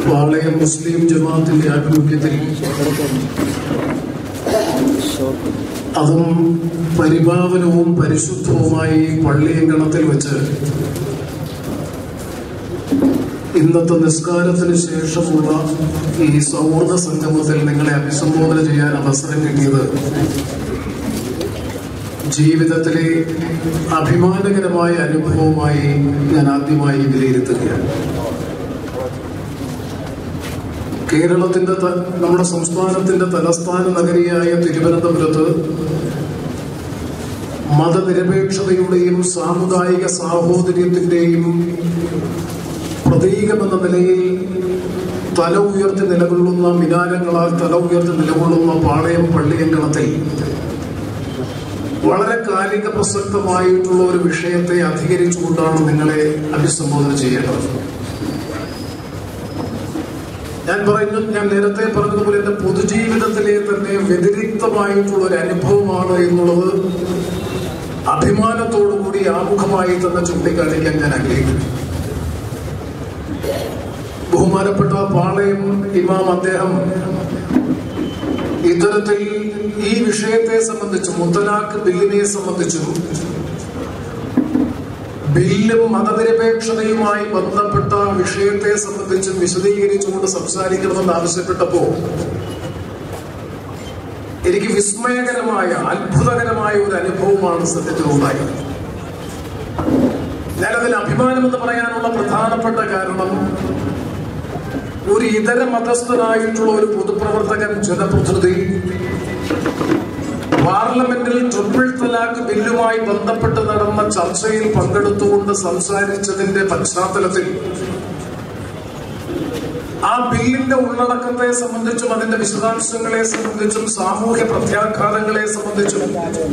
പാളയം മുസ്ലിം ജമാഅത്തിന്റെ ആഭിമുഖ്യത്തിൽ അതും പരിപാവനവും പരിശുദ്ധവുമായി പള്ളിയങ്കണത്തിൽ വെച്ച് ഇന്നത്തെ നിസ്കാരത്തിന് ശേഷമുള്ള ഈ സൗഹൃദ സംഗമത്തിൽ നിങ്ങളെ അഭിസംബോധന ചെയ്യാൻ അവസരം കിട്ടിയത് ജീവിതത്തിലെ അഭിമാനകരമായ അനുഭവമായി ഞാൻ ആദ്യമായി വിലയിരുത്തുകയാണ് കേരളത്തിന്റെ ത- നമ്മുടെ സംസ്ഥാനത്തിന്റെ തലസ്ഥാന നഗരിയായ തിരുവനന്തപുരത്ത് മതനിരപേക്ഷതയുടെയും സാമുദായിക സാഹോദര്യത്തിന്റെയും പ്രതീകമെന്ന നിലയിൽ തല ഉയർത്തി നിലകൊള്ളുന്ന മിനാരങ്ങളാൽ തല ഉയർത്തി നിലകൊള്ളുന്ന പാളയം പള്ളിയങ്കണത്തിൽ വളരെ കാലിക പ്രസക്തമായിട്ടുള്ള ഒരു വിഷയത്തെ അധികരിച്ചുകൊണ്ടാണ് നിങ്ങളെ അഭിസംബോധന ചെയ്യേണ്ടത് ഞാൻ പറയുന്നു ഞാൻ നേരത്തെ പറഞ്ഞതുപോലെ എന്റെ പൊതുജീവിതത്തിലെ തന്നെ വ്യതിരിക്തമായിട്ടുള്ള ഒരു അനുഭവമാണ് എന്നുള്ളത് അഭിമാനത്തോടുകൂടി ആമുഖമായി തന്നെ ചൂണ്ടിക്കാണിക്കാൻ ഞാൻ ആഗ്രഹിക്കുന്നു ബഹുമാനപ്പെട്ട പാളയം ഇമാം അദ്ദേഹം ഇത്തരത്തിൽ ഈ വിഷയത്തെ സംബന്ധിച്ചും മുത്തലാഖ് ബില്ലിനെ സംബന്ധിച്ചും ബില്ലും മതനിരപേക്ഷതയുമായി ബന്ധപ്പെട്ട വിഷയത്തെ സംബന്ധിച്ചും വിശദീകരിച്ചുകൊണ്ട് സംസാരിക്കണമെന്ന് ആവശ്യപ്പെട്ടപ്പോ എനിക്ക് വിസ്മയകരമായ അത്ഭുതകരമായ ഒരു അനുഭവമാണ് സത്യത്തിലുണ്ടായത് ഞാനതിൽ അഭിമാനം എന്ന് പറയാനുള്ള പ്രധാനപ്പെട്ട കാരണം ഒരു ഇതര മതസ്ഥനായിട്ടുള്ള ഒരു പൊതുപ്രവർത്തകൻ ജനപ്രതിനിധി പാർലമെന്റിൽ ട്രിപ്പിൾ തലാഖ് ബില്ലുമായി ബന്ധപ്പെട്ട് നടന്ന ചർച്ചയിൽ പങ്കെടുത്തുകൊണ്ട് സംസാരിച്ചതിന്റെ പശ്ചാത്തലത്തിൽ ആ ബില്ലിന്റെ ഉള്ളടക്കത്തെ സംബന്ധിച്ചും അതിന്റെ വിശദാംശങ്ങളെ സംബന്ധിച്ചും സാമൂഹ്യ പ്രത്യാഘാതങ്ങളെ സംബന്ധിച്ചും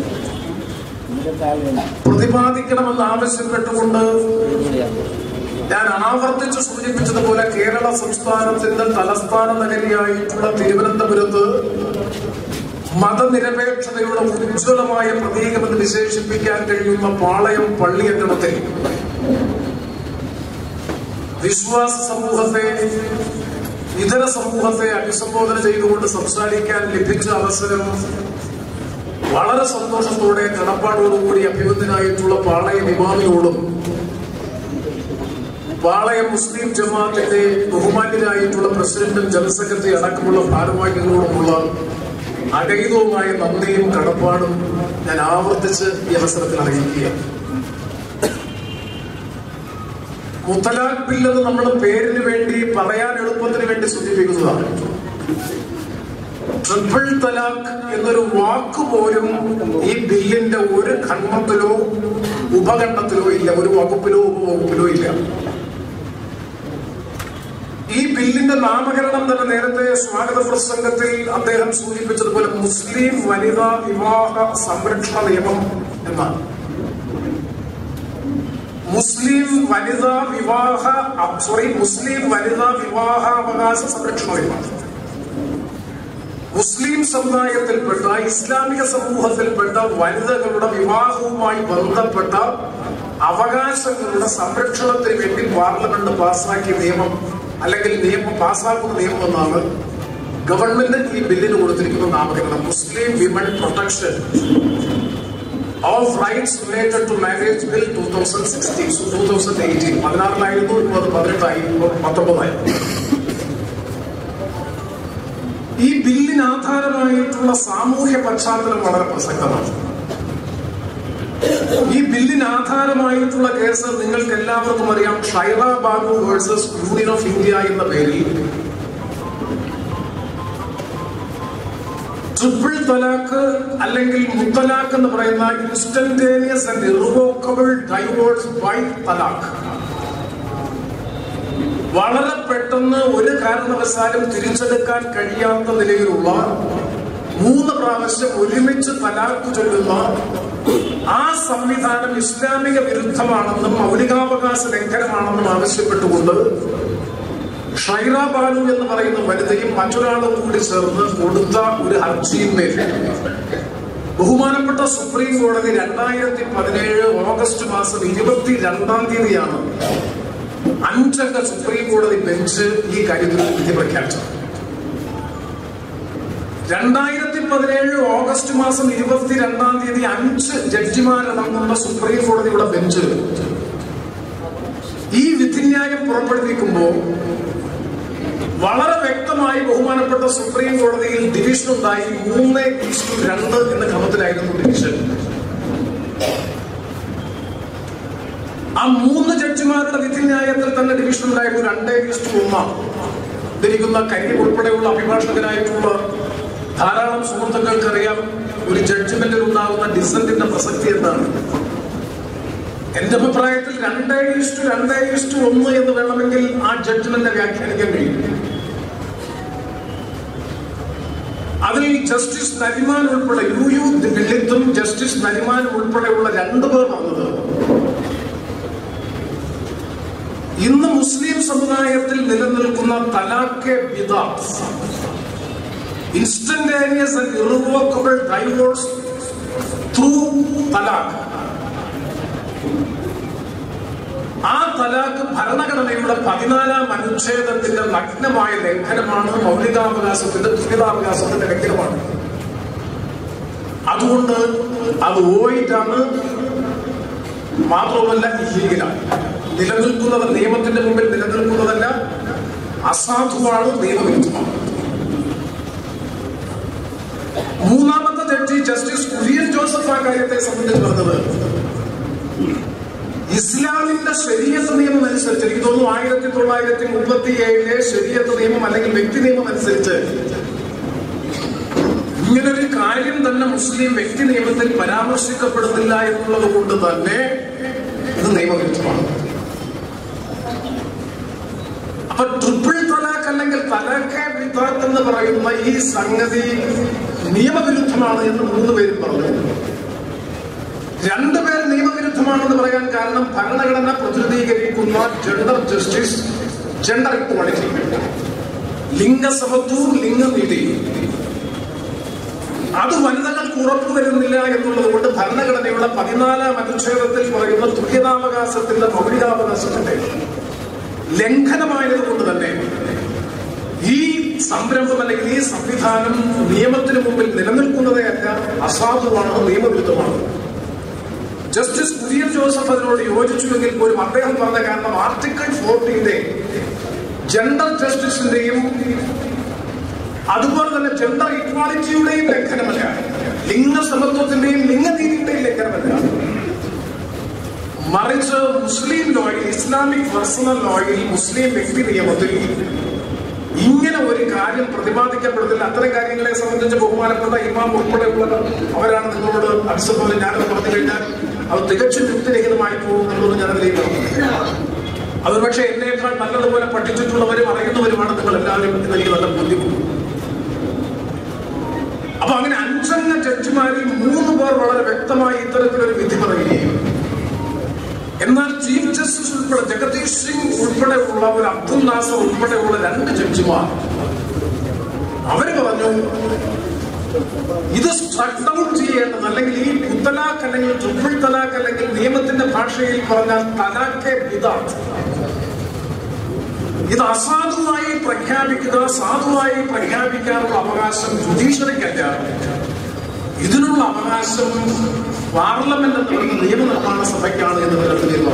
പ്രതിപാദിക്കണമെന്ന് ആവശ്യപ്പെട്ടുകൊണ്ട് ഞാൻ ആവർത്തിച്ച് സൂചിപ്പിച്ചതുപോലെ കേരള സംസ്ഥാനത്തിന്റെ തലസ്ഥാന നഗരിയായിട്ടുള്ള തിരുവനന്തപുരത്ത് മതനിരപേക്ഷതയുടെ ഉജ്ജ്വലമായ പ്രതീകമെന്ന് വിശേഷിപ്പിക്കാൻ കഴിയുന്ന പാളയം പള്ളിയങ്കണത്തിൽ വിശ്വാസ സമൂഹത്തെ ഇതര സമൂഹത്തെ അഭിസംബോധന ചെയ്തുകൊണ്ട് സംസാരിക്കാൻ ലഭിച്ച അവസരം വളരെ സന്തോഷത്തോടെ കടപ്പാടോടുകൂടി അഭിബന്ധനായിട്ടുള്ള പാളയം ഇമാമിനോടും പാളയം മുസ്ലിം ജമാഅത്തിന്റെ ബഹുമാന്യരായിട്ടുള്ള പ്രസിഡന്റും ജനറൽ സെക്രട്ടറി അടക്കമുള്ള ഭാരവാഹികളോടുമുള്ള അഗൈതവുമായ നന്ദിയും കടപ്പാടും ഞാൻ ആവർത്തിച്ച് ഈ അവസരത്തിൽ അറിയിക്കുകയാണ് മുത്തലാഖ് ബില്ലെന്ന് നമ്മൾ പേരിന് വേണ്ടി പറയാൻ എളുപ്പത്തിന് വേണ്ടി സൂചിപ്പിക്കുന്നതാണ് ട്രിപ്പിൾ തലാഖ് എന്നൊരു വാക്ക് പോലും ഈ ബില്ലിന്റെ ഒരു ഖണ്ഡത്തിലോ ഉപഖണ്ഡത്തിലോ ഇല്ല ഒരു വകുപ്പിലോ ഉപവകുപ്പിലോ ഇല്ല ഈ ബില്ലിന്റെ നാമകരണം തന്നെ നേരത്തെ സ്വാഗത പ്രസംഗത്തിൽ അദ്ദേഹം സൂചിപ്പിച്ചതുപോലെ മുസ്ലിം വനിതാ വിവാഹ സംരക്ഷണ നിയമം എന്നാണ് മുസ്ലിം വനിതാ വിവാഹ സോറി മുസ്ലിം വനിതാ വിവാഹാവകാശ സംരക്ഷണ നിയമം മുസ്ലിം സമുദായത്തിൽപ്പെട്ട ഇസ്ലാമിക സമൂഹത്തിൽപ്പെട്ട വനിതകളുടെ വിവാഹവുമായി ബന്ധപ്പെട്ട അവകാശങ്ങളുടെ സംരക്ഷണത്തിന് വേണ്ടി പാർലമെന്റ് പാസാക്കിയ നിയമം അല്ലെങ്കിൽ നിയമം പാസ്സാക്കുന്ന നിയമം എന്നാണ് ഗവൺമെന്റ് ഈ ബില്ലിന് കൊടുത്തിരിക്കുന്ന നാമകരണം Muslim women protection of rights related to marriage bill two thousand sixteen two thousand eighteen പതിനാറിലായിരുന്നു ഇപ്പോൾ അത് പതിനെട്ടായി ഇപ്പോൾ പത്തൊമ്പതായി ഈ ബില്ലിന് ആധാരമായിട്ടുള്ള സാമൂഹ്യ പശ്ചാത്തലം വളരെ പ്രസക്തമാണ് ഈ ബില്ലിന് ആധാരമായിട്ടുള്ള കേസ് നിങ്ങൾക്ക് എല്ലാവർക്കും അറിയാം Shayara Bano versus union of India എന്ന പേരിൽ ട്രിപ്പിൾ തലാക്ക് അല്ലെങ്കിൽ മുത്തലാഖ് എന്ന് പറയുന്ന instantaneous and irrevocable divorce by talaq വളരെ പെട്ടെന്ന് ഒരു കാരണവശാലും തിരിച്ചെടുക്കാൻ കഴിയാത്ത നിലയിലുള്ള മൂന്ന് പ്രാവശ്യം ഒരുമിച്ച് തലാക്ക് ചൊല്ലുന്ന ആ സംവിധാനം ഇസ്ലാമിക വിരുദ്ധമാണെന്നും മൗലികാവകാശ ലംഘനമാണെന്നും ആവശ്യപ്പെട്ടുകൊണ്ട് ഷൈറ ബാലു എന്ന് പറയുന്ന വനിതയും മറ്റൊരാളും കൂടി ചേർന്ന് കൊടുത്ത ഒരു ഹർജിയിന്മേൽ ബഹുമാനപ്പെട്ട സുപ്രീം കോടതി രണ്ടായിരത്തി പതിനേഴ് ഓഗസ്റ്റ് മാസം ഇരുപത്തി രണ്ടാം തീയതിയാണ് അഞ്ചംഗ സുപ്രീം കോടതി ബെഞ്ച് ഈ കാര്യത്തിൽ വിധി പ്രഖ്യാപിച്ചു രണ്ടായിരത്തി പതിനേഴ് ഓഗസ്റ്റ് മാസം ഇരുപത്തിരണ്ടാം തീയതി അഞ്ച് ജഡ്ജിമാരടങ്ങുന്ന സുപ്രീം കോടതിയുടെ ബെഞ്ച് ഈ വിധിന്യായം പുറപ്പെടുവിക്കുമ്പോൾ വളരെ വ്യക്തമായി ബഹുമാനപ്പെട്ട സുപ്രീം കോടതിയിൽ ഡിവിഷൻ ഉണ്ടായി മൂന്ന് ഈസ്റ്റു രണ്ട് എന്ന ക്രമത്തിലായിരുന്നു ഡിവിഷൻ ആ മൂന്ന് ജഡ്ജിമാരുടെ വിധിന്യായത്തിൽ തന്നെ ഡിവിഷൻ ഉണ്ടായിരുന്നു രണ്ടേ ഈസ്റ്റു ഒന്നാണ് ധരിക്കുന്ന കരി ഉൾപ്പെടെയുള്ള അഭിഭാഷകനായിട്ടുള്ള ധാരാളം സുഹൃത്തുക്കൾക്കറിയാം ഒരു ജഡ്ജ്മെന്റിൽ ഉണ്ടാകുന്ന ഡിസന്റിന്റെ പ്രസക്തി എന്താണ് എന്റെ അഭിപ്രായത്തിൽ രണ്ടേ ഇഷ്ടു രണ്ടേ ഇഷ്ടു ഒന്ന് എന്ന് വേണമെങ്കിൽ ആ ജഡ്ജ്മെന്റ് വ്യാഖ്യാനിക്കാൻ കഴിയും അതിൽ ജസ്റ്റിസ് നരിമാൻ ഉൾപ്പെടെ യു യു ദില്ലിത്തും ജസ്റ്റിസ് നരിമാൻ ഉൾപ്പെടെയുള്ള രണ്ടുപേർ വന്നത് ഇന്ന് മുസ്ലിം സമുദായത്തിൽ നിലനിൽക്കുന്ന തലാഖെ ബിദാത്ത് instantaneous and irrevocable divorce through talaq ആ തലാഖ് ഭരണഘടനയുടെ പതിനാലാം അനുച്ഛേദത്തിന്റെ നഗ്നമായ ലംഘനമാണ് മൗലികാവകാശത്തിന്റെ തുല്യതാവകാശത്തിന്റെ ലംഘനമാണ് അതുകൊണ്ട് അത് ഓയിട്ടാണ് മാത്രവുമല്ല ഇല്ലീഗലാണ് നിലനിൽക്കുന്നത് നിയമത്തിന്റെ മുമ്പിൽ നിലനിൽക്കുന്നതല്ല അസാധുവാണ് നിയമവിരുദ്ധമാണ് മൂന്നാമത്തെ ജഡ്ജി ജസ്റ്റിസ് കുര്യൻ ജോസഫ് ആ കാര്യത്തെ സംബന്ധിച്ച് പറഞ്ഞത് ഇസ്ലാമിന്റെ ശരീരത്ത് നിയമം അനുസരിച്ച് എനിക്ക് തോന്നുന്നു ആയിരത്തി തൊള്ളായിരത്തി മുപ്പത്തി ഏഴിലെ ശരീരത്ത് നിയമം അല്ലെങ്കിൽ വ്യക്തി നിയമം അനുസരിച്ച് ഇങ്ങനൊരു കാര്യം തന്നെ മുസ്ലിം വ്യക്തി നിയമത്തിൽ പരാമർശിക്കപ്പെടുന്നില്ല എന്നുള്ളത് കൊണ്ട് തന്നെ ഇത് നിയമവിരുദ്ധമാണ് അപ്പൊ ട്രിപ്പിൾ തലാഖ് അല്ലെങ്കിൽ തലാഖെ വിധാത്ത് എന്ന് പറയുന്ന ഈ സംഗതി നിയമവിരുദ്ധമാണ് എന്ന് മൂന്ന് പേരും പറഞ്ഞു രണ്ടുപേർ നിയമവിരുദ്ധമാണെന്ന് പറയാൻ കാരണം ഭരണഘടന പ്രതിനിധീകരിക്കുന്ന ജെൻഡർ ജസ്റ്റിസ് ജെൻഡർ ഇക്വാളിറ്റി ലിംഗസമത്വവും ലിംഗനീതി അത് വനിതകൾക്ക് ഉറപ്പു തരുന്നില്ല എന്നുള്ളത് കൊണ്ട് ഭരണഘടനയുടെ പതിനാലാം അനുച്ഛേദത്തിൽ പറയുന്ന തുല്യതാവകാശത്തിന്റെ മൗലികാവകാശത്തിന്റെ ലംഘനമായത് കൊണ്ട് തന്നെ ഈ സംരംഭം അല്ലെങ്കിൽ ഈ സംവിധാനം നിയമത്തിന് മുമ്പിൽ നിലനിൽക്കുന്നതേ അല്ല അസാധുവാണ് നിയമവിരുദ്ധമാണ് ജസ്റ്റിസ് കുര്യൻ ജോസഫ് അതിനോട് യോജിച്ചുവെങ്കിൽ പോലും അദ്ദേഹം പറഞ്ഞ കാരണം ആർട്ടിക്കിൾ ഫോർട്ടീന്റെ ജെൻഡർ ജസ്റ്റിസിന്റെയും അതുപോലെ തന്നെ ജെൻഡർ ഇക്വാളിറ്റിയുടെയും ലംഘനമല്ല ലിംഗസമത്വത്തിന്റെയും ലിംഗനീതിയുടെയും ലംഘനമല്ല മറിച്ച് മുസ്ലിം ലോയിൽ ഇസ്ലാമിക് പേഴ്സണൽ ലോയിൽ മുസ്ലിം വ്യക്തി നിയമത്തിൽ ഇങ്ങനെ ഒരു കാര്യം പ്രതിപാദിക്കപ്പെടുന്നില്ല അത്തരം കാര്യങ്ങളെ സംബന്ധിച്ച് ബഹുമാനപ്പെട്ട ഇമാം ഉൾപ്പെടെയുള്ള അവരാണ് നിങ്ങളോട് അടിച്ചതുപോലെ ഞാനത് പറഞ്ഞു കഴിഞ്ഞാൽ അത് തികച്ചും യുക്തിരഹിതമായി പോകുന്നുള്ളത് ഞാൻ അതിലേക്ക് അത് പക്ഷേ എന്നേക്കാൾ നല്ലതുപോലെ പഠിച്ചിട്ടുള്ളവരും അറിയുന്നവരുമാണ് നിങ്ങൾ എല്ലാവരും എന്ന് എനിക്ക് നല്ല ബുദ്ധിമുട്ട് അപ്പൊ അങ്ങനെ അഞ്ചംഗ ജഡ്ജിമാരിൽ മൂന്ന് പേർ വളരെ വ്യക്തമായി ഇത്തരത്തിലൊരു വിധി പറയുകയും എന്നാൽ ചീഫ് ജസ്റ്റിസ് ഉൾപ്പെടെ ജഗദീഷ് സിംഗ് ഉൾപ്പെടെയുള്ള ഒരു അബ്ദുൽ നാസർ ഉൾപ്പെടെയുള്ള രണ്ട് ജഡ്ജിമാർ അവര് പറഞ്ഞു ഇത് സ്ട്രക്ക് ഡൗൺ ചെയ്യേണ്ടത് അല്ലെങ്കിൽ ഈ മുത്തലാഖ് അല്ലെങ്കിൽ ട്രിപ്പിൾ തലാഖ് അല്ലെങ്കിൽ നിയമത്തിന്റെ ഭാഷയിൽ പറഞ്ഞാൽ തലാഖെ ബിദാത്ത് ഇത് അസാധുവായി പ്രഖ്യാപിക്കുക സാധുവായി പ്രഖ്യാപിക്കാനുള്ള അവകാശം ജുഡീഷ്യറിക്കല്ല ഇതിനുള്ള അവകാശം പാർലമെന്റ് എന്ന് പറയുന്ന നിയമനിർമ്മാണ സഭയ്ക്കാണ് എന്ന് നിലവിലുള്ള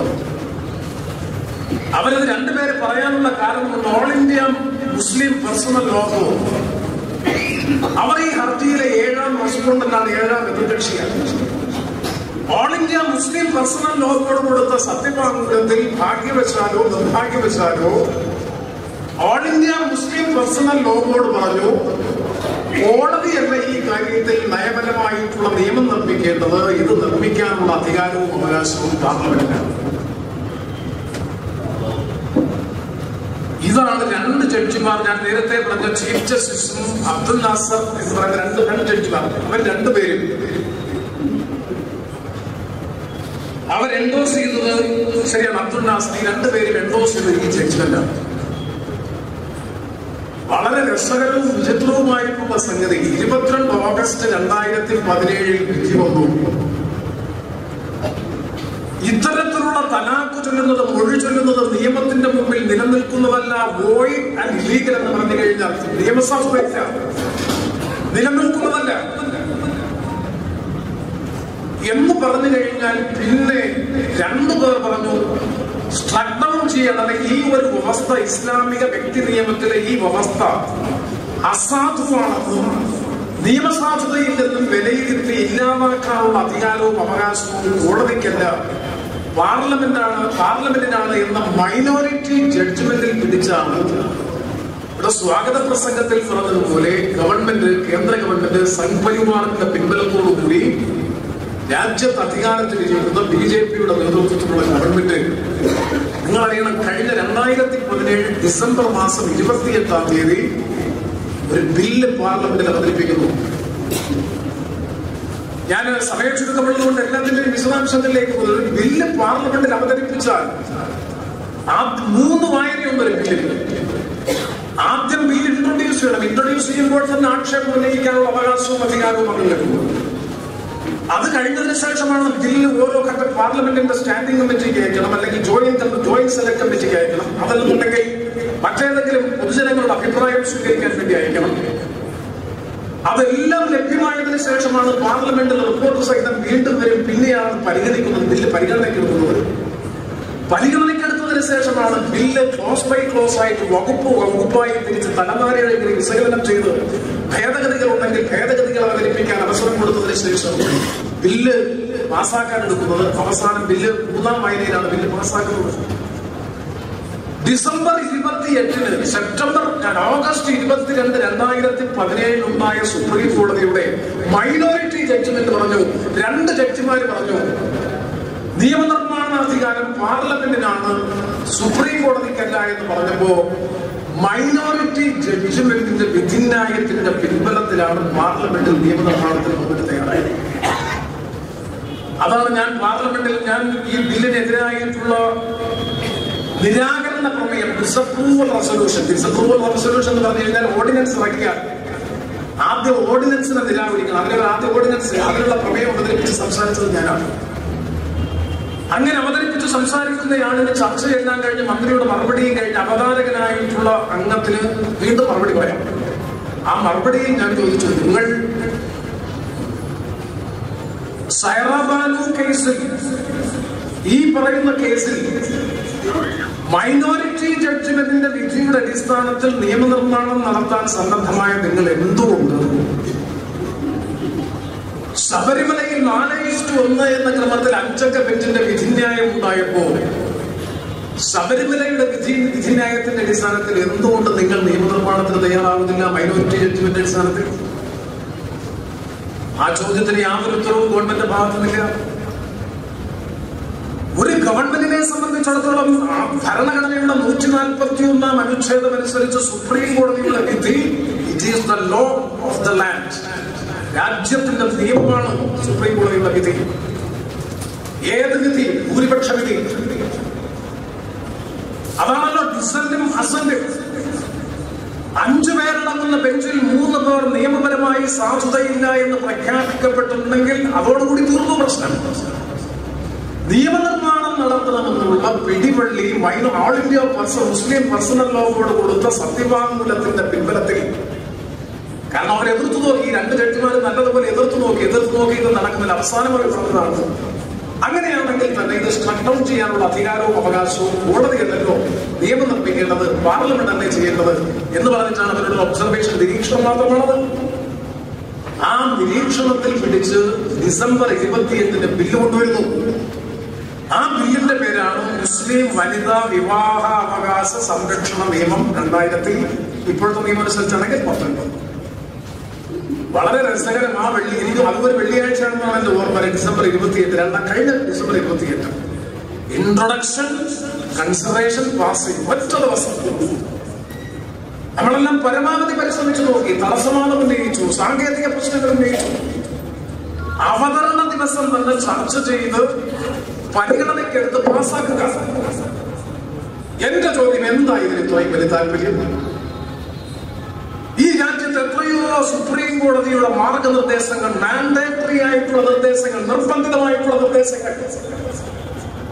അവരത് രണ്ടുപേരെ പറയാനുള്ള കാരണം ഓൾ ഇന്ത്യ മുസ്ലിം പേഴ്സണൽ ലോകവും അവർ ഈ ഹർജിയിലെ ഏഴാം റെസ്പോണ്ടന്റാണ് ഏഴാം എതിർകക്ഷിയാണ് all India Muslim personal law board കൊടുത്ത സത്യവാങ്മൂലത്തിൽ ഭാഗ്യവശാലോ നിർഭാഗ്യവശാലോ all India Muslim personal law board പറഞ്ഞു കോടതിയല്ല ഈ കാര്യത്തിൽ നയപരമായിട്ടുള്ള നിയമം നിർമ്മിക്കേണ്ടത് ഇത് നിർമ്മിക്കാനുള്ള അധികാരവും അവകാശവും പാർലമെന്റിനാണ് ഇതാണ് രണ്ട് ജഡ്ജിമാർ ഞാൻ നേരത്തെ പറഞ്ഞ ചീഫ് ജസ്റ്റിസും അബ്ദുൽ നാസർ എന്ന് പറയുന്ന രണ്ട് രണ്ട് ജഡ്ജിമാർ അവർ രണ്ടുപേരും അവർ എൻഡോസ് ചെയ്തത് ശരിയാണ് അബ്ദുൽ നാസർ ഈ രണ്ടുപേരും എൻഡോസ് ചെയ്തത് ഈ ജഡ്ജ്മെന്റാണ് വളരെ രസകരവും വിചിത്രവുമായിട്ടുള്ള സംഗതി ഇരുപത്തിരണ്ട് ഓഗസ്റ്റ് രണ്ടായിരത്തി പതിനേഴിൽ വിധി വന്നു ഇത്തരത്തിലുള്ള തലാക്ക് ചൊല്ലുന്നത് മൊഴി ചൊല്ലുന്നത് നിയമത്തിന്റെ മുമ്പിൽ നിലനിൽക്കുന്നതല്ല വോയിഡ് ആൻഡ് ഇല്ലീഗൽ എന്ന് പറഞ്ഞു കഴിഞ്ഞാൽ നിയമസാസ്ത്രമില്ല നിലനിൽക്കുന്നതല്ല എന്ന് പറഞ്ഞു കഴിഞ്ഞാൽ പിന്നെ രണ്ടു പേർ പറഞ്ഞു സ്ട്രക് ഡൗൺ ചെയ്യണം അല്ലെങ്കിൽ ഈ ഒരു വ്യവസ്ഥ ഇസ്ലാമിക വ്യക്തി നിയമത്തിലെ ഈ വ്യവസ്ഥ അസാധുവാണെന്നും നിയമസാധുതയിൽ നിന്നും വിലയിരുത്തി ഇല്ലാതാക്കാനുള്ള അധികാരവും അവകാശവും കോടതിക്കല്ല പാർലമെന്റാണ് പാർലമെന്റിനാണ് എന്ന മൈനോറിറ്റി ജഡ്ജ്മെന്റിൽ പിടിച്ചാണ് ഇവിടെ സ്വാഗത പ്രസംഗത്തിൽ പറഞ്ഞതുപോലെ ഗവൺമെന്റ് കേന്ദ്ര ഗവൺമെന്റ് സംഘ് പരിവാറിന്റെ പിൻബലത്തോടുകൂടി രാജ്യത്ത് അധികാരത്തിലിരിക്കുന്ന ബി ജെ പിയുടെ നേതൃത്വത്തിലുള്ള ഗവൺമെന്റ് നിങ്ങൾ അറിയണം കഴിഞ്ഞ രണ്ടായിരത്തി പതിനേഴ് ഡിസംബർ മാസം ഇരുപത്തിയെട്ടാം തീയതി ഒരു ബില്ല് പാർലമെന്റിൽ അവതരിപ്പിക്കുന്നു ഞാൻ സമയം ചുരുക്കമുള്ളതുകൊണ്ട് എല്ലാത്തിന്റെയും വിശദാംശങ്ങളിലേക്ക് പോകുന്നത് ഒരു ബില്ല് പാർലമെന്റിൽ അവതരിപ്പിച്ചാൽ ആ മൂന്ന് വായനയുണ്ട് ഒരു ബില്ലിന് ആദ്യം ബില്ല് ഇൻട്രൊഡ്യൂസ് ചെയ്യണം ഇൻട്രൊഡ്യൂസ് ചെയ്യുമ്പോൾ തന്നെ ആക്ഷേപം ഉന്നയിക്കാനുള്ള അവകാശവും അധികാരവും അങ്ങനെ ലഭിക്കും അത് കഴിഞ്ഞതിന് ശേഷമാണ് ബില്ല് ഓരോ ഘട്ട പാർലമെന്റിന്റെ സ്റ്റാൻഡിംഗ് കമ്മിറ്റിക്ക് അയക്കണം അല്ലെങ്കിൽ ജോയിന്റ് ജോയിന്റ് സെലക്ട് കമ്മിറ്റിക്ക് അയക്കണം അതല്ലെന്നുണ്ടെങ്കിൽ മറ്റേതെങ്കിലും പൊതുജനങ്ങളുടെ അഭിപ്രായം സ്വീകരിക്കാൻ വേണ്ടി അയക്കണം അതെല്ലാം ലഭ്യമായതിനു ശേഷമാണ് പാർലമെന്റിൽ റിപ്പോർട്ട് സഹിതം വീണ്ടും വരും പിന്നെയാണ് പരിഗണിക്കുന്നത് ബില്ല് പരിഗണനയ്ക്കെടുക്കുന്നത് പരിഗണനയ്ക്കെടുത്തതിന് ശേഷമാണ് ബില്ല് ക്ലോസ് ബൈ ക്ലോസ് ആയിട്ട് വകുപ്പ് വകുപ്പായി തിരിച്ച് തലനാരിഴയിൽ വിശകലനം ചെയ്ത് ഭേദഗതികൾ ഉണ്ടെങ്കിൽ ഭേദഗതികൾ അവതരിപ്പിക്കാൻ അവസരം കൊടുത്തതിന് ശേഷം ബില്ല് പാസ്സാക്കാൻ എടുക്കുന്നത് അവസാനം ബില്ല് മൂന്നാം വായനയിലാണ് ബില്ല് പാസ്സാക്കുന്നത് ഡിസംബർ ഇരുപത്തി എട്ടിന് സെപ്റ്റംബർ ഓഗസ്റ്റ് ഇരുപത്തിരണ്ട് രണ്ടായിരത്തി പതിനേഴിൽ ഉണ്ടായ സുപ്രീം കോടതിയുടെ മൈനോറിറ്റി ജഡ്ജ്മെന്റ് പറഞ്ഞു രണ്ട് ജഡ്ജിമാർ പറഞ്ഞു നിയമനിർമ്മാണാധികാരം പാർലമെന്റിനാണ് സുപ്രീം കോടതിക്കല്ല എന്ന് പറഞ്ഞപ്പോ മൈനോറിറ്റി ജഡ്ജ്മെന്റിന്റെ വിധിന്യായത്തിന്റെ പിൻബലത്തിലാണ് പാർലമെന്റിൽ നിയമനിർമ്മാണത്തിന് മുന്നിട്ട് തയ്യാറായത് അതാണ് ഞാൻ പാർലമെന്റിൽ ഞാൻ ഈ ബില്ലിനെതിരായിട്ടുള്ള നിരാകരണ പ്രമേയം ഡിസപ്രൂവൽ റെസൊല്യൂഷൻ ഡിസപ്രൂവൽ റെസൊല്യൂഷൻ എന്ന് പറഞ്ഞു കഴിഞ്ഞാൽ ഓർഡിനൻസ് ഇറക്കിയ ആദ്യം ഓർഡിനൻസിനെ നിരാകരിക്കണം അതിനൊരു ആദ്യ ഓർഡിനൻസ് അതിനുള്ള പ്രമേയം അവതരിപ്പിച്ച് സംസാരിച്ചത് ഞാനാണ് അങ്ങനെ അവതരിപ്പിച്ച് സംസാരിക്കുന്നയാളിന് ചർച്ച ചെയ്യാൻ കഴിഞ്ഞ് മന്ത്രിയുടെ മറുപടിയും കഴിഞ്ഞ് അവതാരകനായിട്ടുള്ള അംഗത്തിന് വീണ്ടും മറുപടി പറയാം ആ മറുപടിയിൽ ഞാൻ ചോദിച്ചു നിങ്ങൾ സൈറാബാനു കേസിൽ ഈ പറയുന്ന കേസിൽ മൈനോറിറ്റി ജഡ്ജ്മെന്റിന്റെ വിധിയുടെ അടിസ്ഥാനത്തിൽ നിയമനിർമ്മാണം നടത്താൻ സന്നദ്ധമായ നിങ്ങൾ എന്തുകൊണ്ട് ശബരിമലയിൽ നാല് ഇഷ്ടു ഒന്ന് എന്ന ക്രമത്തിൽ അഞ്ചംഗ ബെഞ്ചിന്റെ വിധിന്യായം ഉണ്ടായപ്പോ ശബരിമലയുടെ വിധി വിധിന്യായത്തിന്റെ അടിസ്ഥാനത്തിൽ എന്തുകൊണ്ട് നിങ്ങൾ നിയമനിർമ്മാണത്തിന് തയ്യാറാവുന്നില്ല മൈനോറിറ്റി ജഡ്ജ്മെന്റ് അടിസ്ഥാനത്തിൽ ആ ചോദ്യത്തിന് യാതൊരു ഉത്തരവും ഗവൺമെന്റ് ഭാഗത്തുനിന്നില്ല ഒരു ഗവൺമെന്റിനെ സംബന്ധിച്ചിടത്തോളം ആ ഭരണഘടനയുടെ നൂറ്റി നാൽപ്പത്തി ഒന്നാം അനുച്ഛേദം അനുസരിച്ച് സുപ്രീം കോടതിയുടെ വിധി it is the law of the land രാജ്യത്തിന്റെ നിയമമാണ് സുപ്രീം കോടതിയുടെ വിധി ഏത് വിധി ഭൂരിപക്ഷ വിധി അതാണല്ലോ ഡിസന്റും അസന്റും അഞ്ചു പേരടങ്ങുന്ന ബെഞ്ചിൽ മൂന്ന് പേർ നിയമപരമായി സാധുതയില്ല എന്ന് പ്രഖ്യാപിക്കപ്പെട്ടിട്ടുണ്ടെങ്കിൽ അതോടുകൂടി തീർന്നു പ്രശ്നം നിയമനിർമ്മാണം നടത്തണമെന്നുള്ള പിടിവള്ളി മൈനോ all India person Muslim personal law board കൊടുത്ത സത്യവാങ്മൂലത്തിന്റെ പിൻബലത്തിൽ കാരണം അവർ എതിർത്തു നോക്കി രണ്ട് ജഡ്ജിമാർ നല്ലതുപോലെ എതിർത്തു നോക്കി എതിർത്ത് നോക്കി ഇത് നടക്കുന്നില്ല അവസാനം അവർ പറഞ്ഞതാണ് അങ്ങനെയാണെങ്കിൽ തന്നെ ഇത് സ്ട്രക് ഡൗൺ ചെയ്യാനുള്ള അധികാരവും അവകാശവും കോടതി അല്ലല്ലോ നിയമം നിർമ്മിക്കേണ്ടത് പാർലമെന്റ് അല്ലേ ചെയ്യേണ്ടത് എന്ന് പറഞ്ഞിട്ടാണ് അവരുടെ ഒബ്സർവേഷൻ നിരീക്ഷണം മാത്രമാണത് ആ നിരീക്ഷണത്തിൽ പിടിച്ച് ഡിസംബർ ഇരുപത്തിയെട്ടിന് ബില്ല് കൊണ്ടുവരുന്നു ആ ബില്ലിന്റെ പേരാണ് മുസ്ലിം വനിതാ വിവാഹ അവകാശ സംരക്ഷണ നിയമം രണ്ടായിരത്തി ഇപ്പോഴത്തെ നിയമം അനുസരിച്ചാണെങ്കിൽ പത്തൊൻപത് വളരെ രസകരം ആ വെള്ളി എനിക്ക് അതുപോലെ വെള്ളിയാഴ്ച ആണെന്നാണ് എന്റെ ഓർമ്മ ഡിസംബർ ഇരുപത്തിയെട്ട് രണ്ടാം കഴിഞ്ഞ ഡിസംബർ ഇരുപത്തിയെട്ട് ഇൻട്രൊഡക്ഷൻ കൺസിഡറേഷൻ പാസിംഗ് ഒറ്റ ദിവസം നമ്മളെല്ലാം പരമാവധി പരിശ്രമിച്ചു നോക്കി തടസ്സവാദം ഉന്നയിച്ചു സാങ്കേതിക പ്രശ്നങ്ങൾ ഉന്നയിച്ചു അവതരണ ദിവസം തന്നെ ചർച്ച ചെയ്ത് പരിഗണനയ്ക്കെടുത്ത് പാസ്സാക്കുക എന്റെ ചോദ്യം എന്താ ഇതിന് ഇത്രയും വലിയ താല്പര്യം ഈ രാജ്യത്ത് എത്രയോ സുപ്രീം കോടതിയുടെ മാർഗനിർദ്ദേശങ്ങൾ മാൻഡേറ്ററി ആയിട്ടുള്ള നിർദ്ദേശങ്ങൾ നിർബന്ധിതമായിട്ടുള്ള നിർദ്ദേശങ്ങൾ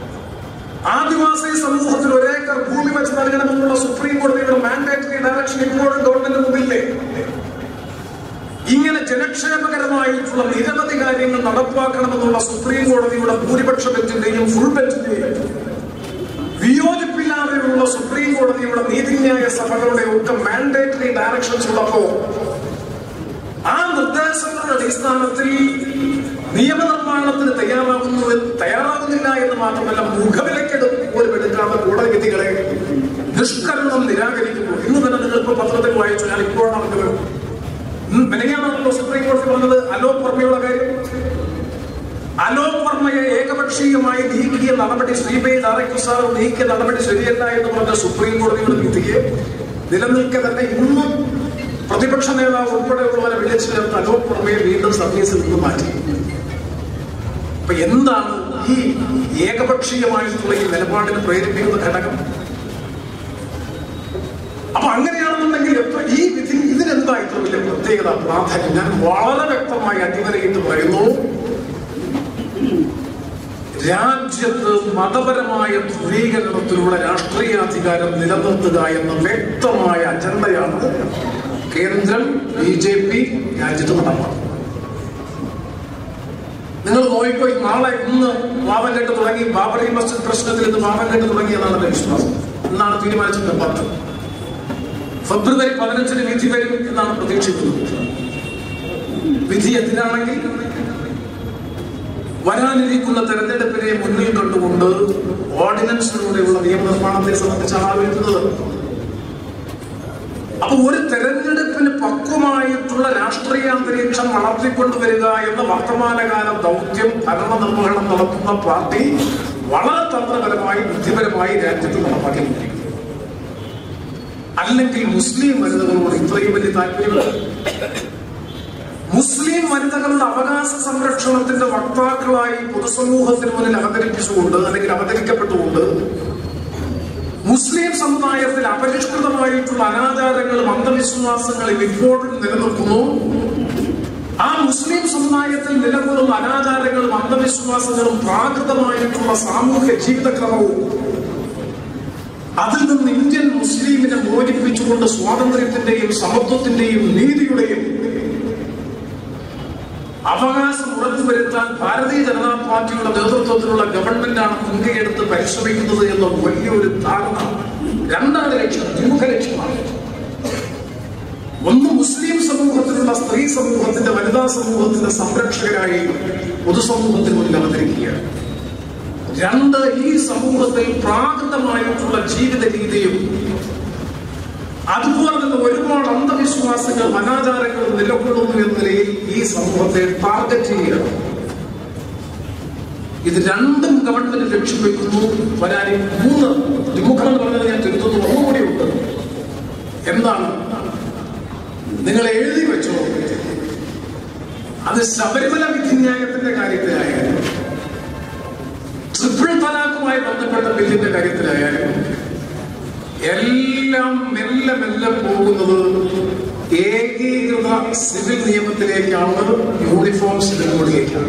ആദിവാസി സമൂഹത്തിൽ ഒരേക്കർ ഭൂമി വെച്ച് നൽകണമെന്നുള്ള സുപ്രീം കോടതിയുടെ മാൻഡേറ്ററി ഡയറക്ഷൻ ഇപ്പോഴും ഗവൺമെന്റ് മുമ്പില്ലേ ഇങ്ങനെ ജനക്ഷേമകരമായിട്ടുള്ള നിരവധി കാര്യങ്ങൾ നടപ്പാക്കണമെന്നുള്ള സുപ്രീം കോടതിയുടെ ഭൂരിപക്ഷ ബെഞ്ചിന്റെയും ഫുൾ ബെഞ്ചിന്റെയും വിയോജിപ്പില്ലാതെയുള്ള സുപ്രീം കോടതിയുടെ നീതിന്യായ സഭകളുടെ ഒക്കെ മാൻഡേറ്ററി ഡയറക്ഷൻസ് ഉള്ളപ്പോ ആ നിർദ്ദേശങ്ങളുടെ അടിസ്ഥാനത്തിൽ നിയമനിർമ്മാണത്തിന് തയ്യാറാകുന്നു തയ്യാറാകുന്നില്ല എന്ന് മാത്രമല്ല മുഖവിലക്കെടുപ്പ് പോലും എടുക്കാത്ത കോടതി വിധികളെ നിഷ്കരണം നിരാകരിക്കുമ്പോൾ ഇന്ന് തന്നെ നിങ്ങൾ ഇപ്പോൾ പത്രത്തിൽ വായിച്ചു ഞാൻ ഇപ്പോഴാണ് അറിഞ്ഞത് മെനങ്ങാണല്ലോ സുപ്രീം കോടതി പറഞ്ഞത് അലോക് വർമ്മയുടെ കാര്യം അലോക് വർമ്മയെ ഏകപക്ഷീയമായി നീക്കിയ നടപടി ശ്രീബൈ ഡയറക്ടർ സാർ നീക്കിയ നടപടി ശരിയല്ല എന്ന് പറഞ്ഞ സുപ്രീം കോടതിയുടെ വിധിയെ നിലനിൽക്കെ തന്നെ ഇന്നും പ്രതിപക്ഷ നേതാവ് ഉൾപ്പെടെയുള്ളവരെ വിളിച്ചു ചേർത്ത് അലോക് വർമ്മയെ വീണ്ടും സർവീസിൽ നിന്ന് മാറ്റി അപ്പൊ എന്താണ് ഈ ഏകപക്ഷീയമായിട്ടുള്ള ഈ നിലപാടിന് പ്രേരിപ്പിക്കുന്ന ഘടകം അപ്പൊ അങ്ങനെയാണെന്നുണ്ടെങ്കിൽ എത്ര ഈ വിധി ഇതിനെന്താ ഇത്ര വലിയ പ്രത്യേകത പ്രാധാന്യം ഞാൻ വളരെ വ്യക്തമായി അടിവരയിട്ട് പറയുന്നു രാജ്യത്ത് മതപരമായ ധ്രുവീകരണത്തിലൂടെ രാഷ്ട്രീയാധികാരം നിലനിർത്തുക എന്ന വ്യക്തമായ അജണ്ടയാണ് കേന്ദ്രം ബി ജെ പി രാജ്യത്ത് നടപ്പാക്കുന്നത് നിങ്ങൾ നോയിക്കോ നാളെ ഇന്ന് മാവൻകെട്ട് തുടങ്ങി ബാബറി മസ്ജിദ് പ്രശ്നത്തിൽ ഇന്ന് മാവൻകെട്ട് തുടങ്ങിയെന്നാണ് എന്റെ വിശ്വാസം എന്നാണ് തീരുമാനിച്ചത് പത്ത് ഫെബ്രുവരി പതിനഞ്ചിന് വിധി വരും എന്നാണ് പ്രതീക്ഷിക്കുന്നത് വിധി എന്തിനാണെങ്കിൽ വരാനിരിക്കുന്ന തെരഞ്ഞെടുപ്പിനെ മുന്നിൽ കണ്ടുകൊണ്ട് ഓർഡിനൻസിലൂടെയുള്ള നിയമനിർമ്മാണത്തെ സംബന്ധിച്ചാണ് ആലോചിക്കുന്നത് അപ്പൊ ഒരു തെരഞ്ഞെടുപ്പിന് പക്വമായിട്ടുള്ള രാഷ്ട്രീയ അന്തരീക്ഷം വളർത്തിക്കൊണ്ടുവരിക എന്ന വർത്തമാനകാല ദൗത്യം ഭരണനിർവഹണം നടത്തുന്ന പാർട്ടി വളരെ തന്ത്രപരമായി ബുദ്ധിപരമായി രാജ്യത്ത് നടപ്പാക്കിക്കൊണ്ടിരിക്കുന്നു അല്ലെങ്കിൽ മുസ്ലിം വനിതകളോട് ഇത്രയും വലിയ താല്പര്യമില്ല മുസ്ലിം വനിതകളുടെ അവകാശ സംരക്ഷണത്തിന്റെ വക്താക്കളായി പൊതുസമൂഹത്തിന് മുന്നിൽ അവതരിപ്പിച്ചുകൊണ്ട് അല്ലെങ്കിൽ അവതരിക്കപ്പെട്ടുകൊണ്ട് മുസ്ലിം സമുദായത്തിൽ അപരിഷ്കൃതമായിട്ടുള്ള അനാചാരങ്ങളും അന്ധവിശ്വാസങ്ങളും ഇപ്പോഴും നിലനിൽക്കുന്നു ആ മുസ്ലിം സമുദായത്തിൽ നിലകൊള്ളുന്ന അനാചാരങ്ങളും അന്ധവിശ്വാസങ്ങളും പ്രാകൃതമായിട്ടുള്ള സാമൂഹ്യ ജീവിതക്രമവും അതിൽ നിന്ന് ഇന്ത്യൻ മുസ്ലിമിനെ മോചിപ്പിച്ചുകൊണ്ട് സ്വാതന്ത്ര്യത്തിന്റെയും സമത്വത്തിന്റെയും നീതിയുടെയും അവകാശം ഉറപ്പുവരുത്താൻ ഭാരതീയ ജനതാ പാർട്ടിയുടെ നേതൃത്വത്തിലുള്ള ഗവൺമെന്റാണ് മുൻകൈയെടുത്ത് പരിശ്രമിക്കുന്നത് എന്ന വലിയൊരു ധാരണ രണ്ടാമത് ലക്ഷ്യം ദ്വിമുഖ ലക്ഷ്യമാണ് ഒന്ന് മുസ്ലിം സമൂഹത്തിലുള്ള സ്ത്രീ സമൂഹത്തിന്റെ വനിതാ സമൂഹത്തിന്റെ സംരക്ഷകരായി പൊതുസമൂഹത്തിന് മുന്നിൽ അവതരിക്കുകയാണ് രണ്ട് ഈ സമൂഹത്തിൽ പ്രാകൃതമായിട്ടുള്ള ജീവിത രീതിയും അതുപോലെ തന്നെ ഒരുപാട് അന്ധവിശ്വാസങ്ങളും അനാചാരങ്ങളും നിലകൊള്ളുന്നു എന്ന നിലയിൽ ഈ സമൂഹത്തെ ടാർഗറ്റ് ചെയ്യുകയാണ് ഇത് രണ്ടും ഗവൺമെന്റ് ലക്ഷ്യം വെക്കുന്നു വരാനി മൂന്ന് വിമുഖം എന്ന് പറഞ്ഞത് ഞാൻ തിരുത്തുന്നു ഒന്നുകൂടി ഉണ്ട് എന്താണ് നിങ്ങൾ എഴുതി വെച്ചോ അത് ശബരിമല വിധിന്യായത്തിന്റെ കാര്യത്തിലായാലും ട്രിപ്പിൾ തലാഖുമായി ബന്ധപ്പെട്ട ബില്ലിന്റെ കാര്യത്തിലായാലും എല്ലാം മെല്ലെ മെല്ലെ പോകുന്നത് ഏകീകൃത സിവിൽ നിയമത്തിലേക്കാണ് യൂണിഫോം സിവിൽ കോഡിലേക്കാണ്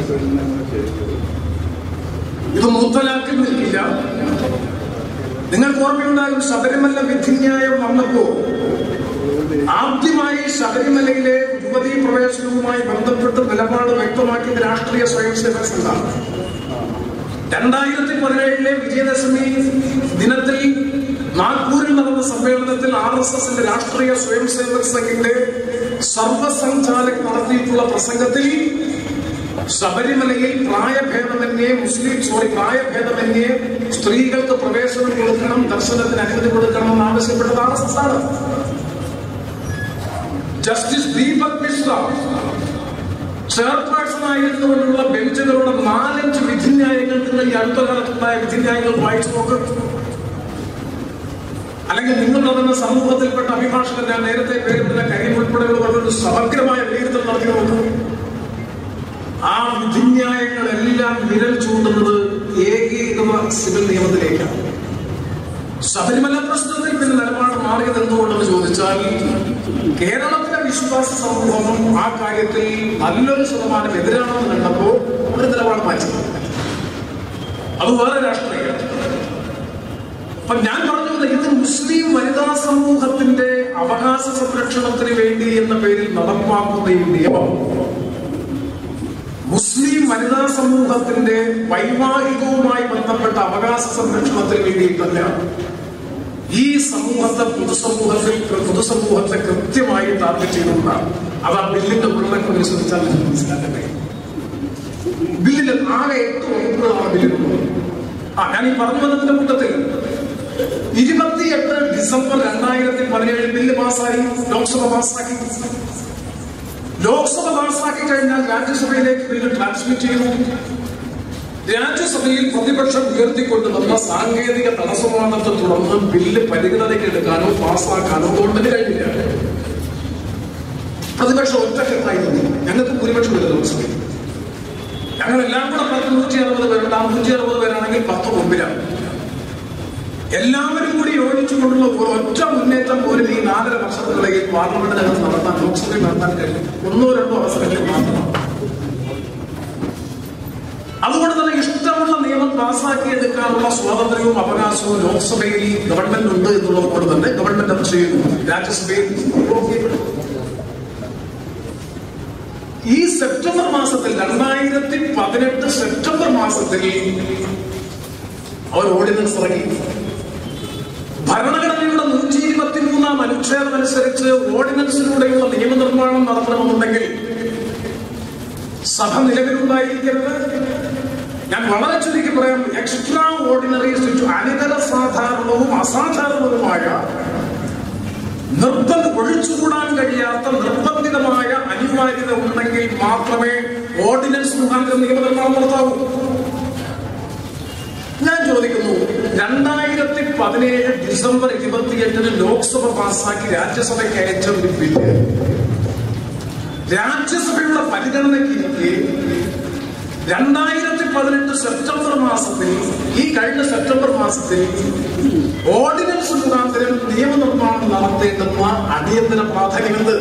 ഇത് മുത്തലാഖിൽ നിൽക്കില്ല നിങ്ങൾക്ക് ഓർമ്മയുണ്ടാകും ശബരിമല വിധിന്യായം വന്നപ്പോ ആദ്യമായി ശബരിമലയിലെ യുവതീ പ്രവേശനവുമായി ബന്ധപ്പെട്ട് നിലപാട് വ്യക്തമാക്കിയത് രാഷ്ട്രീയ സ്വയം സേവക സംഘമാണ് രണ്ടായിരത്തി പതിനേഴിലെ വിജയദശമി ദിനത്തിൽ നാഗ്പൂരിൽ നടന്ന സമ്മേളനത്തിൽ ആർ എസ് എസിന്റെ രാഷ്ട്രീയ സ്വയം സേവക് സംഘിന്റെ സർവസംഘാലക് നടത്തിയിട്ടുള്ള പ്രസംഗത്തിൽ ശബരിമലയിൽ പ്രായഭേദമന്യേ മുസ്ലിം സോറി പ്രായഭേദമന്യേ സ്ത്രീകൾക്ക് പ്രവേശനം കൊടുക്കണം ദർശനത്തിന് അനുമതി കൊടുക്കണം എന്ന് ആവശ്യപ്പെട്ടത് ആർ എസ് എസ് ആണ് ജസ്റ്റിസ് ദീപക് മിശ്ര ചെയർപേഴ്സൺ ആയിരുന്നുകൊണ്ടുള്ള ബെഞ്ചുകളുടെ നാലഞ്ച് വിധിന്യായങ്ങൾ നിങ്ങൾ ഈ അടുത്ത കാലത്തുണ്ടായ വിധിന്യായങ്ങൾ വായിച്ചു നോക്കും അല്ലെങ്കിൽ നിങ്ങളുടെ തന്നെ സമൂഹത്തിൽപ്പെട്ട അഭിഭാഷകൻ ഞാൻ നേരത്തെ പേരിടുന്ന കാര്യം ഉൾപ്പെടെയുള്ളവരുടെ ഒരു സമഗ്രമായ വിലയിരുത്തൽ നടത്തി നോക്കും ആ വിധിന്യായങ്ങളെല്ലാം വിരൽ ചൂണ്ടുന്നത് ഏകീകൃത സിവിൽ നിയമത്തിലേക്കാണ് ശബരിമല പ്രശ്നത്തിൽ പിന്നെ നിലപാട് മാറിയത് എന്തുകൊണ്ടെന്ന് ചോദിച്ചാൽ കേരളത്തിലെ വിശ്വാസ സമൂഹം ആ കാര്യത്തിൽ നല്ലൊരു ശതമാനം എതിരാണെന്ന് കണ്ടപ്പോ ഒരു നിലപാട് മാറ്റി അത് വേറെ രാഷ്ട്രീയം അപ്പൊ ഞാൻ പറഞ്ഞത് ഇത് മുസ്ലിം വനിതാ സമൂഹത്തിന്റെ അവകാശ സംരക്ഷണത്തിന് വേണ്ടി എന്ന പേരിൽ നടപ്പാക്കുന്ന ഈ നിയമം മുസ്ലിം വനിതാ സമൂഹത്തിന്റെ വൈവാഹികവുമായി ബന്ധപ്പെട്ട അവകാശ സംരക്ഷണത്തിന് വേണ്ടിയിട്ടല്ല ഈ സമൂഹത്തെ പൊതുസമൂഹത്തിൽ പൊതുസമൂഹത്തെ കൃത്യമായി ടാർഗറ്റ് ചെയ്തുകൊണ്ടാണ് അത് ആ ബില്ലിന്റെ ഉള്ളടക്കം പരിശോധിച്ചാൽ നിങ്ങൾക്ക് മനസ്സിലാക്കാൻ കഴിയും ബില്ലിൽ ആകെ എട്ട് വകുപ്പുകളാണ് ബില്ലിലുള്ളത് ആ ഞാൻ ഈ പറഞ്ഞു വന്നതിന്റെ കൂട്ടത്തിൽ ഇരുപത്തിയെട്ട് ഡിസംബർ രണ്ടായിരത്തി പതിനേഴ് ബില്ല് പാസ്സായി ലോക്സഭ പാസ്സാക്കി ലോക്സഭ പാസ്സാക്കി കഴിഞ്ഞാൽ രാജ്യസഭയിലേക്ക് ബില്ല് ട്രാൻസ്മിറ്റ് ചെയ്തു രാജ്യസഭയിൽ പ്രതിപക്ഷം ഉയർത്തിക്കൊണ്ടുവന്ന സാങ്കേതിക തടസ്സമാണെന്ന് തുടർന്ന് ബില്ല് പരിഗണനയ്ക്ക് എടുക്കാനോ പാസ്സാക്കാനോ ഗവൺമെന്റ് കഴിഞ്ഞില്ല പ്രതിപക്ഷം ഒറ്റക്കെട്ടായി നിന്നു ഞങ്ങൾക്ക് ഭൂരിപക്ഷമില്ല ലോക്സഭയിൽ ഞങ്ങൾ എല്ലാം കൂടെ പത്ത് നൂറ്റി അറുപത് പേരുണ്ട് ആ നൂറ്റി അറുപത് പേരാണെങ്കിൽ പത്ത് മുമ്പിലാണ് എല്ലാവരും കൂടി യോജിച്ചുകൊണ്ടുള്ള ഒരു ഒറ്റ മുന്നേറ്റം പോലും ഈ നാലര വർഷത്തിനിടയിൽ പാർലമെന്റിനകത്ത് നടത്താൻ ലോക്സഭയിൽ നടത്താൻ കഴിയും ഒന്നോ രണ്ടോ അവസരങ്ങളിൽ മാത്രമാണ് അതുകൊണ്ട് തന്നെ ഇഷ്ടമുള്ള നിയമം പാസ്സാക്കി എടുക്കാനുള്ള സ്വാതന്ത്ര്യവും അവകാശവും ലോക്സഭയിൽ ഗവൺമെന്റ് ഉണ്ട് എന്നുള്ളത് കൊണ്ട് തന്നെ ഗവൺമെന്റ് അത് ചെയ്യുന്നു രാജ്യസഭയിൽ ഈ സെപ്റ്റംബർ മാസത്തിൽ രണ്ടായിരത്തി പതിനെട്ട് സെപ്റ്റംബർ മാസത്തിൽ അവർ ഓർഡിനൻസ് ഇറങ്ങി ഭരണഘടനയുടെ നൂറ്റി ഇരുപത്തി മൂന്നാം അനുച്ഛേദം അനുസരിച്ച് ഓർഡിനൻസിലൂടെയുള്ള നിയമനിർമ്മാണം നടത്തണമെന്നുണ്ടെങ്കിൽ സഭ നിലവിലുണ്ടായിരിക്കരുത് ഞാൻ വളരെ ചുരുക്കി പറയാം എക്സ്ട്രാ ഓർഡിനറി അനിതര സാധാരണവും അസാധാരണവുമായ നിർബന്ധ ഒഴിച്ചുകൂടാൻ കഴിയാത്ത നിർബന്ധിതമായ അനിവാര്യത ഉണ്ടെങ്കിൽ മാത്രമേ ഓർഡിനൻസ് മുഖാന്തരം നിയമനിർമ്മാണം നടത്താവൂ ഞാൻ ചോദിക്കുന്നു രണ്ടായിരത്തി പതിനേഴ് ഡിസംബർ ഇരുപത്തിയെട്ടിന് ലോക്സഭ പാസ്സാക്കി രാജ്യസഭയ്ക്ക് അയച്ച ഒരു ബില്ല് രാജ്യസഭയുടെ പരിഗണനയ്ക്കിരിക്കെ രണ്ടായിരത്തി പതിനെട്ട് സെപ്റ്റംബർ മാസത്തിൽ ഈ കഴിഞ്ഞ സെപ്റ്റംബർ മാസത്തിൽ ഓർഡിനൻസ് മുഖാന്തരം നിയമനിർമ്മാണം നടത്തേണ്ടുന്ന അടിയന്തര പ്രാധാന്യമുണ്ട്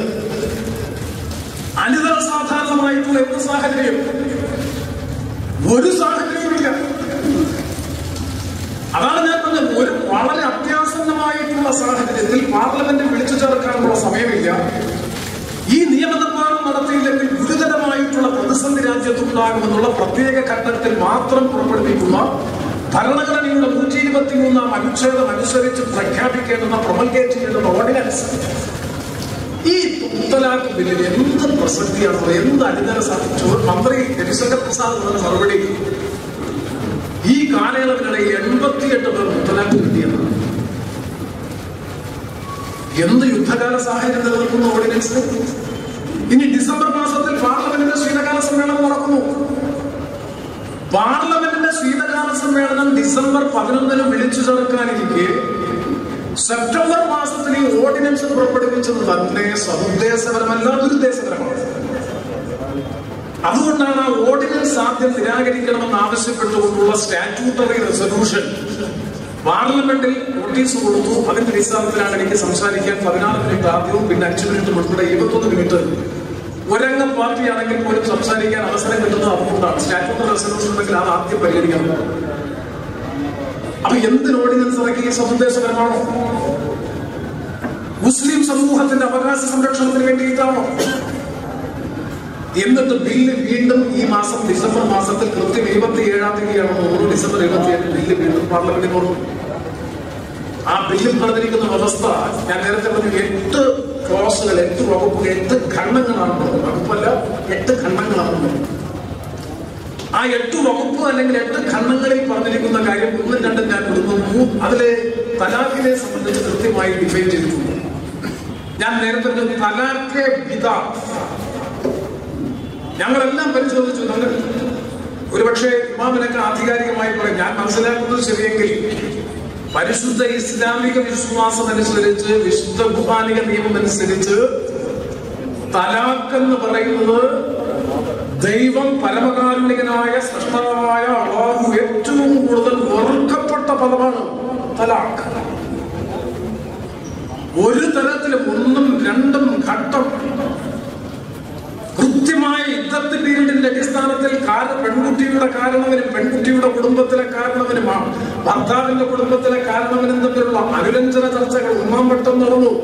അനിതര സാധാരണമായിട്ടുള്ള എന്ത് സാഹചര്യം ഒരു സാഹചര്യവുമില്ല അതാണ് ഞാൻ പറഞ്ഞത് ഒരു വളരെ അത്യാസന്നമായിട്ടുള്ള സാഹചര്യത്തിൽ പാർലമെന്റ് വിളിച്ചു ചേർക്കാനുള്ള സമയമില്ല ഈ നിയമനിർമ്മാണം നടത്തിയില്ലെങ്കിൽ ഗുരുതരമായിട്ടുള്ള പ്രതിസന്ധി രാജ്യത്തുണ്ടാകുമെന്നുള്ള പ്രത്യേക ഘട്ടത്തിൽ മാത്രം പുറപ്പെടുവിക്കുന്ന ഭരണഘടനയുടെ നൂറ്റി ഇരുപത്തി മൂന്നാം അനുച്ഛേദം അനുസരിച്ച് പ്രഖ്യാപിക്കേണ്ടുന്ന പ്രൊമൽഗേറ്റ് ചെയ്യേണ്ടുന്ന ഓർഡിനൻസ് ഈ മുത്തലാഖ് ബില്ലിന് എന്ത് പ്രസക്തിയാണോ എന്ത് അടിതര സാധിച്ചു മന്ത്രി രവിശങ്കർ പ്രസാദ് പറഞ്ഞ മറുപടി ഈ കാലയളവിനിടയിൽ എൺപത്തിയെട്ട് പേർ മുത്തലാഖ് കിട്ടിയതാണ് എന്ത് യുദ്ധകാല സാഹചര്യം നിലനിൽക്കുന്ന ഓർഡിനൻസ് ഇനി ഡിസംബർ മാസത്തിൽ പാർലമെന്റിന്റെ ശീതകാല സമ്മേളനം നടക്കുന്നു പാർലമെന്റിന്റെ ശീതകാല സമ്മേളനം ഡിസംബർ പതിനൊന്നിന് വിളിച്ചു ചേർക്കാനിരിക്കെ സെപ്റ്റംബർ മാസത്തിൽ ഈ ഓർഡിനൻസ് പുറപ്പെടുവിച്ചത് തന്നെ സതുദ്ദേശപരമല്ല ദുരുദ്ദേശപരമാണ് അതുകൊണ്ടാണ് ആ ഓർഡിനൻസ് ആദ്യം നിരാകരിക്കണമെന്ന് ആവശ്യപ്പെട്ടുകൊണ്ടുള്ള സ്റ്റാറ്റ്യൂട്ടറി റെസൊല്യൂഷൻ പാർലമെന്റിൽ നോട്ടീസ് കൊടുത്തു അതിന്റെ അടിസ്ഥാനത്തിലാണ് എനിക്ക് സംസാരിക്കാൻ പതിനാറ് മിനിറ്റ് ആദ്യവും പിന്നെ അഞ്ചു മിനിറ്റ് ഉൾപ്പെടെ ഇരുപത്തൊന്ന് മിനിറ്റ് ഒരംഗ പാർട്ടിയാണെങ്കിൽ പോലും സംസാരിക്കാൻ അവസരം കിട്ടുന്നത് അതുകൊണ്ടാണ് സ്റ്റാറ്റ്യൂട്ടറി റെസൊല്യൂഷൻ ഉണ്ടെങ്കിൽ അത് ആദ്യം പരിഗണിക്കണം അപ്പൊ എന്തിന് ഓർഡിനൻസ് ഇറക്കി സമുദ്ദേശപരമാണോ മുസ്ലിം സമൂഹത്തിന്റെ അവകാശ സംരക്ഷണത്തിന് വേണ്ടിയിട്ടാണോ എന്നിട്ട് ബില്ല് വീണ്ടും ഈ മാസം ഡിസംബർ മാസത്തിൽ കൃത്യം ഇരുപത്തി ഏഴാം തീയതിയാണ് തോന്നുന്നു ഡിസംബർ ഇരുപത്തി ഏഴിന് ബില്ല് വീണ്ടും പാർലമെന്റിൽ കൊണ്ടു ആ ബില്ലിൽ പറഞ്ഞിരിക്കുന്ന വ്യവസ്ഥ ഞാൻ നേരത്തെ പറഞ്ഞു എട്ട് ക്ലോസുകൾ എട്ട് വകുപ്പുകൾ എട്ട് ഖണ്ഡങ്ങളാണ് വകുപ്പല്ല എട്ട് ഖണ്ഡങ്ങളാണ് ആ എട്ട് വകുപ്പ് അല്ലെങ്കിൽ എട്ട് ഖണ്ഡങ്ങളിൽ പറഞ്ഞിരിക്കുന്ന കാര്യം ഒന്നും രണ്ടും ഞാൻ കൊടുക്കുന്നു അതിലെ തലാഖിനെ സംബന്ധിച്ച് കൃത്യമായി ഡിഫൈൻ ചെയ്തിട്ടുണ്ട് ഞാൻ നേരത്തെ പറഞ്ഞു തലാഖെ വിധ ഞങ്ങളെല്ലാം പരിശോധിച്ചു ഞങ്ങൾ ഒരുപക്ഷെ ഇമാമിനൊക്കെ ആധികാരികമായി പറയും ഞാൻ മനസ്സിലാക്കുന്നത് ശരിയെങ്കിൽ പരിശുദ്ധ ഇസ്ലാമിക വിശ്വാസം അനുസരിച്ച് വിശുദ്ധ ഖുർആാനിക നിയമം അനുസരിച്ച് തലാഖ് എന്ന് പറയുന്നത് ദൈവം പരമകാരുണികനായ സൃഷ്ടാവായ അള്ളാഹു ഏറ്റവും കൂടുതൽ വെറുക്കപ്പെട്ട പദമാണ് തലാഖ് ഒരു തരത്തിലും ഒന്നും രണ്ടും ഘട്ടം കൃത്യമായ യുദ്ധത്ത് പീരീഡിന്റെ അടിസ്ഥാനത്തിൽ കാര പെൺകുട്ടിയുടെ കാരണവനും പെൺകുട്ടിയുടെ കുടുംബത്തിലെ കാരണവനുമാണ് ഭർത്താവിന്റെ കുടുംബത്തിലെ കാരണവനും തമ്മിലുള്ള അനുരഞ്ജന ചർച്ചകൾ ഒന്നാം വട്ടം നടന്നു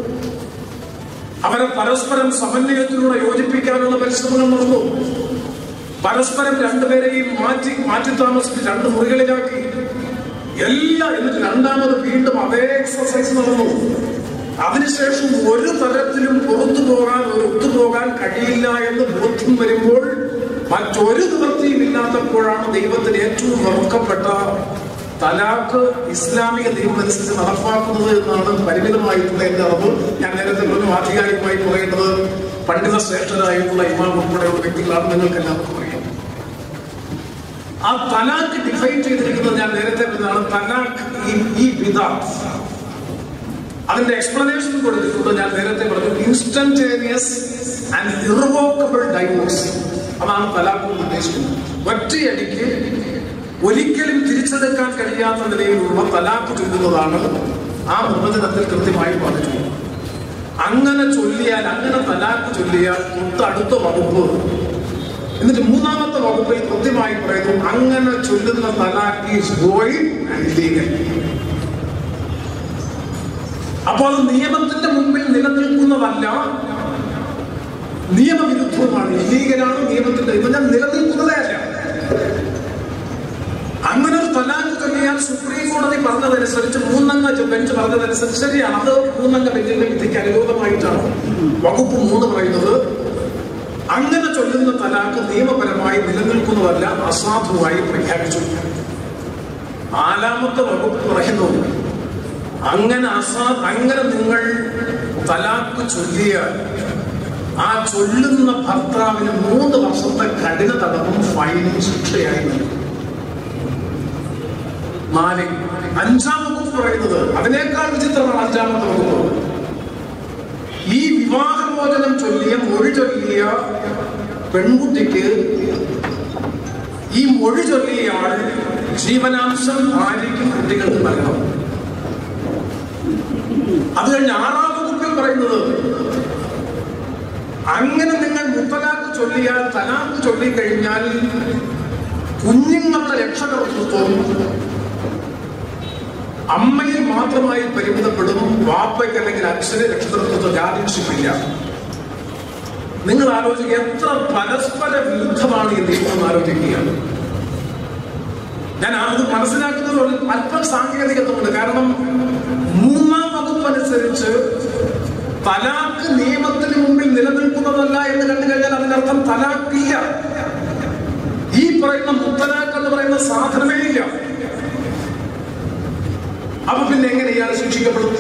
അവരെ പരസ്പരം സമന്വയത്തിലൂടെ യോജിപ്പിക്കാനുള്ള പരിശ്രമങ്ങൾ നടന്നു പരസ്പരം രണ്ടുപേരെയും മാറ്റി മാറ്റി താമസിച്ച് രണ്ട് മുറികളിലാക്കി എല്ലാം എന്നിട്ട് രണ്ടാമത് വീണ്ടും അതേ എക്സസൈസ് നടന്നു അതിനുശേഷം ഒരു തരത്തിലും പുറത്തു പോകാൻ ഒരു ഒത്തുപോകാൻ കഴിയില്ല എന്ന് ബോധ്യം വരുമ്പോൾ മറ്റൊരു നിവൃത്തിയും ഇല്ലാത്തപ്പോഴാണ് ദൈവത്തിന് ഏറ്റവും വെറുക്കപ്പെട്ട തലാഖ് ഇസ്ലാമിക നിയമമനുസരിച്ച് നടപ്പാക്കുന്നത് എന്നാണ് പരിമിതമായിട്ടുള്ള എന്റെ അറിവ് ഞാൻ നേരത്തെ പറഞ്ഞു ആധികാരികമായി പറയേണ്ടത് പണ്ഡിത ശ്രേഷ്ഠരായിട്ടുള്ള ഇമാം ഉൾപ്പെടെയുള്ള വ്യക്തികളാണ് നിങ്ങൾക്ക് എല്ലാവർക്കും അറിയാം ആ തലാഖ് ഡിഫൈൻ ചെയ്തിരിക്കുന്നത് ഞാൻ നേരത്തെ പറഞ്ഞതാണ് തലാഖ് ഈ ഈ വിധ അതിന്റെ എക്സ്പ്ലനേഷൻ കൊടുത്തിട്ടുണ്ട് ഞാൻ നേരത്തെ പറഞ്ഞു ഇൻസ്റ്റന്റേനിയസ് ആൻഡ് ഇറവോക്കബിൾ ഡൈവോഴ്സ് അതാണ് തലാഖ് കൊണ്ട് ഉദ്ദേശിക്കുന്നത് ഒറ്റയടിക്ക് ഒരിക്കലും തിരിച്ചെടുക്കാൻ കഴിയാത്ത നിലയിലുള്ള തലാഖ് ചൊല്ലുന്നതാണ് ആ നിർവചനത്തിൽ കൃത്യമായി പറഞ്ഞിട്ടുള്ളത് അങ്ങനെ ചൊല്ലിയാൽ അങ്ങനെ തലാഖ് ചൊല്ലിയാൽ തൊട്ടടുത്ത വകുപ്പ് എന്നിട്ട് മൂന്നാമത്തെ വകുപ്പിൽ കൃത്യമായി പറയുന്നു അങ്ങനെ ചൊല്ലുന്ന talaq is going and legal അപ്പോൾ അത് നിയമത്തിന്റെ മുമ്പിൽ നിലനിൽക്കുന്നതല്ല നിയമവിരുദ്ധവുമാണ് ഇല്ലീഗലാണ് നിയമത്തിന്റെ ഇപ്പൊ ഞാൻ നിലനിൽക്കുന്നതേ അല്ല അങ്ങനെ ഒരു തലാഖ് ചൊല്ലിയാൽ സുപ്രീം കോടതി പറഞ്ഞതനുസരിച്ച് മൂന്നംഗ ബെഞ്ച് പറഞ്ഞതനുസരിച്ച് ശരിയാണ് അത് മൂന്നംഗ ബെഞ്ചിന്റെ വിധിക്ക് അനുകൂലമായിട്ടാണ് വകുപ്പ് മൂന്ന് പറയുന്നത് അങ്ങനെ ചൊല്ലുന്ന തലാഖ് നിയമപരമായി നിലനിൽക്കുന്നതല്ല അസാധുവായി പ്രഖ്യാപിച്ചു നാലാമത്തെ വകുപ്പ് പറയുന്നു അങ്ങനെ അസാ അങ്ങനെ നിങ്ങൾ തലാഖ് ചൊല്ലിയാൽ ആ ചൊല്ലുന്ന ഭർത്താവിന് മൂന്ന് വർഷത്തെ കഠിന തടവും ഫൈനും ശിക്ഷയായി നൽകും നാല് അഞ്ചാം വകുപ്പ് പറയുന്നത് അതിനേക്കാൾ വിചിത്രമാണ് അഞ്ചാമത്തെ വകുപ്പ് ഈ വിവാഹമോചനം ചൊല്ലിയ മൊഴി ചൊല്ലിയ പെൺകുട്ടിക്ക് ഈ മൊഴി ചൊല്ലിയ ആൾ ജീവനാംശം ഭാര്യയ്ക്കും കുട്ടികൾക്ക് നൽകണം അത് കഴിഞ്ഞ് ആറാം വകുപ്പിൽ പറയുന്നത് അങ്ങനെ നിങ്ങൾ മുത്തലാഖ് ചൊല്ലിയാൽ തലാഖ് ചൊല്ലിക്കഴിഞ്ഞാൽ കുഞ്ഞുങ്ങളുടെ രക്ഷകർത്തൃത്വം അമ്മയിൽ മാത്രമായി പരിമിതപ്പെടും വാപ്പയ്ക്ക് അല്ലെങ്കിൽ അച്ഛന് രക്ഷകർത്തൃത്വം യാദൃശ്യമില്ല നിങ്ങൾ ആലോചിക്കുക എത്ര പരസ്പര വിരുദ്ധമാണ് ഈ നിയമം ആലോചിക്കുക ഞാൻ അത് മനസ്സിലാക്കുന്നത് ഒരു അല്പം സാങ്കേതികത്വമുണ്ട് കാരണം മൂന്നാം വകുപ്പ് അനുസരിച്ച് തലാക്ക് നിയമത്തിന് മുമ്പിൽ നിലനിൽക്കുന്നതല്ല എന്ന് കണ്ടു കഴിഞ്ഞാൽ അതിനർത്ഥം തലാക്കില്ല ഈ പറയുന്ന മുത്തലാഖ് എന്ന് പറയുന്ന സാധനമേ ഇല്ല അപ്പൊ പിന്നെ എങ്ങനെ ഇയാൾ ശിക്ഷിക്കപ്പെടുന്നു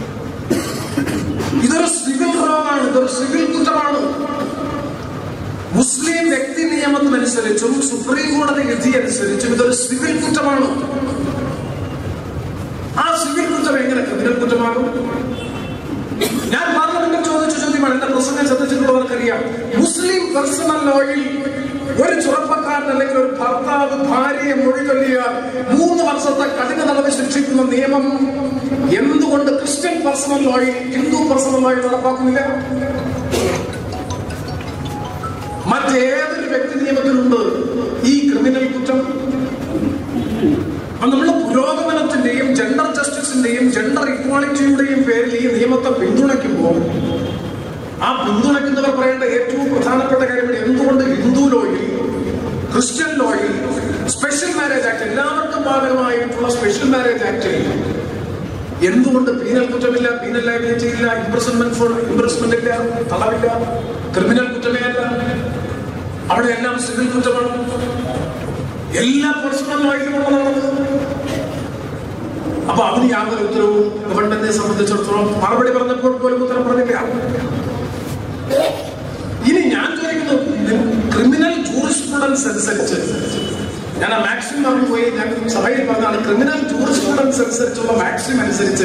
ഇതൊരു സിവിൽ റോങ്ങാണ് ഇതൊരു സിവിൽ കുറ്റമാണ് മുസ്ലിം വ്യക്തി നിയമത്തിനനുസരിച്ചും സുപ്രീം കോടതി വിധി അനുസരിച്ചും ഇതൊരു സിവിൽ കുറ്റമാണ് ആ സിവിൽ കുറ്റം എങ്ങനെ ക്രിമിനൽ കുറ്റമാകും ഞാൻ പാർലമെന്റിൽ ചോദിച്ച ചോദ്യമാണ് എന്റെ പ്രസംഗം ശ്രദ്ധിച്ചിട്ടുള്ളവർക്കറിയാം മുസ്ലിം പേഴ്സണൽ ലോയിൽ ഒരു ചെറുപ്പക്കാരൻ അല്ലെങ്കിൽ ഒരു ഭർത്താവ് ഭാര്യയെ മൊഴി ചൊല്ലിയാൽ മൂന്ന് വർഷത്തെ കഠിന തടവ് ശിക്ഷിക്കുന്ന നിയമം എന്തുകൊണ്ട് ക്രിസ്ത്യൻ പേഴ്സണൽ ലോയിൽ ഹിന്ദു പേഴ്സണൽ ലോയിൽ നടപ്പാക്കുന്നില്ല മറ്റേതൊരു വ്യക്തി നിയമത്തിലുണ്ട് ഈ ക്രിമിനൽ കുറ്റം നമ്മൾ പുരോഗമനത്തിന്റെയും ജെൻഡർ ജസ്റ്റിസിന്റെയും ജെൻഡർ ഇക്വാളിറ്റിയുടെയും പേരിൽ ഈ നിയമത്തെ പിന്തുണയ്ക്കുമ്പോൾ ആ പിന്തുണയ്ക്കുന്നവർ പറയേണ്ട ഏറ്റവും പ്രധാനപ്പെട്ട കാര്യം എന്തുകൊണ്ട് ഹിന്ദു ലോയിൽ ക്രിസ്ത്യൻ ലോയിൽ സ്പെഷ്യൽ മാരേജ് ആക്ട് എല്ലാവർക്കും ബാധകമായിട്ടുള്ള സ്പെഷ്യൽ മാരേജ് ആക്ടിൽ എന്തുകൊണ്ട് പീനൽ കുറ്റമില്ല പീനൽ ലയബിലിറ്റി ഇല്ല ഇംപ്രസ്മെന്റ് ഫോർ ഇംപ്രസ്മെന്റ് ഇല്ല തളവില്ല ക്രിമിനൽ കുറ്റമേ അല്ല അവിടെ എല്ലാം സിവിൽ കുറ്റമാണ് എല്ലാ പേഴ്സണൽ ലോയിലും ഉള്ളതാണത് അപ്പൊ അതിന് യാതൊരു ഉത്തരവും ഗവൺമെന്റിനെ സംബന്ധിച്ചിടത്തോളം മറുപടി പറഞ്ഞപ്പോൾ പോലും ഉത്തരം പറഞ്ഞില്ല ഇനി ഞാൻ ചോദിക്കുന്നു ക്രിമിനൽ ജൂറിസ്പ്രുഡൻസ് അനുസരിച്ച് ഞാൻ ആ മാക്സിമം പറഞ്ഞു പോയി ഞാൻ സഭയിൽ പറഞ്ഞാണ് ക്രിമിനൽ ജൂറിസ്പ്രുഡൻസ് അനുസരിച്ചുള്ള മാക്സിമം അനുസരിച്ച്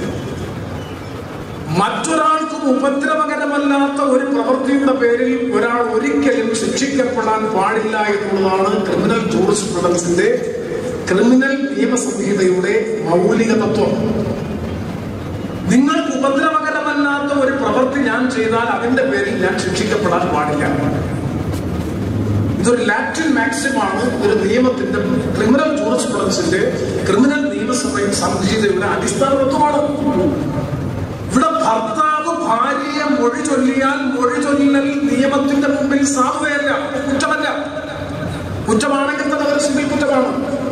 മറ്റൊരാൾക്കും ഉപദ്രവകരമല്ലാത്ത ഒരു പ്രവൃത്തിയുടെ പേരിൽ ഒരാൾ ഒരിക്കലും ശിക്ഷിക്കപ്പെടാൻ പാടില്ല എന്നുള്ളതാണ് ക്രിമിനൽ ജൂറിസ്പ്രുഡൻസിന്റെ ക്രിമിനൽ നിയമസംഹിതയുടെ മൗലിക തത്വം നിങ്ങൾക്ക് ഉപദ്രവകരമല്ലാത്ത ഒരു പ്രവൃത്തി ഞാൻ ചെയ്താൽ അതിന്റെ പേരിൽ ഞാൻ ശിക്ഷിക്കപ്പെടാൻ പാടില്ല ഇതൊരു ലാറ്റിൻ മാക്സിമാണ് ഒരു നിയമത്തിന്റെ ക്രിമിനൽ ജൂറിസ്പ്രുഡൻസിന്റെ ക്രിമിനൽ നിയമസഭ സംഹിതയുടെ അടിസ്ഥാന തത്വമാണ് ഇവിടെ ഭർത്താവ് ഭാര്യയെ മൊഴി ചൊല്ലിയാൽ മൊഴി ചൊല്ലൽ നിയമത്തിന്റെ മുമ്പിൽ സാധുവയല്ല കുറ്റമല്ല കുറ്റമാണെങ്കിൽ തന്നെ ഒരു സിവിൽ കുറ്റമാണ്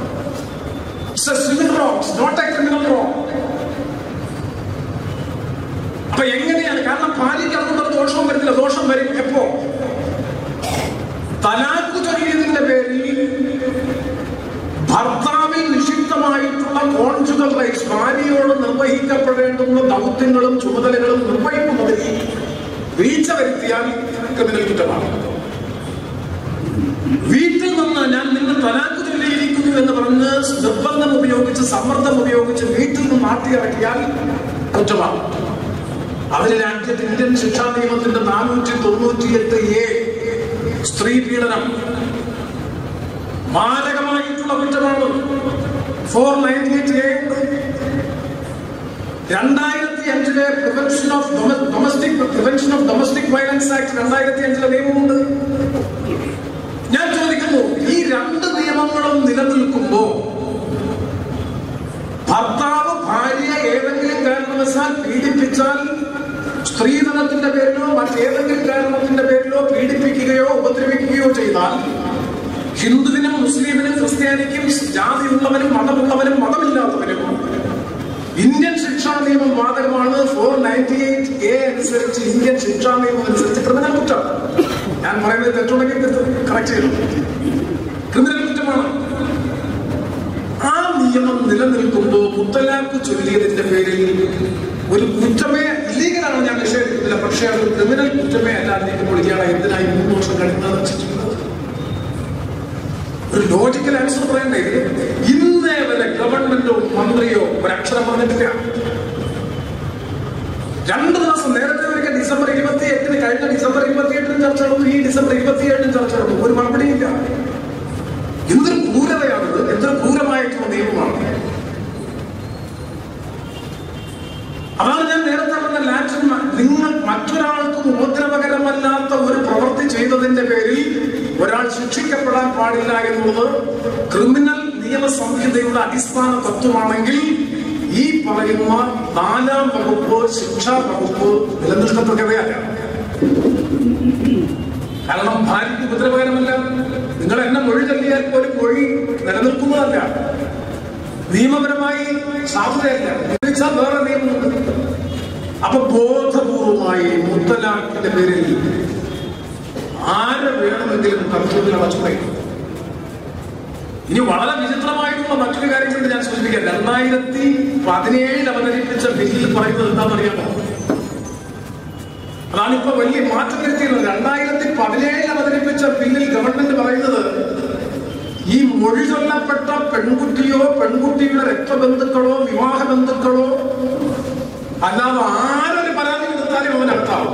civil wrong not a criminal wrong അപ്പൊ എങ്ങനെയാണ് കാരണം ഭാര്യയ്ക്ക് അതുകൊണ്ടൊരു ദോഷവും വരുന്നില്ല ദോഷം വരും എപ്പോ തലാഖ് ചൊല്ലിയതിന്റെ പേരിൽ ഭർത്താവിൽ നിഷിദ്ധമായിട്ടുള്ള കോൺജുഗൽ റൈറ്റ്സ് ഭാര്യയോട് നിർവഹിക്കപ്പെടേണ്ടുന്ന ദൗത്യങ്ങളും ചുമതലകളും നിർവഹിക്കുന്നതിൽ വീഴ്ച വരുത്തിയാൽ ക്രിമിനൽ കുറ്റമാണ് വീട്ടിൽ നിന്ന് ഞാൻ നിങ്ങൾ തലാഖ് ചൊല്ലിയിരിക്കുന്നു എന്ന് പറഞ്ഞ് നിർബന്ധം ഉപയോഗിച്ച് സമ്മർദ്ദം ഉപയോഗിച്ച് വീട്ടിൽ നിന്ന് മാറ്റിയിറക്കിയാൽ കുറ്റമാണ് അതിന് രാജ്യത്ത് ഇന്ത്യൻ ശിക്ഷാ നിയമത്തിന്റെ നാനൂറ്റി തൊണ്ണൂറ്റിയെട്ട് എ സ്ത്രീ പീഡനം മാരകമായിട്ടുള്ള കുറ്റമാണ് ഫോർ നയൻറ്റി എയ്റ്റ് എ രണ്ടായിരത്തി അഞ്ചിലെ prevention of domestic prevention of domestic violence act രണ്ടായിരത്തി അഞ്ചിലെ നിയമമുണ്ട് ഞാൻ ചോദിക്കുന്നു ഈ രണ്ട് നിയമങ്ങളും നിലനിൽക്കുമ്പോ ഭർത്താവ് ഭാര്യ ഏതെങ്കിലും കാരണവശാൽ പീഡിപ്പിച്ചാൽ സ്ത്രീധനത്തിന്റെ പേരിലോ മറ്റേതെങ്കിലും കാരണത്തിന്റെ പേരിലോ പീഡിപ്പിക്കുകയോ ഉപദ്രവിക്കുകയോ ചെയ്താൽ ഹിന്ദുവിനും മുസ്ലിമിനും ക്രിസ്ത്യാനിക്കും ജാതിയുള്ളവനും മതമുള്ളവനും മതമില്ലാത്തവനും ഇന്ത്യൻ ശിക്ഷാ നിയമം ബാധകമാണ് ഫോർ നയൻറ്റി എയ്റ്റ് എ അനുസരിച്ച് ഇന്ത്യൻ ശിക്ഷാ നിയമം അനുസരിച്ച് ക്രിമിനൽ കുറ്റം ഞാൻ പറയുന്നത് തെറ്റുണ്ടെങ്കിൽ കറക്റ്റ് ചെയ്യണം ക്രിമിനൽ കുറ്റമാണ് ആ നിയമം നിലനിൽക്കുമ്പോൾ മുത്തലാഖ് ചൊല്ലിയതിന്റെ പേരിൽ ഒരു കുറ്റമേ ഇല്ലീഗലാണ് ഞാൻ നിഷേധിക്കുന്നില്ല പക്ഷേ അത് ഒരു ക്രിമിനൽ കുറ്റമേ അല്ലാതിരിക്കുമ്പോൾ ഇയാളെ എന്തിനായി മൂന്ന് വർഷം കഴിഞ്ഞത് വെച്ചിട്ടുള്ളത് ഒരു ലോജിക്കൽ ആൻസർ പറയണ്ടേ ഇന്നേ വരെ ഗവൺമെന്റോ മന്ത്രിയോ ഒരക്ഷരം പറഞ്ഞിട്ടില്ല രണ്ട് ദിവസം നേരത്തെ ഒരിക്കൽ ഡിസംബർ ഇരുപത്തി എട്ടിന് കഴിഞ്ഞ ഡിസംബർ ഇരുപത്തി എട്ടിന് ചർച്ച നടന്നു ഈ ഡിസംബർ ഇരുപത്തി ഏഴിന് ചർച്ച നടന്നു ഒരു മറുപടിയില്ല എന്തൊരു ക്രൂരതയാണിത് എന്തൊരു ക്രൂരമായിട്ടുള്ള നിയമമാണ് അതാണ് ഞാൻ നേരത്തെ പറഞ്ഞ ലാറ്റിൻ നിങ്ങൾ മറ്റൊരാൾക്കും ഉപദ്രവകരമല്ലാത്ത ഒരു പ്രവൃത്തി ചെയ്തതിന്റെ പേരിൽ ഒരാൾ ശിക്ഷിക്കപ്പെടാൻ പാടില്ല എന്നുള്ളത് ക്രിമിനൽ നിയമ സംഹിതയുടെ അടിസ്ഥാന തത്വമാണെങ്കിൽ ഈ പറയുന്ന നാലാം വകുപ്പ് ശിക്ഷാ വകുപ്പ് നിലനിർത്തപ്പെട്ടവയല്ല കാരണം ഭാര്യയ്ക്ക് ഉപദ്രവകരമല്ല നിങ്ങൾ എന്നെ മൊഴി ചൊല്ലിയാൽ പോലും മൊഴി നിലനിൽക്കുന്നതല്ല നിയമപരമായി സാധുതയല്ല ചോദിച്ചാൽ വേറെ നിയമമുണ്ട് അപ്പൊ ബോധപൂർവമായി മുത്തലാഖിന്റെ പേരിൽ ആരെ വേണമെങ്കിലും കർത്തവ്യം അടച്ചുപറയും ഇനി വളരെ വിചിത്രമായിട്ടുള്ള മറ്റൊരു കാര്യം കൂടി ഞാൻ സൂചിപ്പിക്കാം രണ്ടായിരത്തി പതിനേഴിൽ അവതരിപ്പിച്ച ബില്ലിൽ പറയുന്നത് എന്താണെന്നറിയാമോ അതാണ് ഇപ്പൊ വലിയ മാറ്റം വരുത്തിയത് രണ്ടായിരത്തി പതിനേഴിൽ അവതരിപ്പിച്ച ബില്ലിൽ ഗവൺമെന്റ് പറയുന്നത് ഈ മൊഴി ചൊല്ലപ്പെട്ട പെൺകുട്ടിയോ പെൺകുട്ടിയുടെ രക്തബന്ധുക്കളോ വിവാഹ ബന്ധുക്കളോ അല്ലാതെ ആരൊരു പരാതി കൊടുത്താലും അവൻ അടുത്താവും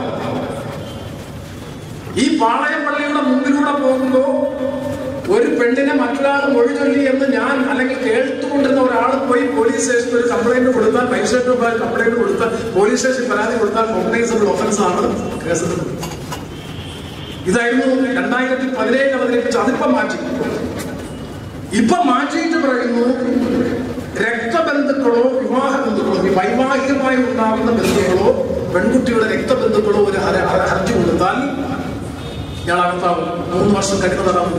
ഈ പാളയം പള്ളിയുടെ മുമ്പിലൂടെ പോകുമ്പോ ഒരു പെണ്ണിനെ മറ്റൊരാൾ മൊഴി ചൊല്ലി എന്ന് ഞാൻ അല്ലെങ്കിൽ കേട്ടുകൊണ്ടിരുന്ന ഒരാൾ പോയി പോലീസ് സ്റ്റേഷനിൽ ഒരു കംപ്ലൈന്റ് കൊടുത്താൽ മജിസ്ട്രേറ്റ് മുമ്പായി കംപ്ലൈന്റ് കൊടുത്താൽ പോലീസ് സ്റ്റേഷൻ പരാതി കൊടുത്താൽ കോഗ്നൈസബിൾ ഒഫൻസ് ആണ് കേസ് ഇതായിരുന്നു രണ്ടായിരത്തി പതിനേഴിൽ അവതരിപ്പിച്ച് അതിപ്പം മാറ്റി ഇപ്പൊ മാറ്റിയിട്ട് പറയുന്നു രക്തബന്ധുക്കളോ വിവാഹ ബന്ധുക്കളോ ഈ വൈവാഹികമായി ഉണ്ടാകുന്ന ബന്ധുക്കളോ പെൺകുട്ടിയുടെ രക്തബന്ധുക്കളോ ഒരു ഹര- ഹര- ഹർജി കൊടുത്താൽ ഞാൻ അകത്താവും മൂന്ന് വർഷം കരുതലാവും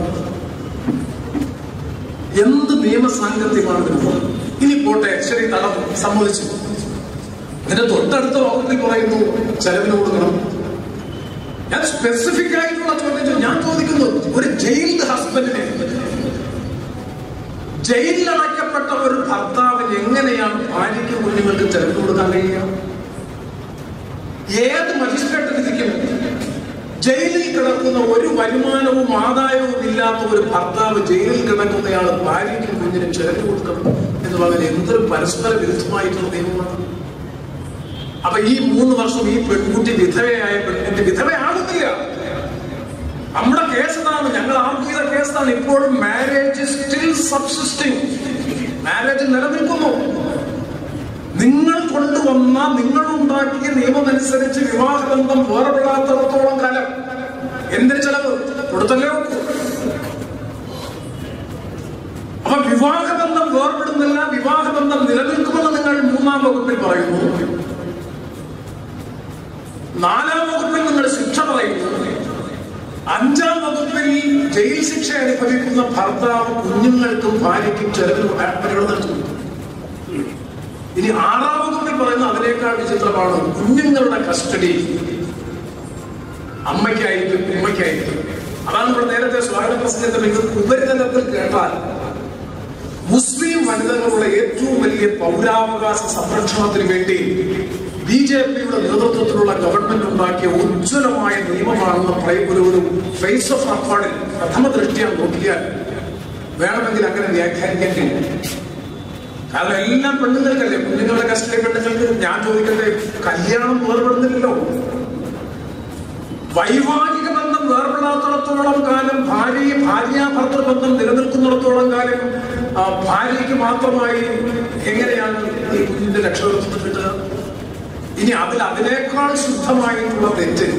എന്ത് നിയമസാങ്കത്യമാണ് ഇതിന് ഇനി പോട്ടെ ശരി തടം സമ്മതിച്ചു ഇതിന്റെ തൊട്ടടുത്ത വകുപ്പിൽ പറയുന്നു ചെലവിന് കൊടുക്കണം ഞാൻ സ്പെസിഫിക് ആയിട്ടുള്ള ചോദ്യം ചോ- ഞാൻ ചോദിക്കുന്നു ഒരു ജയിൽഡ് ഹസ്ബൻഡിനെ ജയിലിൽ അടയ്ക്കപ്പെട്ട ഒരു ഭർത്താവിന് എങ്ങനെയാണ് ഭാര്യയ്ക്ക് കുഞ്ഞുങ്ങൾക്ക് ചെലവ് കൊടുക്കാൻ കഴിയുക ഏത് മജിസ്ട്രേറ്റ് വിധിക്കും ജയിലിൽ കിടക്കുന്ന ഒരു വരുമാനവും ആദായവും ഇല്ലാത്ത ഒരു ഭർത്താവ് ജയിലിൽ കിടക്കുന്നയാൾ ഭാര്യയ്ക്കും കുഞ്ഞിനും ചെലവ് കൊടുക്കണം എന്ന് പറഞ്ഞാൽ എന്തൊരു പരസ്പര വിരുദ്ധമായിട്ടുള്ള നിയമമാണ് അപ്പൊ ഈ മൂന്ന് വർഷം ഈ പെൺകുട്ടി വിധവയായ പെൺകുട്ടി വിധവയാകുന്നില്ല നമ്മുടെ കേസ് ഇതാണ് ഞങ്ങൾ ആർക്ക് ചെയ്ത കേസാണ് ഇപ്പോഴും മാരേജ് സ്റ്റിൽ സബ്സിസ്റ്റിംഗ് മാരേജ് നിലനിൽക്കുന്നു നിങ്ങൾ കൊണ്ടുവന്ന നിങ്ങൾ ഉണ്ടാക്കിയ നിയമമനുസരിച്ച് വിവാഹബന്ധം വേർപെടാത്തിടത്തോളം കാലം എന്തിന് ചെലവ് കൊടുത്തല്ലേ ഒക്കൂ. വിവാഹബന്ധം വേർപെടുന്നില്ല വിവാഹബന്ധം നിലനിൽക്കുമെന്ന് നിങ്ങൾ മൂന്നാം വകുപ്പിൽ പറയുന്നു നാലാം വകുപ്പിൽ നിങ്ങൾ ശിക്ഷ പറയുന്നു അഞ്ചാം വകുപ്പിൽ ജയിൽ ശിക്ഷ അനുഭവിക്കുന്ന ഭർത്താവ് കുഞ്ഞുങ്ങൾക്കും ഭാര്യയ്ക്കും ചെലവിന് പരിഗണന നൽകുന്നു ഇനി ആറാം വകുപ്പിൽ പറയുന്ന അതിനേക്കാൾ വിചിത്രമാണ് കുഞ്ഞുങ്ങളുടെ കസ്റ്റഡി അമ്മയ്ക്കായിരിക്കും ഉമ്മയ്ക്കായിരിക്കും അതാണ് ഇവിടെ നേരത്തെ സ്വാഗത പ്രസംഗത്തിൽ ഇത് ഉപരിതലത്തിൽ കേട്ടാൽ മുസ്ലിം വനിതകളുടെ ഏറ്റവും വലിയ പൗരാവകാശ സംരക്ഷണത്തിന് വേണ്ടി ബി ജെ പിയുടെ നേതൃത്വത്തിലുള്ള ഗവൺമെന്റ് ഉണ്ടാക്കിയ ഉജ്ജ്വലമായ നിയമമാണെന്ന് പറയും ഒരു ഒരു ഫേസ് ഓഫ് റെക്കോർഡിൽ പ്രഥമ ദൃഷ്ടിയാൽ നോക്കിയാൽ വേണമെങ്കിൽ അങ്ങനെ വ്യാഖ്യാനിക്കാൻ കഴിയും കാരണം എല്ലാം പെണ്ണുങ്ങൾക്കല്ലേ കുഞ്ഞുങ്ങളുടെ കസ്റ്റഡി പെണ്ണുങ്ങൾക്ക് ഞാൻ ചോദിക്കട്ടെ കല്യാണം വേർപെടുന്നില്ലല്ലോ വൈവാഹിക ബന്ധം വേർപെടാത്തിടത്തോളം കാലം ഭാര്യ ഭാര്യ ഭർത്തൃബന്ധം നിലനിൽക്കുന്നിടത്തോളം കാലം ആ, ഭാര്യയ്ക്ക് മാത്രമായി എങ്ങനെയാണ് ഈ കുഞ്ഞിന്റെ രക്ഷകർത്തൃത്വം കിട്ടുക ഇനി അതിൽ അതിനേക്കാൾ ശുദ്ധമായിട്ടുള്ള തെറ്റ്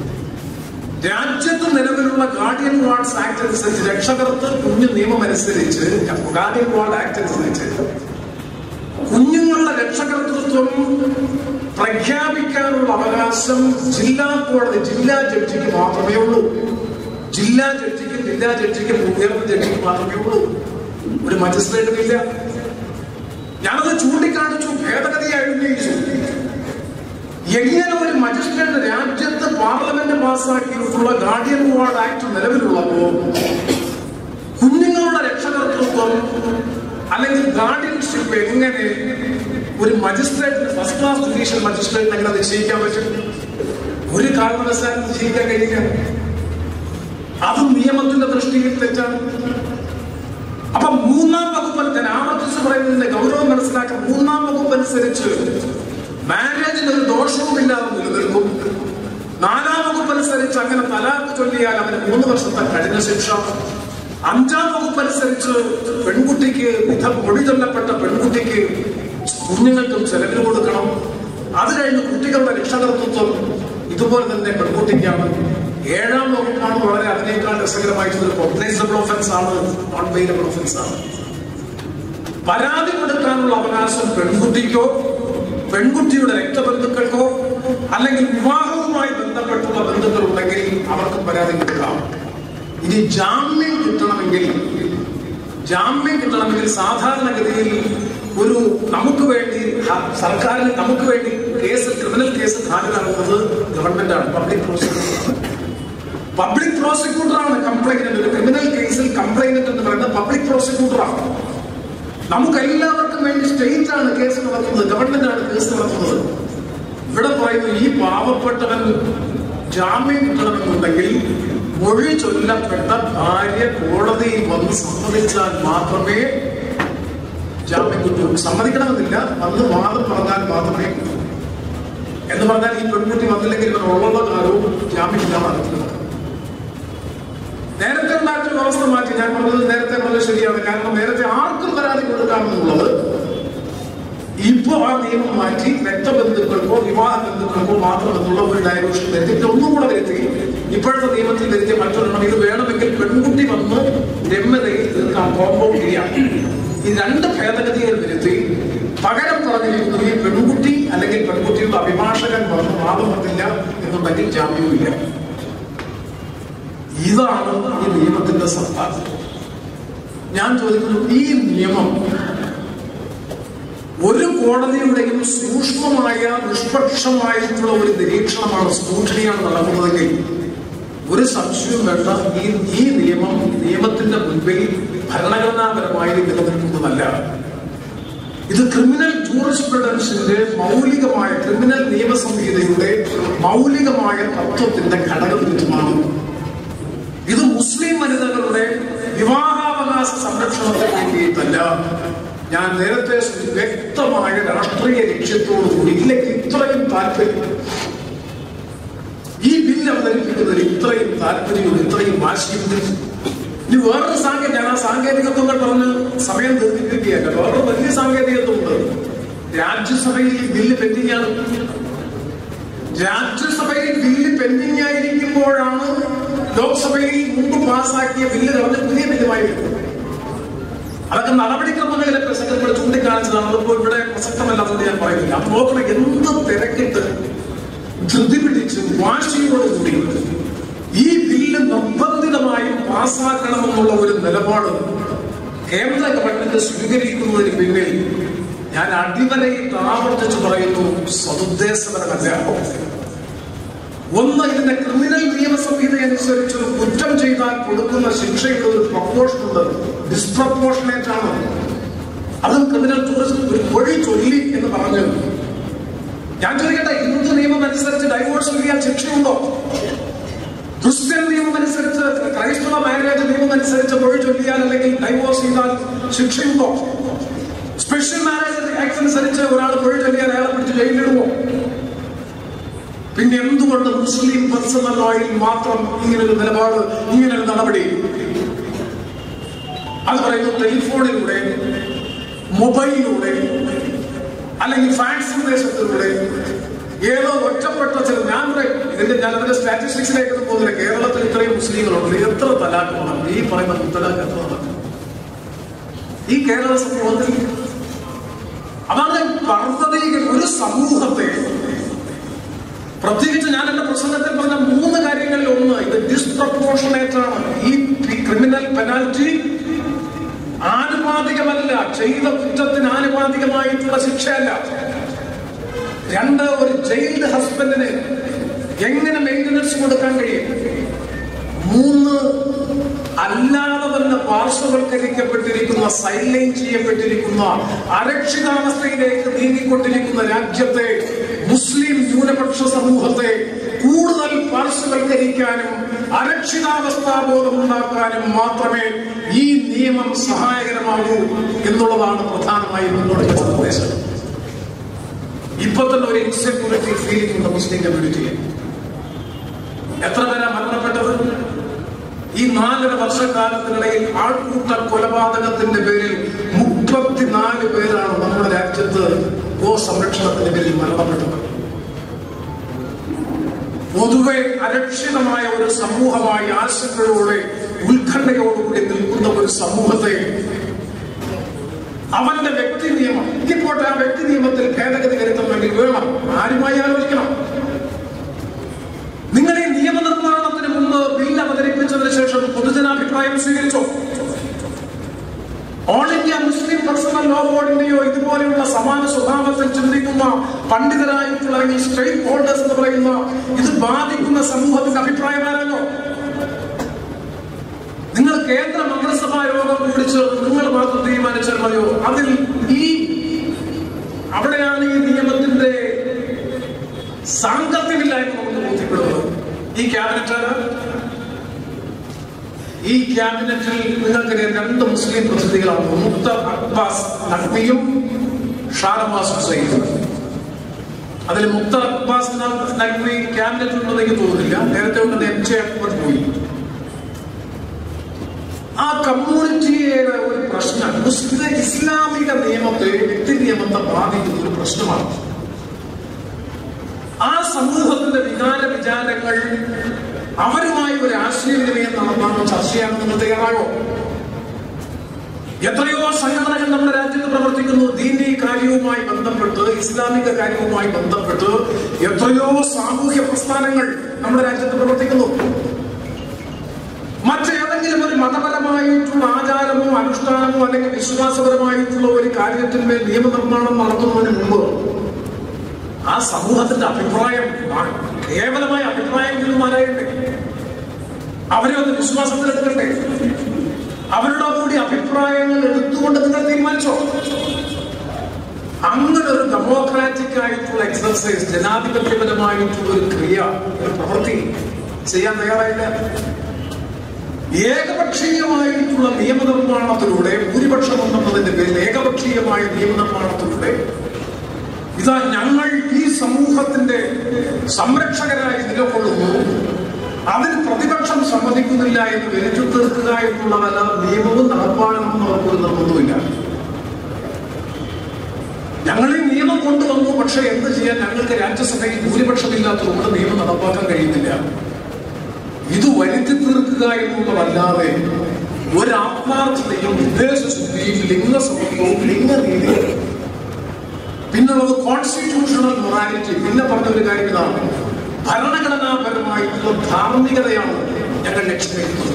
രാജ്യത്ത് നിലവിലുള്ള ഗാർഡിയൻ വാർഡ്സ് ആക്ട് അനുസരിച്ച് രക്ഷകർത്തൃ കുഞ്ഞ് നിയമം അനുസരിച്ച് ഗാർഡിയൻ വാർഡ് ആക്ട് അനുസരിച്ച് കുഞ്ഞുങ്ങളുടെ രക്ഷകർത്തൃത്വം പ്രഖ്യാപിക്കാനുള്ള അവകാശം ജില്ലാ കോടതി ജില്ലാ ജഡ്ജിക്ക് മാത്രമേ ഉള്ളൂ ജില്ലാ ജഡ്ജിക്കും ജില്ലാ ജഡ്ജിക്കും ഉയർന്ന ജഡ്ജിക്ക് മാത്രമേ ഉള്ളൂ ഒരു മജിസ്ട്രേറ്റിന് ഇല്ല ഞാനത് ചൂണ്ടിക്കാണിച്ചു ഭേദഗതിയായിരുന്നു എങ്ങനെ ഒരു മജിസ്ട്രേറ്റ് രാജ്യത്ത് പാർലമെന്റ് പാസ്സാക്കിയിട്ടുള്ള ഗാർഡിയൻ വാർഡ് ആക്ട് നിലവിലുള്ളപ്പോ കുഞ്ഞുങ്ങളുടെ രക്ഷകർത്തൃത്വം അല്ലെങ്കിൽ ഗാർഡിയൻഷിപ്പ് എങ്ങനെ ഒരു മജിസ്ട്രേറ്റിന് ഫസ്റ്റ് ക്ലാസ് ജുഡീഷ്യൽ മജിസ്ട്രേറ്റിന് എങ്ങനെ നിശ്ചയിക്കാൻ പറ്റും ഒരു കാരണവശാലും നിശ്ചയിക്കാൻ കഴിയില്ല അത് നിയമത്തിന്റെ ദൃഷ്ടിയിൽ തെറ്റാണ് അപ്പൊ മൂന്നാം വകുപ്പ് ഞാൻ ആവർത്തിച്ച് പറയുന്നതിന്റെ ഗൗരവം മനസ്സിലാക്കാൻ മൂന്നാം വകുപ്പ് അനുസരിച്ച് മാരേജിന് ഒരു ദോഷവുമില്ലാതെ നിലനിൽക്കും നാലാം വകുപ്പ് അനുസരിച്ച് അങ്ങനെ തലാഖ് ചൊല്ലിയാൽ അവന് മൂന്ന് വർഷത്തെ കഠിന ശിക്ഷ അഞ്ചാം വകുപ്പ് അനുസരിച്ച് പെൺകുട്ടിക്ക് വിധ മൊഴി ചൊല്ലപ്പെട്ട പെൺകുട്ടിക്ക് കുഞ്ഞുങ്ങൾക്കും ചെലവിന് കൊടുക്കണം അത് കഴിഞ്ഞ് കുട്ടികളുടെ രക്ഷകർത്തൃത്വം ഇതുപോലെ തന്നെ പെൺകുട്ടിക്കാണ് ഏഴാം വകുപ്പാണ് വളരെ അതിനേക്കാൾ രസകരമായിട്ടുള്ള കോഗ്നൈസബിൾ ഓഫൻസ് ആണ് നോൺ വെയിലബിൾ ഓഫൻസ് ആണ് പരാതി കൊടുക്കാനുള്ള അവകാശം പെൺകുട്ടിക്കോ പെൺകുട്ടിയുടെ രക്തബന്ധുക്കൾക്കോ അല്ലെങ്കിൽ വിവാഹവുമായി ബന്ധപ്പെട്ടുള്ള ബന്ധുക്കൾ ഉണ്ടെങ്കിൽ അവർക്ക് പരാതി കൊടുക്കാം ഇനി ജാമ്യം കിട്ടണമെങ്കിൽ ജാമ്യം കിട്ടണമെങ്കിൽ സാധാരണഗതിയിൽ ഒരു നമുക്ക് വേണ്ടി ഹ- സർക്കാരിന് നമുക്ക് വേണ്ടി കേസ് ക്രിമിനൽ കേസ് ഹാജരാക്കുന്നത് ഗവൺമെന്റാണ് പബ്ലിക് പ്രോസിക്യൂട്ടർ പബ്ലിക് പ്രോസിക്യൂട്ടറാണ് കംപ്ലൈനന്റ് ഒരു ക്രിമിനൽ കേസിൽ കംപ്ലൈനന്റ് എന്ന് പറയുന്നത് പബ്ലിക് പ്രോസിക്യൂട്ടറാണ് നമുക്ക് എല്ലാവർക്കും വേണ്ടി സ്റ്റേറ്റ് ആണ് കേസ് നടത്തുന്നത് ഗവൺമെന്റ് ആണ് കേസ് നടത്തുന്നത് ഇവിടെ പറയുന്നു ഈ പാവപ്പെട്ടവൻ ജാമ്യം കിട്ടണമെന്നുണ്ടെങ്കിൽ മൊഴി ചൊല്ലപ്പെട്ട ഭാര്യ കോടതിയിൽ വന്ന് സമ്മതിച്ചാൽ മാത്രമേ ജാമ്യം കിട്ടൂ സമ്മതിക്കണമെന്നില്ല വന്ന് വാദം പറഞ്ഞാൽ മാത്രമേ കിട്ടൂ എന്ന് പറഞ്ഞാൽ ഈ പെൺകുട്ടി വന്നില്ലെങ്കിൽ ഇവർ ഉള്ള കാലവും ജാമ്യമില്ലാതെ നടത്തുന്നത് നേരത്തെ ഉണ്ടാക്കിയ അവസ്ഥ മാറ്റി ഞാൻ പറഞ്ഞത് നേരത്തെ പറഞ്ഞത് ശരിയാണ് കാരണം നേരത്തെ ആർക്കും പരാതി കൊടുക്കാമെന്നുള്ളത് ഇപ്പോ ആ നിയമം മാറ്റി രക്തബന്ധുക്കൾക്കോ വിവാഹ ബന്ധുക്കൾക്കോ മാത്രമെന്നുള്ള ഒരു ഡയറക്ഷൻ വരുത്തിയിട്ട് ഒന്നും കൂടെ വരുത്തി ഇപ്പോഴത്തെ നിയമത്തിൽ വരുത്തിയ മറ്റൊരെണ്ണം ഇത് വേണമെങ്കിൽ പെൺകുട്ടി വന്ന് രമ്യതയിൽ തീർക്കാം കോമ്പൗണ്ട് ചെയ്യാം ഈ രണ്ട് ഭേദഗതികൾ വരുത്തി പകരം പറഞ്ഞിരിക്കുന്നു ഈ പെൺകുട്ടി അല്ലെങ്കിൽ പെൺകുട്ടിയുടെ അഭിഭാഷകൻ വന്ന് വാദം പറഞ്ഞില്ല എന്നുണ്ടെങ്കിൽ ജാമ്യവുമില്ല ഇതാണ് ഈ നിയമത്തിന്റെ സത്ത ഞാൻ ചോദിക്കുന്നു ഈ നിയമം ഒരു കോടതിയുടെയും സൂക്ഷ്മമായ നിഷ്പക്ഷമായിട്ടുള്ള ഒരു നിരീക്ഷണമാണ് സ്കൂട്ടണിയാണ് നടക്കുന്നതെങ്കിൽ ഒരു സംശയവും വേണ്ട ഈ ഈ നിയമം നിയമത്തിന്റെ മുൻപിൽ ഭരണഘടനാപരമായി നിലനിൽക്കുന്നതല്ല ഇത് ക്രിമിനൽ ജൂറിസ്പ്രുഡൻസിന്റെ മൗലികമായ ക്രിമിനൽ നിയമസംഹിതയുടെ മൗലികമായ തത്വത്തിന്റെ ഘടകവിരുദ്ധമാണ് ഇത് മുസ്ലിം വനിതകളുടെ വിവാഹാവകാശ സംരക്ഷണത്തിന് വേണ്ടിയിട്ടല്ല ഞാൻ നേരത്തെ സൂചി- വ്യക്തമായ രാഷ്ട്രീയ ലക്ഷ്യത്തോടു കൂടി ഇല്ലെങ്കിൽ ഇത്രയും താല്പര്യം ഈ ബില്ല് അവതരിപ്പിക്കുന്നതിൽ ഇത്രയും താല്പര്യവും ഇത്രയും വാശിയും ഇനി വേറൊരു സാങ്കേതിക ഞാൻ ആ സാങ്കേതികത്വങ്ങൾ പറഞ്ഞ് സമയം ദീർഘിപ്പിക്കുകയല്ല വേറൊരു വലിയ സാങ്കേതികത്വമുണ്ട് രാജ്യസഭയിൽ ഈ ബില്ല് പെൻഡിംഗ് ആണ് രാജ്യസഭയിൽ ബില്ല് പെൻഡിംഗ് ആയിരിക്കുമ്പോഴാണ് ലോക്സഭയിൽ മുമ്പ് പാസാക്കിയ ബില്ല് കളഞ്ഞ് പുതിയ ബില്ലുമായി വരുന്നത് അതൊക്കെ നടപടിക്രമങ്ങളിലെ പ്രസംഗങ്ങൾ ചൂണ്ടിക്കാണിച്ചതാണ് അതിപ്പോ ഇവിടെ പ്രസക്തമല്ലാത്തത് ഞാൻ പറയുന്നില്ല അപ്പൊ നോക്കണം എന്ത് തിരക്കിട്ട് ധൃതി പിടിച്ച് വാശിയോടുകൂടി ഈ ബില്ല് നിർബന്ധിതമായും പാസ്സാക്കണമെന്നുള്ള ഒരു നിലപാട് കേന്ദ്ര ഗവൺമെന്റ് സ്വീകരിക്കുന്നതിന് പിന്നിൽ ഞാൻ അടിവരയിട്ട് ആവർത്തിച്ച് പറയുന്നു സതുദ്ദേശപരമല്ല ഒന്ന് ഇതിന്റെ ക്രിമിനൽ നിയമസംഹിത അനുസരിച്ച് ഒരു കുറ്റം ചെയ്താൽ കൊടുക്കുന്ന ശിക്ഷയുടെ ഒരു പ്രപ്പോർഷൻ ഉണ്ട് ഡിസ്പ്രപ്പോർഷനേറ്റ് ആണ് അതും ക്രിമിനൽ ടൂറിസം ഒരു പൊഴി ചൊല്ലി എന്ന് പറഞ്ഞു ഞാൻ ചോദിക്കട്ടെ ഹിന്ദു നിയമം അനുസരിച്ച് ഡൈവോഴ്സ് ചെയ്യാൻ ശിക്ഷയുണ്ടോ ക്രിസ്ത്യൻ നിയമം അനുസരിച്ച് ക്രൈസ്തവ മാരേജ് നിയമം അനുസരിച്ച് മൊഴി ചൊല്ലിയാൽ അല്ലെങ്കിൽ ഡൈവോഴ്സ് ചെയ്താൽ ശിക്ഷയുണ്ടോ സ്പെഷ്യൽ മാരേജ് ആക്ട് അനുസരിച്ച് ഒരാൾ മൊഴി ചൊല്ലിയാൽ അയാളെ പിടിച്ച് ജയിലിലിടുമോ പിന്നെ എന്തുകൊണ്ട് മുസ്ലിം പേഴ്സണൽ ലോയിൽ മാത്രം ഇങ്ങനൊരു നിലപാട് ഇങ്ങനൊരു നടപടി അത് പറയുന്നു ടെലിഫോണിലൂടെ മൊബൈലിലൂടെ അല്ലെങ്കിൽ ഫാക്സ് സന്ദേശത്തിലൂടെ ഏതോ ഒറ്റപ്പെട്ട ചില ഞാൻ പറയും ഇതിന്റെ ഞാൻ അതിന്റെ സ്റ്റാറ്റിസ്റ്റിക്സിലേക്ക് പോകുന്നില്ല കേരളത്തിൽ ഇത്രയും മുസ്ലിങ്ങളുണ്ട് എത്ര തലാഖുണ്ട് ഈ പറയുന്ന മുത്തലാഖ് എത്ര നടക്കും ഈ കേരള സമൂഹത്തിൽ അതാണ് പർവ്വതീകൾ ഒരു സമൂഹത്തെ പ്രത്യേകിച്ച് ഞാൻ എന്റെ പ്രസംഗത്തിൽ പറഞ്ഞ മൂന്ന് കാര്യങ്ങളിൽ ഒന്ന് ഇത് ഡിസ്പ്രപ്പോർഷനേറ്റ് ആണ് ഈ ക്രിമിനൽ പെനാൽറ്റി ആനുപാതികമല്ല ചെയ്ത കുറ്റത്തിന് ആനുപാതികമായിട്ടുള്ള ശിക്ഷയല്ല രണ്ട് ഒരു ജയിൽഡ് ഹസ്ബൻഡിന് എങ്ങനെ മെയിൻ്റനൻസ് കൊടുക്കാൻ കഴിയും മൂന്ന് അല്ലാതെ തന്നെ പാർശ്വവൽക്കരിക്കപ്പെട്ടിരിക്കുന്ന സൈലൈൻ ചെയ്യപ്പെട്ടിരിക്കുന്ന അരക്ഷിതാവസ്ഥയിലേക്ക് നീങ്ങിക്കൊണ്ടിരിക്കുന്ന രാജ്യത്തെ മുസ്ലിം ന്യൂനപക്ഷ സമൂഹത്തെ കൂടുതൽ പാർശ്വവൽക്കരിക്കാനും അരക്ഷിതാവസ്ഥാബോധം ഉണ്ടാക്കാനും മാത്രമേ ഈ നിയമം സഹായകരമാകൂ എന്നുള്ളതാണ് പ്രധാനമായും മുന്നോട്ട് നിർദ്ദേശം ഇപ്പൊ തന്നെ ഒരു ഇൻസെക്യൂരിറ്റി ഫീലിംഗ് ഉണ്ട് മുസ്ലിം കമ്മ്യൂണിറ്റിയിൽ എത്ര പേരാ മരണപ്പെട്ടത് ഈ നാലര വർഷക്കാലത്തിനിടയിൽ ആൾക്കൂട്ട കൊലപാതകത്തിന്റെ പേരിൽ മുപ്പത്തിനാല് പേരാണ് നമ്മുടെ രാജ്യത്ത് ഗോ സംരക്ഷണത്തിന്റെ പേരിൽ മരണപ്പെട്ടത് പൊതുവെ അരക്ഷിതമായ ഒരു സമൂഹമായി ആശങ്കയോടെ ഉത്കണ്ഠയോടുകൂടി നിൽക്കുന്ന ഒരു സമൂഹത്തെ അവന്റെ വ്യക്തി നിയമം ഇപ്പോട്ടെ ആ വ്യക്തി നിയമത്തിൽ ഭേദഗതി വരുത്താൻ വേണ്ടി വേണം ആരുമായി ആലോചിക്കണം നിങ്ങൾ ഈ നിയമനിർമ്മാണത്തിന് മുമ്പ് ബിൽ അവതരിപ്പിച്ചതിന് ശേഷം പൊതുജനാഭിപ്രായം സ്വീകരിച്ചോ all India Muslim personal law ബോർഡിന്റെയോ ഇതുപോലെയുള്ള സമാന സ്വഭാവത്തിൽ ചിന്തിക്കുന്ന പണ്ഡിതരായിട്ടുള്ള അല്ലെങ്കിൽ സ്റ്റേക്ക് ഹോൾഡേഴ്സ് എന്ന് പറയുന്ന ഇത് ബാധിക്കുന്ന സമൂഹത്തിന്റെ അഭിപ്രായമാരല്ലോ നിങ്ങൾ കേന്ദ്ര മന്ത്രിസഭാ യോഗം വിളിച്ച് നിങ്ങൾ മാത്രം തീരുമാനിച്ചാൽ മതിയോ അതിൽ ഈ അവിടെയാണ് ഈ നിയമത്തിന്റെ സാങ്കത്യമില്ലായ്മ നമുക്ക് ബോധ്യപ്പെടുന്നത് ഈ ക്യാബിനറ്റ് ഈ ക്യാബിനറ്റിൽ നിങ്ങൾക്കറിയാം രണ്ട് മുസ്ലിം പ്രതിനിധികളാണ് മുക്ത അബ്ബാസ് നഖ്വിയും ഷാനവാസ് ഹുസൈനും അതിൽ മുക്ത അബ്ബാസ് നഖ്വി ക്യാബിനറ്റിൽ ഉണ്ടെന്ന് എനിക്ക് തോന്നുന്നില്ല നേരത്തെ ഉണ്ടെന്ന് എം ജെ അക്ബർ പോയി ആ കമ്മ്യൂണിറ്റിയുടെ ഒരു പ്രശ്നം മുസ്ലിം ഇസ്ലാമിക നിയമത്തെ വ്യക്തി നിയമത്തെ ബാധിക്കുന്ന ഒരു പ്രശ്നമാണ് ആ സമൂഹത്തിന്റെ വികാര വിചാരങ്ങൾ അവരുമായി ഒരു ആശയവിനിമയം നടത്താനോ ചർച്ച ചെയ്യാനോ നിങ്ങൾ തയ്യാറായോ എത്രയോ സംഘടനകൾ നമ്മുടെ രാജ്യത്ത് പ്രവർത്തിക്കുന്നു ദീനീ കാര്യവുമായി ബന്ധപ്പെട്ട് ഇസ്ലാമിക കാര്യവുമായി ബന്ധപ്പെട്ട് എത്രയോ സാമൂഹ്യ പ്രസ്ഥാനങ്ങൾ നമ്മുടെ രാജ്യത്ത് പ്രവർത്തിക്കുന്നു മറ്റേതെങ്കിലും ഒരു മതപരമായിട്ടുള്ള ആചാരമോ അനുഷ്ഠാനമോ അല്ലെങ്കിൽ വിശ്വാസപരമായിട്ടുള്ള ഒരു കാര്യത്തിന്മേൽ നിയമനിർമ്മാണം നടത്തുന്നതിന് മുമ്പ് ആ സമൂഹത്തിന്റെ അഭിപ്രായം കേവലമായ അഭിപ്രായമെങ്കിലും ആരായണ്ടേ അവരെ ഒന്ന് വിശ്വാസത്തിലെടുക്കണ്ടേ അവരുടെ കൂടി അഭിപ്രായങ്ങൾ എടുത്തുകൊണ്ട് നിങ്ങൾ തീരുമാനിച്ചോ അങ്ങനെ ഒരു ഡെമോക്രാറ്റിക് ആയിട്ടുള്ള എക്സർസൈസ് ജനാധിപത്യപരമായിട്ടുള്ള ഒരു ക്രിയ ഒരു പ്രവൃത്തി ചെയ്യാൻ തയ്യാറായില്ല ഏകപക്ഷീയമായിട്ടുള്ള നിയമനിർമ്മാണത്തിലൂടെ ഭൂരിപക്ഷം ഉണ്ടെന്നതിന്റെ പേരിൽ ഏകപക്ഷീയമായ നിയമനിർമ്മാണത്തിലൂടെ ഇതാ ഞങ്ങൾ ഈ സമൂഹത്തിന്റെ സംരക്ഷകരായി നിലകൊള്ളുന്നു അതിന് പ്രതിപക്ഷം സമ്മതിക്കുന്നില്ല എന്ന് വരുത്തി തീർക്കുക എന്നുള്ള വല്ല നിയമവും നടപ്പാക്കണമെന്ന് അവർക്കൊരു നിർബന്ധമില്ല ഞങ്ങൾ ഈ നിയമം കൊണ്ടുവന്നു പക്ഷെ എന്ത് ചെയ്യാൻ ഞങ്ങൾക്ക് രാജ്യസഭയിൽ ഭൂരിപക്ഷമില്ലാത്തതുകൊണ്ട് നിയമം നടപ്പാക്കാൻ കഴിയുന്നില്ല ഇത് വരുത്തി തീർക്കുക എന്നുള്ളതല്ലാതെ ഒരു ആത്മാർത്ഥതയും ഉദ്ദേശശുദ്ധിയും ലിംഗസമത്വവും ലിംഗനീതിയും പിന്നുള്ളത് കോൺസ്റ്റിറ്റ്യൂഷണൽ മൊറാലിറ്റി പിന്നെ പറഞ്ഞ ഒരു കാര്യം ഇതാണ് ഭരണഘടനാപരമായിട്ടുള്ള ധാർമ്മികതയാണ് ഞങ്ങൾ ലക്ഷ്യം വയ്ക്കുന്നത്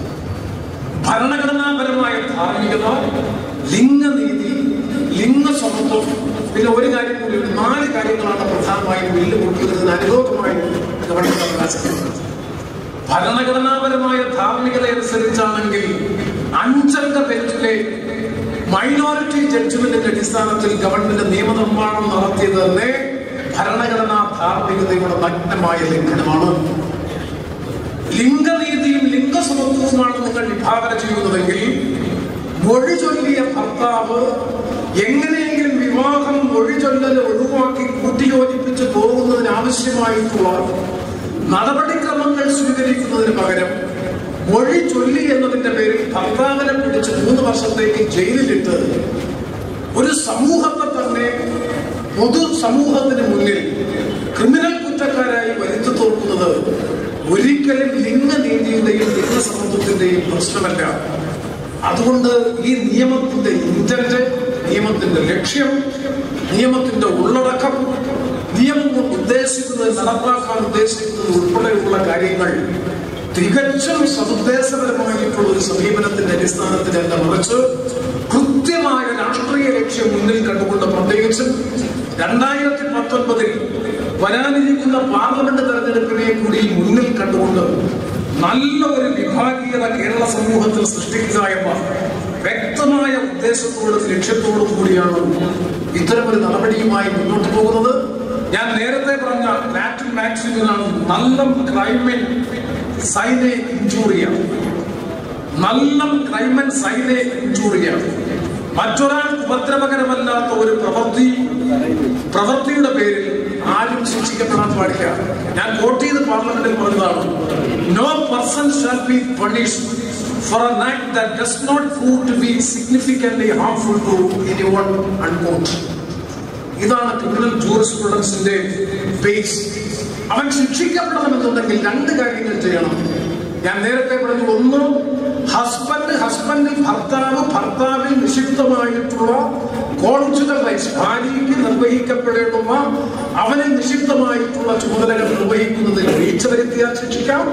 ഭരണഘടനാപരമായ ധാർമ്മികത ലിംഗനീതി ലിംഗസമത്വം പിന്നെ ഒരു കാര്യം കൂടി ഉണ്ട്. നാല് കാര്യങ്ങളാണ് പ്രധാനമായും ബില്ല് കൊണ്ടുവരുന്നതിന് അനുരോധമായി ഗവൺമെന്റ് അവകാശപ്പെടുന്നത് ഭരണഘടനാപരമായ ധാർമ്മികത അനുസരിച്ചാണെങ്കിൽ അഞ്ചംഗ ബെഞ്ചിലെ മൈനോറിറ്റി ജഡ്ജ്മെന്റിന്റെ അടിസ്ഥാനത്തിൽ ഗവൺമെന്റ് നിയമനിർമ്മാണം നടത്തിയത് തന്നെ ഭരണഘടനാ ധാർമ്മികതയുടെ നഗ്നമായ ലംഘനമാണ് ലിംഗനീതിയും ലിംഗസമത്വവുമാണ് നിങ്ങൾ വിഭാവന ചെയ്യുന്നതെങ്കിൽ മൊഴി ചൊല്ലിയ ഭർത്താവ് എങ്ങനെയെങ്കിലും വിവാഹം മൊഴി ചൊല്ലൽ ഒഴിവാക്കി കൂട്ടിയോജിപ്പിച്ച് പോകുന്നതിന് ആവശ്യമായിട്ടുള്ള നടപടിക്രമങ്ങൾ സ്വീകരിക്കുന്നതിന് പകരം മൊഴി ചൊല്ലി എന്നതിന്റെ പേരിൽ ഭർത്താവിനെ പിടിച്ച് മൂന്ന് വർഷത്തേക്ക് ജയിലിലിട്ട് ഒരു സമൂഹത്തെ തന്നെ പൊതു സമൂഹത്തിന് മുന്നിൽ ക്രിമിനൽ കുറ്റക്കാരായി വരുത്തി തോർക്കുന്നത് ഒരിക്കലും ലിംഗനീതിയുടെയും ലിംഗസമത്വത്തിന്റെയും പ്രശ്നമല്ല അതുകൊണ്ട് ഈ നിയമത്തിന്റെ ഇന്റന്റ് നിയമത്തിന്റെ ലക്ഷ്യം നിയമത്തിന്റെ ഉള്ളടക്കം നിയമം കൊണ്ട് ഉദ്ദേശിക്കുന്നത് നടപ്പാക്കാൻ ഉദ്ദേശിക്കുന്നത് ഉൾപ്പെടെയുള്ള കാര്യങ്ങൾ തികച്ചും സതുദ്ദേശപരമായിട്ടുള്ള ഒരു സമീപനത്തിന്റെ അടിസ്ഥാനത്തിലല്ല മറിച്ച് കൃത്യമായ രാഷ്ട്രീയ ലക്ഷ്യം മുന്നിൽ കണ്ടുകൊണ്ട് പ്രത്യേകിച്ചും രണ്ടായിരത്തി പത്തൊൻപതിൽ വരാനിരിക്കുന്ന പാർലമെന്റ് തെരഞ്ഞെടുപ്പിനെ കൂടി മുന്നിൽ കണ്ടുകൊണ്ട് നല്ല ഒരു വിഭാഗീയത കേരള സമൂഹത്തിൽ സൃഷ്ടിക്കുക എന്ന വ്യക്തമായ ഉദ്ദേശത്തോടും ലക്ഷ്യത്തോടും കൂടിയാണ് ഇത്തരമൊരു നടപടിയുമായി മുന്നോട്ട് പോകുന്നത് ഞാൻ നേരത്തെ പറഞ്ഞ ലാറ്റിൻ മാക്സിമിനാണ് നല്ല ക്രൈമിൻ സൈനെ ഇഞ്ചൂറിയ നല്ല ക്രൈമൻ സൈനെ ഇഞ്ചൂറിയ മറ്റൊരാൾക്ക് ഉപദ്രവകരമല്ലാത്ത ഒരു പ്രവൃത്തി പ്രവൃത്തിയുടെ പേരിൽ ആരും ശിക്ഷിക്കപ്പെടാൻ പാടില്ല ഞാൻ കോട്ട് ചെയ്ത് പാർലമെന്റിൽ പറഞ്ഞതാണ് no person shall be punished for an act that does not prove to be significantly harmful to anyone unquote ഇതാണ് ക്രിമിനൽ ജൂറിസ്പ്രുഡൻസിന്റെ ബേസ് അവൻ ശിക്ഷിക്കപ്പെടണമെന്നുണ്ടെങ്കിൽ രണ്ട് കാര്യങ്ങൾ ചെയ്യണം ഞാൻ നേരത്തെ പറഞ്ഞു ഒന്ന് ഹസ്ബൻഡ് ഹസ്ബൻഡിൽ ഭർത്താവ് ഭർത്താവിൽ നിഷിദ്ധമായിട്ടുള്ള കോൺജുഗൽ റൈറ്റ്സ് ഭാര്യയ്ക്ക് നിർവഹിക്കപ്പെടേണ്ടുന്ന അവന് നിഷിദ്ധമായിട്ടുള്ള ചുമതലകൾ നിർവഹിക്കുന്നതിൽ വീഴ്ച വരുത്തിയാൽ ശിക്ഷിക്കാം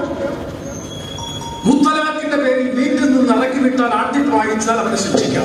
മുത്തലാഖിന്റെ പേരിൽ വീട്ടിൽ നിന്ന് ഇറക്കി വിട്ടാൽ ആട്ടിപ്പായിച്ചാൽ അവനെ ശിക്ഷിക്കാം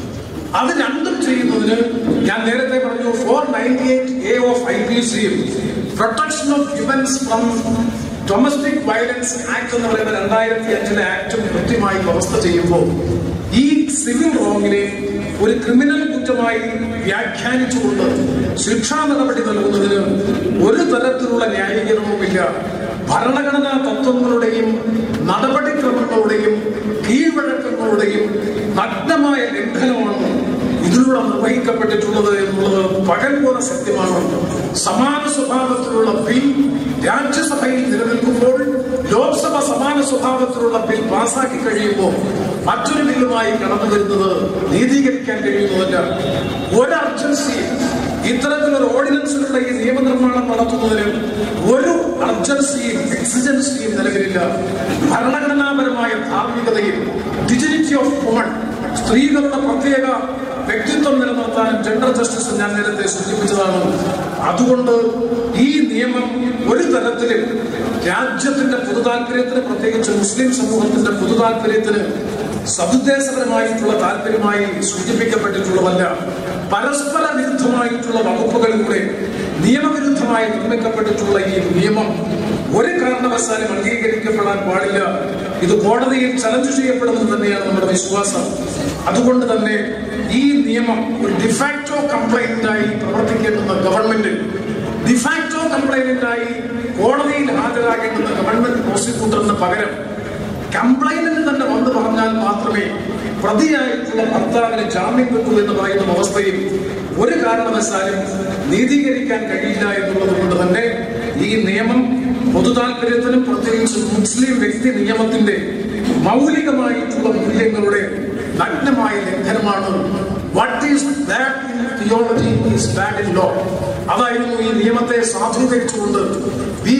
അത് രണ്ടും ചെയ്യുന്നതിന് ഞാൻ നേരത്തെ പറഞ്ഞു four ninety eight A of I P സിയും protection of humans from domestic violence act എന്ന് പറയുന്ന രണ്ടായിരത്തി അഞ്ചിലെ ആക്ടും കൃത്യമായി വ്യവസ്ഥ ചെയ്യുമ്പോൾ ഈ സിവിൽ റോങ്ങിനെ ഒരു ക്രിമിനൽ കുറ്റമായി വ്യാഖ്യാനിച്ചുകൊണ്ട് ശിക്ഷാ നടപടി നൽകുന്നതിന് ഒരു തരത്തിലുള്ള ന്യായീകരണവുമില്ല ഭരണഘടനാ തത്വങ്ങളുടെയും നടപടിക്രമങ്ങളുടെയും കീഴ്വഴക്കങ്ങളുടെയും നഗ്നമായ ലംഘനമാണ് ഇതിലൂടെ നിർവഹിക്കപ്പെട്ടിട്ടുള്ളത് എന്നുള്ളത് പകൽ പോലെ സത്യമാണ് സമാന സ്വഭാവത്തിലുള്ള ബിൽ രാജ്യസഭയിൽ നിലനിൽക്കുമ്പോൾ ലോക്സഭ സമാന സ്വഭാവത്തിലുള്ള ബിൽ പാസാക്കി കഴിയുമ്പോൾ മറ്റൊരു ബില്ലുമായി കടന്നു വരുന്നത് നീതീകരിക്കാൻ കഴിയുന്നതല്ല ഒരു അർജൻസിയും ഇത്തരത്തിലൊരു ഓർഡിനൻസിലുള്ള ഈ നിയമനിർമ്മാണം നടത്തുന്നതിന് ഒരു അർജൻസിയും എക്സിജൻസിയും നിലവിലില്ല ഭരണഘടനാപരമായ ധാർമ്മികതയും ഡിജിനിറ്റി ഓഫ് വുമൺ സ്ത്രീകളുടെ പ്രത്യേക വ്യക്തിത്വം നിലനിർത്താനും ജെൻഡർ ജസ്റ്റിസ് ഞാൻ നേരത്തെ സൂചിപ്പിച്ചതാണ് അതുകൊണ്ട് ഈ നിയമം ഒരു തരത്തിലും രാജ്യത്തിന്റെ പൊതു താല്പര്യത്തിന് പ്രത്യേകിച്ച് മുസ്ലിം സമൂഹത്തിന്റെ പൊതു താല്പര്യത്തിന് സതുദ്ദേശപരമായിട്ടുള്ള താല്പര്യമായി സൂചിപ്പിക്കപ്പെട്ടിട്ടുള്ളതല്ല പരസ്പര വിരുദ്ധമായിട്ടുള്ള വകുപ്പുകളിലൂടെ നിയമവിരുദ്ധമായി നിർമ്മിക്കപ്പെട്ടിട്ടുള്ള ഈ നിയമം ഒരു കാരണവശാലും അംഗീകരിക്കപ്പെടാൻ പാടില്ല ഇത് കോടതിയിൽ ചലഞ്ച് ചെയ്യപ്പെടുന്നത് തന്നെയാണ് നമ്മുടെ വിശ്വാസം അതുകൊണ്ട് തന്നെ ഈ നിയമം ഒരു ഡിഫാക്ടോ കംപ്ലൈന്റായി പ്രവർത്തിക്കേണ്ടുന്ന ഗവൺമെന്റ് ഡിഫാക്ടോ കംപ്ലൈന്റായി കോടതിയിൽ ഹാജരാകേണ്ടുന്ന ഗവൺമെന്റ് പ്രോസിക്യൂട്ടറിന് പകരം കംപ്ലൈന്റിന് തന്നെ വന്ന് പറഞ്ഞാൽ മാത്രമേ പ്രതിയായിട്ടുള്ള ഭർത്താവിന് ജാമ്യം കിട്ടൂ എന്ന് പറയുന്ന അവസ്ഥയിൽ ഒരു കാരണവശാലും നീതീകരിക്കാൻ കഴിയില്ല എന്നുള്ളത് കൊണ്ട് തന്നെ ഈ നിയമം പൊതു താല്പര്യത്തിനും പ്രത്യേകിച്ച് മുസ്ലിം വ്യക്തി നിയമത്തിന്റെ മൗലികമായിട്ടുള്ള മൂല്യങ്ങളുടെ നഗ്നമായ ലംഘനമാണ് what is bad in theology is bad in law അതായിരുന്നു ഈ നിയമത്തെ സാധൂകരിച്ചുകൊണ്ട് ബി ജെ പി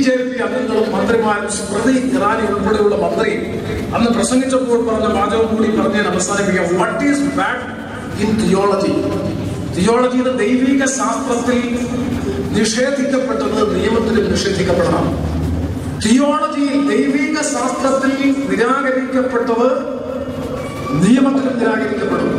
അംഗങ്ങളും മന്ത്രിമാരും സ്മൃതി ഇറാനി ഉൾപ്പെടെയുള്ള മന്ത്രി അന്ന് പ്രസംഗിച്ചപ്പോൾ പറഞ്ഞ വാചകം കൂടി പറഞ്ഞ് ഞാൻ അവസാനിപ്പിക്കാം what is bad in theology തിയോളജിയുടെ ദൈവിക ശാസ്ത്രത്തിൽ നിഷേധിക്കപ്പെട്ടത് നിയമത്തിലും നിഷേധിക്കപ്പെടണം തിയോളജിയിൽ ദൈവിക ശാസ്ത്രത്തിൽ നിരാകരിക്കപ്പെട്ടത് നിയമത്തിലും നിരാകരിക്കപ്പെടും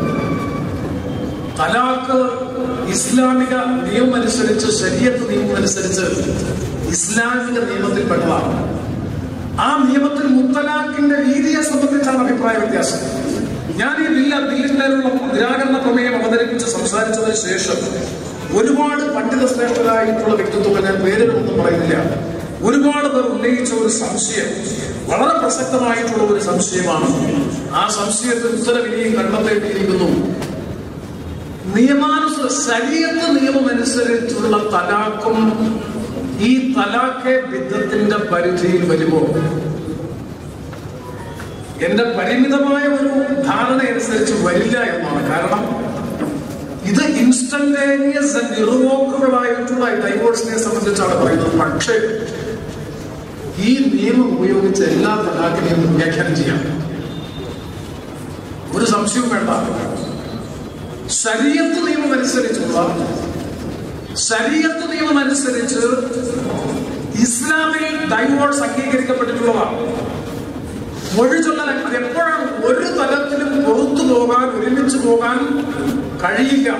തലാഖ് ഇസ്ലാമിക നിയമം അനുസരിച്ച് ശരീരത്ത് നിയമം അനുസരിച്ച് ഇസ്ലാമിക നിയമത്തിൽപ്പെട്ടതാണ് ആ നിയമത്തിൽ മുത്തലാഖിന്റെ രീതിയെ സംബന്ധിച്ചാണ് അഭിപ്രായ വ്യത്യാസം ഞാൻ ഈ ബില്ല ബില്ലിന്മേലുള്ള നിരാകരണ പ്രമേയം അവതരിപ്പിച്ച് സംസാരിച്ചതിന് ശേഷം ഒരുപാട് പണ്ഡിത ശ്രേഷ്ഠരായിട്ടുള്ള വ്യക്തിത്വങ്ങൾ ഞാൻ പേരുകളൊന്നും പറയുന്നില്ല ഒരുപാട് പേർ ഉന്നയിച്ച ഒരു സംശയം വളരെ പ്രസക്തമായിട്ടുള്ള ഒരു സംശയമാണ് ആ സംശയത്തിന് ഉത്തരം ഇനിയും കണ്ടെത്തേണ്ടിയിരിക്കുന്നു നിയമാനുസൃത ശരീരത്ത് നിയമം അനുസരിച്ചുള്ള തലാഖും ഈ തലാഖെ ബിദ്ധത്തിന്റെ പരിധിയിൽ വരുമോ എന്റെ പരിമിതമായ ഒരു ധാരണ അനുസരിച്ച് വരില്ല എന്നാണ് കാരണം ഇത് ഇൻസ്റ്റന്റേനിയസ് ആൻഡ് ഇറവോക്കബിൾ ആയിട്ടുള്ള ഡൈവോഴ്സിനെ സംബന്ധിച്ചാണ് പറയുന്നത് പക്ഷേ ഈ നിയമം ഉപയോഗിച്ച് എല്ലാ തലാഖിനെയും വ്യാഖ്യാനം ചെയ്യാം ഒരു സംശയവും വേണ്ട ശരീരത്ത് നിയമം അനുസരിച്ചുള്ള ശരീരത്ത് നിയമം അനുസരിച്ച് ഇസ്ലാമിൽ ഡൈവോഴ്സ് അംഗീകരിക്കപ്പെട്ടിട്ടുള്ളതാണ് മൊഴി ചൊല്ലൽ അത് എപ്പോഴാണ് ഒരു തലത്തിലും പുറത്തു പോകാൻ ഒരുമിച്ച് പോകാൻ കഴിയില്ല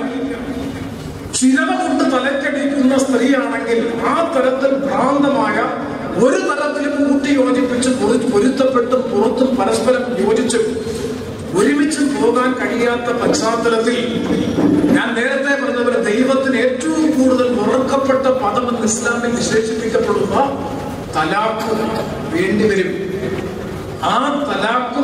ചിരവ കൊണ്ട് തലക്കടിക്കുന്ന സ്ത്രീയാണെങ്കിൽ ആ തരത്തിൽ ഭ്രാന്തമായ ഒരു തലത്തിലും കൂട്ടി യോജിപ്പിച്ച് പൊരു- പൊരുത്തപ്പെട്ടും പുറത്തും പരസ്പരം യോജിച്ചും ഒരുമിച്ച് പോകാൻ കഴിയാത്ത പശ്ചാത്തലത്തിൽ ഞാൻ നേരത്തെ പറഞ്ഞതുപോലെ ദൈവത്തിന് ഏറ്റവും കൂടുതൽ വെറുക്കപ്പെട്ട പദമെന്ന് ഇസ്ലാമിൽ വിശേഷിപ്പിക്കപ്പെടുന്ന തലാഖ് വേണ്ടിവരും ആ തലാഖും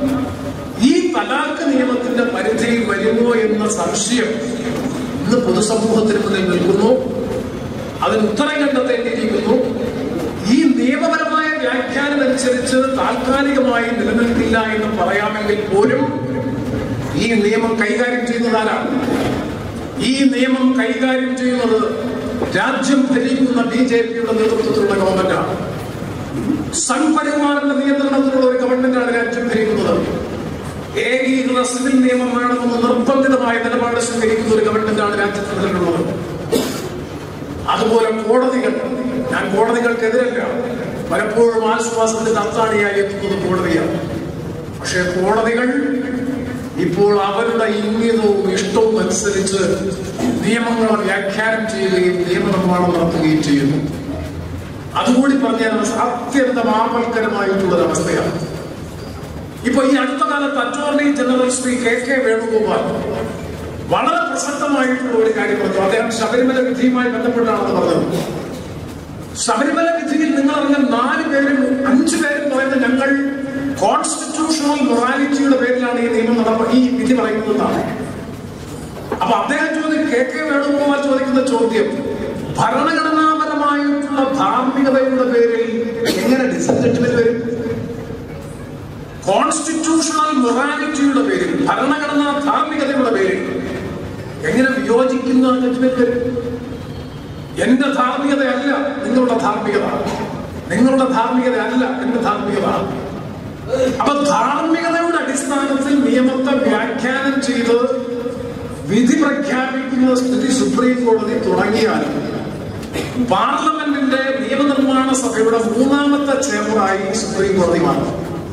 ഈ തലാഖ് നിയമത്തിന്റെ പരിധിയിൽ വരുമോ എന്ന സംശയം ഇന്ന് പൊതുസമൂഹത്തിന് മുന്നിൽ നിൽക്കുന്നു അതിന് ഉത്തരം കണ്ടെത്തേണ്ടിയിരിക്കുന്നു ഈ നിയമപരമായ വ്യാഖ്യാനം അനുസരിച്ച് താൽക്കാലികമായി നിലനിൽക്കില്ല എന്ന് പറയാമെങ്കിൽ പോലും ഈ നിയമം കൈകാര്യം ചെയ്യുന്നത് ആരാണ് ഈ നിയമം കൈകാര്യം ചെയ്യുന്നത് രാജ്യം ഭരിക്കുന്ന ബി ജെ പിയുടെ നേതൃത്വത്തിലുള്ള ഗവൺമെന്റാണ് സംപരിവാറിന്റെ നിയന്ത്രണത്തിലുള്ള ഒരു ഗവൺമെന്റാണ് രാജ്യം ഭരിക്കുന്നത് ഏകീകൃത സിവിൽ നിയമം വേണമെന്ന് നിർബന്ധിതമായ നിലപാട് സ്വീകരിക്കുന്ന ഒരു ഗവൺമെന്റാണ് രാജ്യത്ത് നിലവിലുള്ളത് അതുപോലെ കോടതികൾ ഞാൻ കോടതികൾക്കെതിരല്ല പലപ്പോഴും ആശ്വാസത്തിന്റെ അത്താണിയായി എത്തുന്നത് കോടതിയാണ് പക്ഷേ കോടതികൾ ഇപ്പോൾ അവരുടെ ഇംഗിതവും ഇഷ്ടവും അനുസരിച്ച് നിയമങ്ങളെ വ്യാഖ്യാനം ചെയ്യുകയും നിയമനിർമ്മാണം നടത്തുകയും ചെയ്യുന്നു അതുകൂടി പറഞ്ഞാൽ അത്യന്തം ആപൽക്കരമായിട്ടുള്ള ഒരു അവസ്ഥയാണ് ഇപ്പൊ ഈ അടുത്ത കാലത്ത് attorney general Shri K K Venugopal വളരെ പ്രസക്തമായിട്ടുള്ള ഒരു കാര്യം പറഞ്ഞു അദ്ദേഹം ശബരിമല വിധിയുമായി ബന്ധപ്പെട്ടാണ് അത് പറഞ്ഞത് ശബരിമല വിധിയിൽ നിങ്ങൾ അറിഞ്ഞ നാല് പേരും അഞ്ചു പേരും പറയുന്നത് ഞങ്ങൾ കോൺസ്റ്റിറ്റ്യൂഷണൽ മൊറാലിറ്റിയുടെ പേരിലാണ് ഈ നിയമം നടപ്പ ഈ വിധി പറയുന്നതാണ് അപ്പൊ അദ്ദേഹം ചോദ്യം കെ കെ വേണുഗോപാൽ ചോദിക്കുന്ന ചോദ്യം ഭരണഘടനാപരമായിട്ടുള്ള ധാർമ്മികതയുടെ പേരിൽ എങ്ങനെ ഡിസഞ്ചറ്റ്മെന്റ് വരും കോൺസ്റ്റിറ്റ്യൂഷണൽ മൊറാലിറ്റിയുടെ പേരിൽ ഭരണഘടനാ ധാർമ്മികതയുടെ പേരിൽ എങ്ങനെ വിയോജിക്കുന്ന ജഡ്ജ്മെന്റ് വരും എന്റെ ധാർമ്മികതയല്ല നിങ്ങളുടെ ധാർമ്മികത നിങ്ങളുടെ ധാർമ്മികത അല്ല എന്റെ ധാർമ്മികത അപ്പൊ ധാർമ്മികതയുടെ അടിസ്ഥാനത്തിൽ നിയമത്തെ വ്യാഖ്യാനം ചെയ്ത് വിധി പ്രഖ്യാപിക്കുന്ന സ്ഥിതി സുപ്രീം കോടതി തുടങ്ങിയാൽ പാർലമെന്റിന്റെ നിയമനിർമ്മാണ സഭയുടെ മൂന്നാമത്തെ ചേംബറായി സുപ്രീം കോടതി മാറും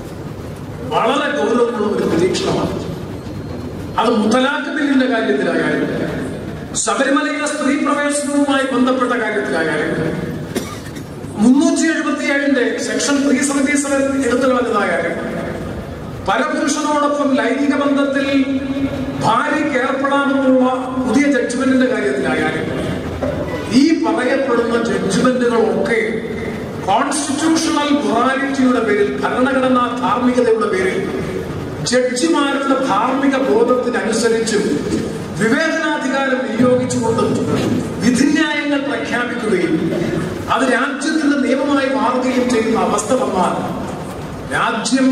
വളരെ ഗൗരവമുള്ള ഒരു നിരീക്ഷണമാണ് അത് മുത്തലാഖ് ബില്ലിന്റെ കാര്യത്തിലായാലും ശബരിമലയിലെ സ്ത്രീ പ്രവേശനവുമായി ബന്ധപ്പെട്ട കാര്യത്തിലായാലും മുന്നൂറ്റി എഴുപത്തി ഏഴിന്റെ സെക്ഷൻ ത്രീ സെവന്റി സെവൻ എടുത്തു കളഞ്ഞതായാലും പരപുരുഷനോടൊപ്പം ലൈംഗിക ബന്ധത്തിൽ ഭാര്യയ്ക്ക് ഏർപ്പെടാമെന്നുള്ള പുതിയ ജഡ്ജ്മെന്റിന്റെ കാര്യത്തിലായാലും ഈ പറയപ്പെടുന്ന ജഡ്ജ്മെന്റുകളൊക്കെ കോൺസ്റ്റിറ്റ്യൂഷണൽ മൊറാലിറ്റിയുടെ പേരിൽ ഭരണഘടനാ ധാർമ്മികതയുടെ പേരിൽ ജഡ്ജിമാരുടെ ധാർമ്മിക ബോധത്തിനനുസരിച്ചും വിവേചനാധികാരം വിനിയോഗിച്ചുകൊണ്ടും വിധിന്യായങ്ങൾ പ്രഖ്യാപിക്കുകയും അത് രാജ്യത്തിന്റെ നിയമമായി മാറുകയും ചെയ്യുന്ന അവസ്ഥ വന്നാൽ രാജ്യം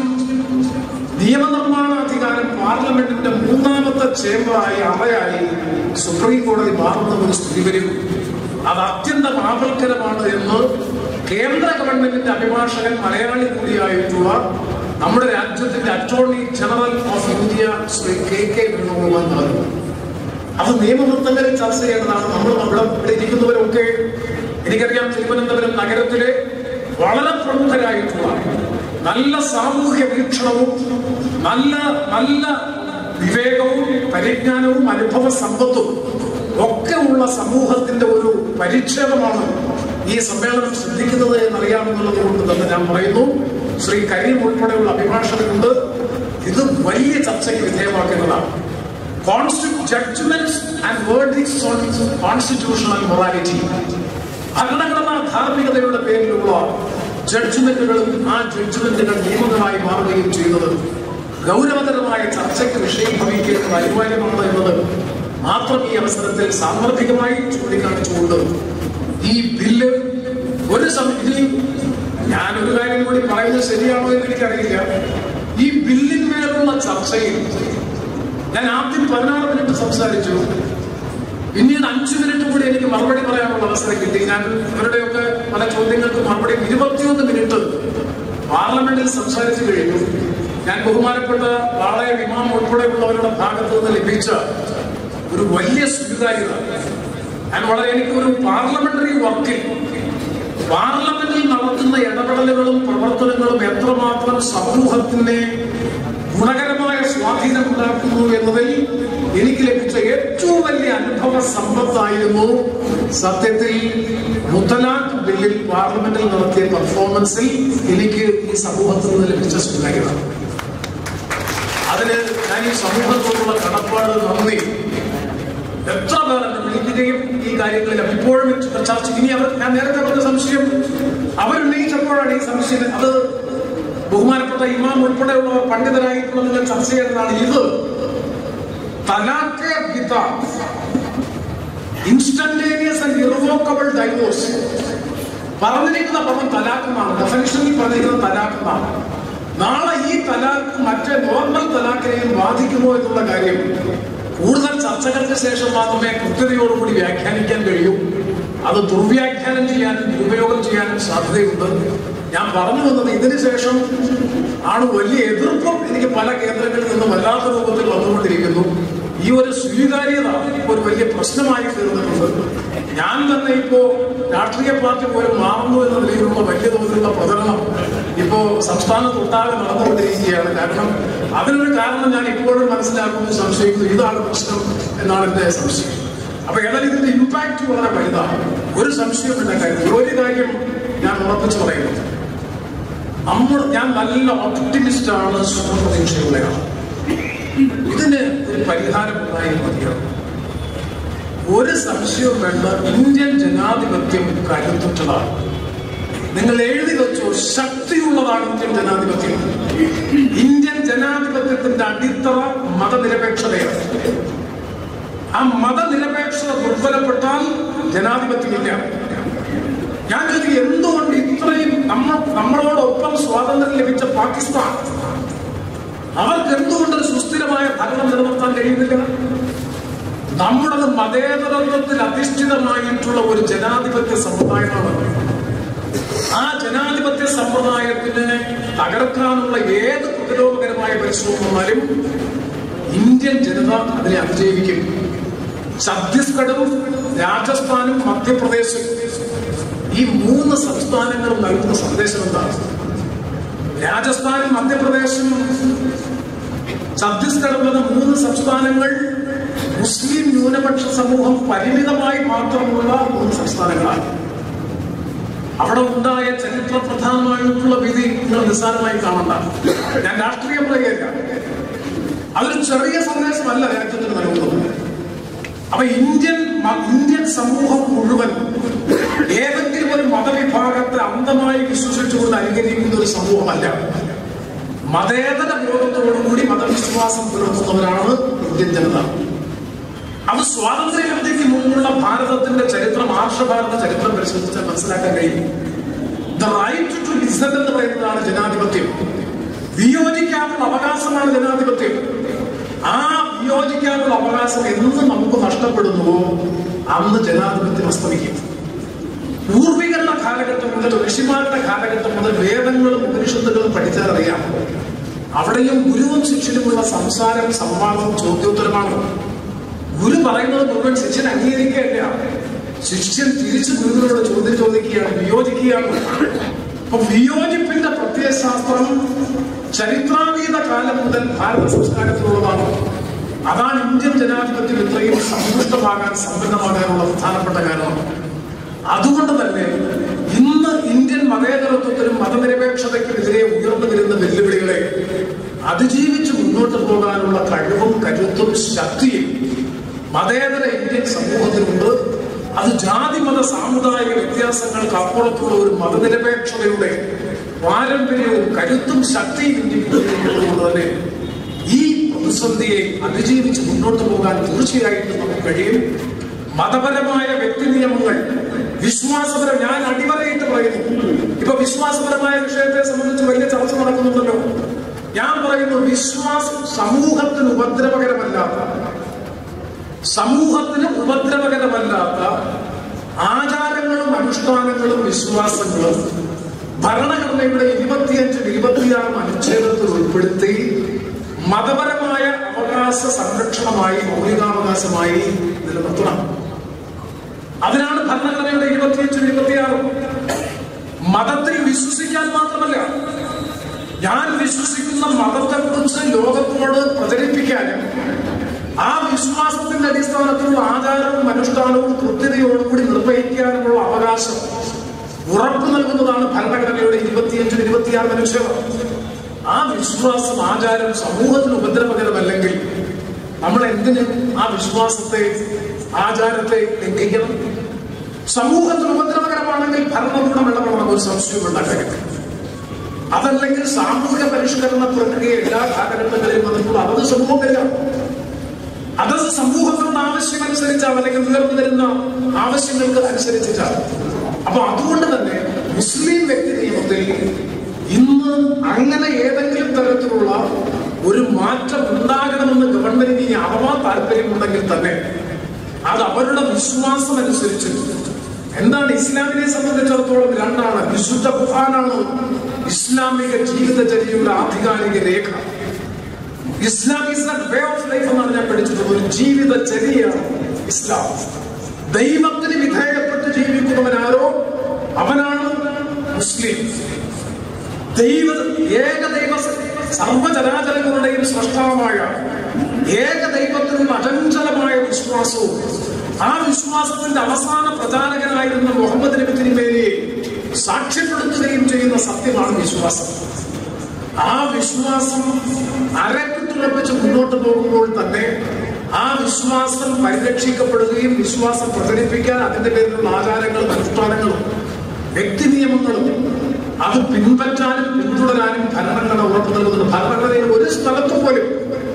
നിയമനിർമ്മാണാധികാരം പാർലമെന്റിന്റെ മൂന്നാമത്തെ ചേംബറായി അറയായി സുപ്രീം കോടതി മാറുന്ന ഒരു സ്ഥിതി വരും അത് അത്യന്തം ആപൽക്കരമാണ് എന്ന് കേന്ദ്ര ഗവൺമെന്റിന്റെ അഭിഭാഷകൻ മലയാളി കൂടിയായിട്ടുള്ള നമ്മുടെ രാജ്യത്തിന്റെ attorney general of India Shri K K Venugopal പറഞ്ഞു അത് നിയമവൃത്തങ്ങളിൽ ചർച്ച ചെയ്യേണ്ടതാണ് നമ്മൾ നമ്മുടെ ഇവിടെ ഇരിക്കുന്നവരൊക്കെ എനിക്കറിയാം തിരുവനന്തപുരം നഗരത്തിലെ വളരെ പ്രമുഖരായിട്ടുള്ള നല്ല സാമൂഹ്യ വീക്ഷണവും നല്ല നല്ല വിവേകവും പരിജ്ഞാനവും അനുഭവ സമ്പത്തും ഒക്കെ ഉള്ള സമൂഹത്തിന്റെ ഒരു പരിച്ഛേദമാണ് ഈ സമ്മേളനം ശ്രദ്ധിക്കുന്നത് എന്നറിയാമെന്നുള്ളത് കൊണ്ട് തന്നെ ഞാൻ പറയുന്നു ശ്രീ കരീം ഉൾപ്പെടെയുള്ള അഭിഭാഷകരുണ്ട് ഇത് വലിയ ചർച്ചയ്ക്ക് വിധേയമാക്കുന്നതാണ് judgments and verdicts on constitutional morality ഭരണഘടനാ ധാർമ്മികതയുടെ പേരിലുള്ള ജഡ്ജ്മെന്റുകളും ആ ജഡ്ജ്മെന്റുകൾ നിയമങ്ങളായി മാറുകയും ചെയ്യുന്നത് ഗൗരവതരമായ ചർച്ചയ്ക്ക് വിഷയീഭവിക്കേണ്ടത് അനിവാര്യമാണ് എന്നത് മാത്രം ഈ അവസരത്തിൽ സാന്ദർഭികമായി ചൂണ്ടിക്കാണിച്ചുകൊണ്ട് ഈ ബില്ല് ഒരു സമിതി ഞാൻ ഒരു കാര്യം കൂടി പറയുന്നത് ശരിയാണോ എന്ന് എനിക്കറിയില്ല ഈ ബില്ലിന്മേലുള്ള ചർച്ചയിൽ ഞാൻ ആദ്യം പതിനാറ് മിനിറ്റ് സംസാരിച്ചു പിന്നീട് അഞ്ചു മിനിറ്റ് കൂടി എനിക്ക് മറുപടി പറയാനുള്ള അവസരം കിട്ടി ഞാൻ ഇവരുടെയൊക്കെ പല ചോദ്യങ്ങൾക്ക് മറുപടി ഇരുപത്തിയൊന്ന് മിനിറ്റ് പാർലമെന്റിൽ സംസാരിച്ചു കഴിഞ്ഞു ഞാൻ ബഹുമാനപ്പെട്ട നാളെ ഇമാം ഉൾപ്പെടെയുള്ളവരുടെ ഭാഗത്ത് നിന്ന് ലഭിച്ച ഒരു വലിയ സ്വീകാര്യത ഞാൻ വളരെ എനിക്കൊരു പാർലമെന്ററി വർക്കിൽ പാർലമെന്റിൽ നടത്തുന്ന ഇടപെടലുകളും പ്രവർത്തനങ്ങളും എത്രമാത്രം സമൂഹത്തിന് ഗുണകരമായ സ്വാധീനം ഉണ്ടാക്കുന്നു എന്നതിൽ എനിക്ക് ലഭിച്ച ഏറ്റവും വലിയ അനുഭവ സമ്പത്തായിരുന്നു സത്യത്തിൽ മുത്തലാഖ് ബില്ലിൽ പാർലമെന്റിൽ നടത്തിയ പെർഫോമൻസിൽ എനിക്ക് ഈ സമൂഹത്തിൽ നിന്ന് ലഭിച്ച സ്വീകാര്യത അതിന് ഞാൻ ഈ സമൂഹത്തോടുള്ള കടപ്പാട് നന്ദി എത്ര പേർ എന്നെ വിളിക്കുകയും ഈ കാര്യങ്ങളിൽ ഇപ്പോഴും ചർച്ച ഇനി അവർ ഞാൻ നേരത്തെ പറഞ്ഞ സംശയം അവരുന്നയിച്ചപ്പോഴാണ് ഈ സംശയം അത് ബഹുമാനപ്പെട്ട ഇമാം ഉൾപ്പെടെയുള്ള പണ്ഡിതരായിട്ടുള്ള നിങ്ങൾ ചർച്ച ചെയ്യുന്നതാണ് ഇത് തലാഖെ പിത ഇൻസ്റ്റന്റേനിയസ് ആൻഡ് ഇറവോക്കബിൾ ഡൈവോഴ്സ് പറഞ്ഞിരിക്കുന്ന പദം തലാഖെന്നാണ് ഡെഫിനിഷനിൽ പറഞ്ഞിരിക്കുന്ന തലാഖെന്നാണ് നാളെ ഈ തലാഖ് മറ്റേ നോർമൽ തലാഖിനെയും ബാധിക്കുമോ എന്നുള്ള കാര്യം കൂടുതൽ ചർച്ചകൾക്ക് ശേഷം മാത്രമേ കൃത്യതയോടുകൂടി വ്യാഖ്യാനിക്കാൻ കഴിയൂ അത് ദുർവ്യാഖ്യാനം ചെയ്യാനും ദുരുപയോഗം ചെയ്യാനും സാധ്യതയുണ്ട് ഞാൻ പറഞ്ഞു വന്നത് ഇതിന് ശേഷം ആണ് വലിയ എതിർപ്പും എനിക്ക് പല കേന്ദ്രങ്ങളിൽ നിന്ന് വല്ലാത്ത രൂപത്തിൽ വന്നുകൊണ്ടിരിക്കുന്നു ഈ ഒരു സ്വീകാര്യത ഒരു വലിയ പ്രശ്നമായി തീർന്നിട്ടുണ്ട് ഞാൻ തന്നെ ഇപ്പോ രാഷ്ട്രീയ പാർട്ടി പോലും മാറുന്നു എന്ന നിലയിലുള്ള വലിയ തോതിലുള്ള പ്രചരണം ഇപ്പോ സംസ്ഥാനത്തൊട്ടാകെ നടന്നുകൊണ്ടിരിക്കുകയാണ് കാരണം അതിനൊരു കാരണം ഞാൻ ഇപ്പോഴും മനസ്സിലാക്കുന്നു സംശയിക്കുന്നു ഇതാണ് പ്രശ്നം എന്നാണ് എന്റെ സംശയം അപ്പൊ ഏതായാലും ഇതിന്റെ ഇമ്പാക്ട് വളരെ വലുതാണ് ഒരു സംശയവും എന്റെ കാര്യത്തിൽ ഒരു കാര്യം ഞാൻ ഉറപ്പിച്ചു പറയുന്നു നമ്മൾ ഞാൻ നല്ല ഓപ്റ്റിമിസ്റ്റ് ആണ് ശുഭപ്രതീക്ഷയുള്ളയാണ് ഇതിന് ഒരു പരിഹാരം ഉണ്ടായാൽ മതിയാവും ഒരു സംശയവും വേണ്ട ഇന്ത്യൻ ജനാധിപത്യം കരുത്തുറ്റതാണ് നിങ്ങൾ എഴുതി വെച്ചോ ശക്തിയുള്ളതാണ് ഇന്ത്യൻ ജനാധിപത്യം ഇന്ത്യൻ ജനാധിപത്യത്തിന്റെ അടിത്തറ മതനിരപേക്ഷതയാണ് ആ മതനിരപേക്ഷത ദുർബലപ്പെട്ടാൽ ജനാധിപത്യമില്ല ഞാൻ ചോദിക്കും എന്തുകൊണ്ട് ഇത്രയും നമ്മൾ നമ്മളോടൊപ്പം സ്വാതന്ത്ര്യം ലഭിച്ച പാകിസ്ഥാൻ അവർക്ക് എന്തുകൊണ്ട് ഒരു സുസ്ഥിരമായ ഭരണം നിലനിർത്താൻ കഴിയുന്നില്ല നമ്മുടേത് മതേതരത്വത്തിൽ അധിഷ്ഠിതമായിട്ടുള്ള ഒരു ജനാധിപത്യ സമ്പ്രദായമാണ് ആ ജനാധിപത്യ സമ്പ്രദായത്തിന് തകർക്കാനുള്ള ഏത് പ്രതിരോധകരമായ പരിശ്രമം വന്നാലും ഇന്ത്യൻ ജനത അതിനെ അതിജീവിക്കും ഛത്തീസ്ഗഡും രാജസ്ഥാനും മധ്യപ്രദേശും ഈ മൂന്ന് സംസ്ഥാനങ്ങളും നൽകുന്ന സന്ദേശം എന്താണ് രാജസ്ഥാനും മധ്യപ്രദേശും ഛത്തീസ്ഗഡും എന്ന മൂന്ന് സംസ്ഥാനങ്ങൾ മുസ്ലിം ന്യൂനപക്ഷ സമൂഹം പരിമിതമായി മാത്രമുള്ള മൂന്ന് സംസ്ഥാനങ്ങളാണ് അവിടെ ഉണ്ടായ ചരിത്ര പ്രധാനമായിട്ടുള്ള വിധി നിങ്ങൾ നിസ്സാരമായി കാണണ്ട ഞാൻ രാഷ്ട്രീയം പറയുകയില്ല അതൊരു ചെറിയ സന്ദേശമല്ല രാജ്യത്തിന് നൽകുന്നത് അപ്പൊ ഇന്ത്യൻ മ- ഇന്ത്യൻ സമൂഹം മുഴുവൻ ഏതെങ്കിലും ഒരു മതവിഭാഗത്തെ അന്ധമായി വിശ്വസിച്ചുകൊണ്ട് അനുകരിക്കുന്ന ഒരു സമൂഹമല്ല മതേതര ബോധത്തോടുകൂടി മതവിശ്വാസം പുലർത്തുന്നവരാണ് ഇന്ത്യൻ ജനത അത് സ്വാതന്ത്ര്യലബ്ധിക്ക് മുമ്പുള്ള ഭാരതത്തിന്റെ ചരിത്രം ആർഷഭാരത ചരിത്രം പരിശോധിച്ചാൽ മനസ്സിലാക്കാൻ കഴിയും ദ റൈറ്റ് ടു ഡിസന്റ് എന്ന് പറയുന്നതാണ് ജനാധിപത്യം വിയോജിക്കാനുള്ള അവകാശമാണ് ജനാധിപത്യം ആ വിയോജിക്കാനുള്ള അവകാശം എന്ന് നമുക്ക് നഷ്ടപ്പെടുന്നുവോ അന്ന് ജനാധിപത്യം അസ്തമിക്കും പൂർവികളുടെ കാലഘട്ടം മുതൽ ഋഷിമാരുടെ കാലഘട്ടം മുതൽ വേദങ്ങളും ഉപനിഷത്തുകളും പഠിച്ചാലറിയാം അവിടെയും ഗുരുവും ശിഷ്യനുമുള്ള സംസാരം സംവാദം ചോദ്യോത്തരമാണ് ഗുരു പറയുന്നത് മുഴുവൻ ശിഷ്യൻ അംഗീകരിക്കുകയല്ല ശിഷ്യൻ തിരിച്ചു ഗുരുവിനോട് ചോദ്യം ചോദിക്കുകയാണ് വിയോജിക്കുകയാണ് അപ്പൊ വിയോജിപ്പിന്റെ പ്രത്യയശാസ്ത്രം ചരിത്രാതീത കാലം മുതൽ ഭാരത സംസ്കാരത്തിലുള്ളതാണ് അതാണ് ഇന്ത്യൻ ജനാധിപത്യം ഇത്രയും സമ്പുഷ്ടമാകാൻ സമ്പന്നമാകാനുള്ള പ്രധാനപ്പെട്ട കാരണം അതുകൊണ്ട് തന്നെ ഇന്ന് ഇന്ത്യൻ മതേതരത്വത്തിനും മതനിരപേക്ഷതയ്ക്കുമെതിരെ ഉയർന്നു വരുന്ന വെല്ലുവിളികളെ അതിജീവിച്ച് മുന്നോട്ട് പോകാനുള്ള കഴിവും കരുത്തും ശക്തിയും മതേതര ഇന്ത്യൻ സമൂഹത്തിനുണ്ട് അത് ജാതി മത സാമുദായിക വ്യത്യാസങ്ങൾക്ക് അപ്പുറത്തുള്ള ഒരു മതനിരപേക്ഷതയുടെ പാരമ്പര്യവും കരുത്തും ശക്തിയും ഇന്ത്യക്കുള്ളതുകൊണ്ട് തന്നെ ഈ പ്രതിസന്ധിയെ അതിജീവിച്ച് മുന്നോട്ട് പോകാൻ തീർച്ചയായിട്ടും നമുക്ക് കഴിയും മതപരമായ വ്യക്തി നിയമങ്ങൾ വിശ്വാസപരം ഞാൻ അടിവരയിട്ട് പറയുന്നു ഇപ്പൊ വിശ്വാസപരമായ വിഷയത്തെ സംബന്ധിച്ച് വലിയ ചർച്ച നടക്കുന്നുണ്ടല്ലോ ഞാൻ പറയുന്നു വിശ്വാസം സമൂഹത്തിന് ഉപദ്രവകരമല്ലാത്ത സമൂഹത്തിന് ഉപദ്രവകരമല്ലാത്ത ആചാരങ്ങളും അനുഷ്ഠാനങ്ങളും വിശ്വാസങ്ങളും ഭരണഘടനയുടെ ഇരുപത്തിയഞ്ചും ഇരുപത്തിയാറും അനുച്ഛേദത്തിൽ ഉൾപ്പെടുത്തി മതപരമായ അവകാശ സംരക്ഷണമായി മൗലികാവകാശമായി നിലനിർത്തണം അതിനാണ് ഭരണഘടനയുടെ ഇരുപത്തിയഞ്ചും ഇരുപത്തിയാറും മതത്തിൽ വിശ്വസിക്കാൻ മാത്രമല്ല ഞാൻ വിശ്വസിക്കുന്ന മതത്തെക്കുറിച്ച് ലോകത്തോട് പ്രചരിപ്പിക്കാനും ആ വിശ്വാസത്തിന്റെ അടിസ്ഥാനത്തിലുള്ള ആചാരവും അനുഷ്ഠാനവും കൃത്യതയോടുകൂടി നിർവഹിക്കാനുമുള്ള അവകാശം ഉറപ്പു നൽകുന്നതാണ് ഭരണഘടനയുടെ ഇരുപത്തിയഞ്ചും ഇരുപത്തിയാറ് അനുച്ഛേദം ആ വിശ്വാസം ആചാരം സമൂഹത്തിന് ഉപദ്രവകരമല്ലെങ്കിൽ നമ്മൾ എന്തിന് ആ വിശ്വാസത്തെ ആചാരത്തെ ലംഘിക്കണം സമൂഹത്തിന് ഉപദ്രവകരമാണെങ്കിൽ ഭരണകൂടം ഇടപെടണം ഒരു സംശയവും ഉണ്ടാക്കരുത് അതല്ലെങ്കിൽ സാമൂഹിക പരിഷ്കരണ പ്രക്രിയ എല്ലാ കാലഘട്ടങ്ങളിലും വന്നിട്ടുള്ള അതത് സമൂഹത്തിലാണ് അതത് സമൂഹങ്ങളുടെ ആവശ്യം അനുസരിച്ചാണ് അല്ലെങ്കിൽ ഉയർന്നു വരുന്ന ആവശ്യങ്ങൾക്ക് അനുസരിച്ചിട്ടാണ് അപ്പൊ അതുകൊണ്ട് തന്നെ മുസ്ലിം വ്യക്തി നിയമത്തിൽ ഇന്ന് അങ്ങനെ ഏതെങ്കിലും തരത്തിലുള്ള ഒരു മാറ്റം ഉണ്ടാകണമെന്ന് ഗവൺമെന്റിന് ഇനി അഥവാ താല്പര്യമുണ്ടെങ്കിൽ തന്നെ അത് അവരുടെ വിശ്വാസം അനുസരിച്ച് എന്താണ് ഇസ്ലാമിനെ സംബന്ധിച്ചിടത്തോളം രണ്ടാണ് വിശുദ്ധ ഖുർആനാണ് ഇസ്ലാമിക ജീവിതചര്യയുടെ ആധികാരിക രേഖ Islam is way of life എന്നാണ് ഞാൻ പഠിച്ചിട്ടുള്ളത് ഒരു ജീവിതചര്യയാണ് ഇസ്ലാം ദൈവത്തിന് വിധേയപ്പെട്ട് ജീവിക്കുന്നവനാരോ അവനാണ് മുസ്ലിം ദൈവ ഏകദൈവ സർവചരാചരങ്ങളുടെയും സൃഷ്ടാവായ ഏകദൈവത്തിനുള്ള അചഞ്ചലമായ വിശ്വാസവും ആ വിശ്വാസത്തിന്റെ അവസാന പ്രചാരകനായിരുന്ന മുഹമ്മദ് നബി തിരുമേനിയെ സാക്ഷ്യപ്പെടുത്തുകയും ചെയ്യുന്ന സത്യമാണ് വിശ്വാസം ആ വിശ്വാസം അരക്കിട്ടുറപ്പിച്ച് മുന്നോട്ട് പോകുമ്പോൾ തന്നെ ആ വിശ്വാസം പരിരക്ഷിക്കപ്പെടുകയും വിശ്വാസം പ്രചരിപ്പിക്കാൻ അതിന്റെ പേരിലുള്ള ആചാരങ്ങളും അനുഷ്ഠാനങ്ങളും വ്യക്തി നിയമങ്ങളും അത് പിൻപറ്റാനും പിന്തുടരാനും ഭരണഘടന ഉറപ്പു നൽകുന്നുണ്ട് ഭരണഘടനയിൽ ഒരു സ്ഥലത്ത് പോലും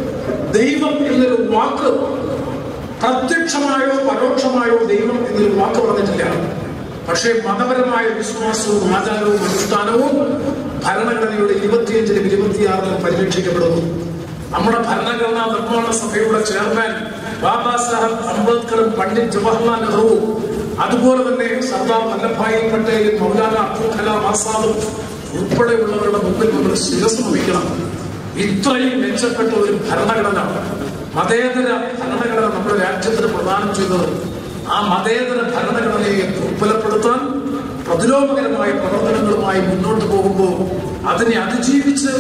ദൈവം എന്നൊരു വാക്ക് പ്രത്യക്ഷമായോ പരോക്ഷമായോ ദൈവം എന്നൊരു വാക്ക് പറഞ്ഞിട്ടില്ല പക്ഷേ മതപരമായ വിശ്വാസവും ആചാരവും അനുഷ്ഠാനവും ഭരണഘടനയുടെ ഇരുപത്തിയഞ്ചിലും ഇരുപത്തിയാറിലും പരിരക്ഷിക്കപ്പെടുന്നു നമ്മുടെ ഭരണഘടനാ നിർമ്മാണ സഭയുടെ ചെയർമാൻ ബാബാ സാഹബ് അംബേദ്കറും പണ്ഡിറ്റ് ജവഹർലാൽ നെഹ്റുവും അതുപോലെ തന്നെ സർദാർ വല്ലഭായി പട്ടേലും മൗലാന അബ്ദുൽ കലാം ആസാദും ഉൾപ്പെടെയുള്ളവരുടെ മുമ്പിൽ നമ്മൾ ശിരസ് വഹിക്കണം ഇത്രയും മെച്ചപ്പെട്ട ഒരു ഭരണഘടന മതേതര ഭരണഘടന നമ്മുടെ രാജ്യത്തിന് പ്രദാനം ചെയ്തത് ആ മതേതര ഭരണഘടനയെ ദുർബലപ്പെടുത്താൻ പ്രതിലോമകരമായ പ്രവർത്തനങ്ങളുമായി മുന്നോട്ട് പോകുമ്പോൾ അതിനെ അതിജീവിച്ച്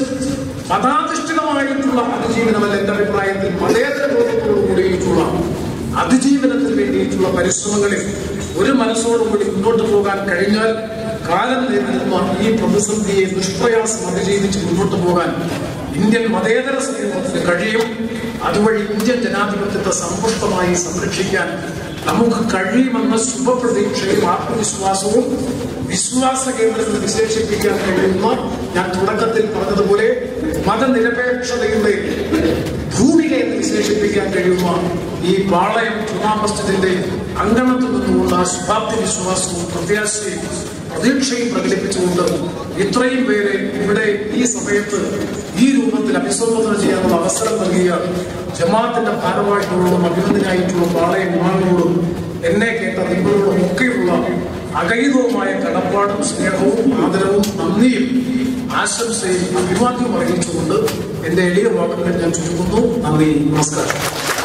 മതാധിഷ്ഠിതമായിട്ടുള്ള അതിജീവനമല്ല എന്റെ അഭിപ്രായത്തിൽ മതേതര ബോധത്തോടു കൂടിയിട്ടുള്ള അതിജീവനത്തിന് വേണ്ടിയിട്ടുള്ള പരിശ്രമങ്ങളിൽ ഒരു മനസ്സോടുകൂടി മുന്നോട്ട് പോകാൻ കഴിഞ്ഞാൽ കാലം നേരിടുന്ന ഈ പ്രതിസന്ധിയെ നിഷ്പ്രയാസം അതിജീവിച്ച് മുന്നോട്ട് പോകാൻ ഇന്ത്യൻ മതേതര സമൂഹത്തിന് കഴിയും അതുവഴി ഇന്ത്യൻ ജനാധിപത്യത്തെ സമ്പുഷ്ടമായി സംരക്ഷിക്കാൻ നമുക്ക് കഴിയുമെന്ന ശുഭപ്രതീക്ഷയും ആത്മവിശ്വാസവും വിശ്വാസ കേന്ദ്രത്തിൽ വിശേഷിപ്പിക്കാൻ കഴിയുന്ന ഞാൻ തുടക്കത്തിൽ പറഞ്ഞതുപോലെ മതനിരപേക്ഷതയുടെ ഭൂമിക എന്ന് വിശേഷിപ്പിക്കാൻ കഴിയുന്ന ഈ പാളയം ജുമാ മസ്ജിദിന്റെ അങ്കണത്തിൽ നിന്നുകൊണ്ട് ആ ശുഭാപ്തി വിശ്വാസവും പ്രത്യാശയും പ്രതീക്ഷയും പ്രകടിപ്പിച്ചുകൊണ്ട് ഇത്രയും പേരെ ഇവിടെ ഈ സമയത്ത് ഈ രൂപത്തിൽ അഭിസംബോധന ചെയ്യാനുള്ള അവസരം നൽകിയ ജമാഅത്തിന്റെ ഭാരവാഹികളോടും അഭിനന്ദനായിട്ടുള്ള പാളയം ഇമാങ്ങളോടും എന്നെ കേട്ട നിങ്ങളോടും ഒക്കെയുള്ള അകൈതവുമായ കടപ്പാടും സ്നേഹവും ആദരവും നന്ദിയും ആശംസയും അഭിവാദ്യവും അറിയിച്ചുകൊണ്ട് എന്റെ എളിയ വാക്കുകൾ ഞാൻ ചുരുക്കുന്നു നന്ദി നമസ്കാരം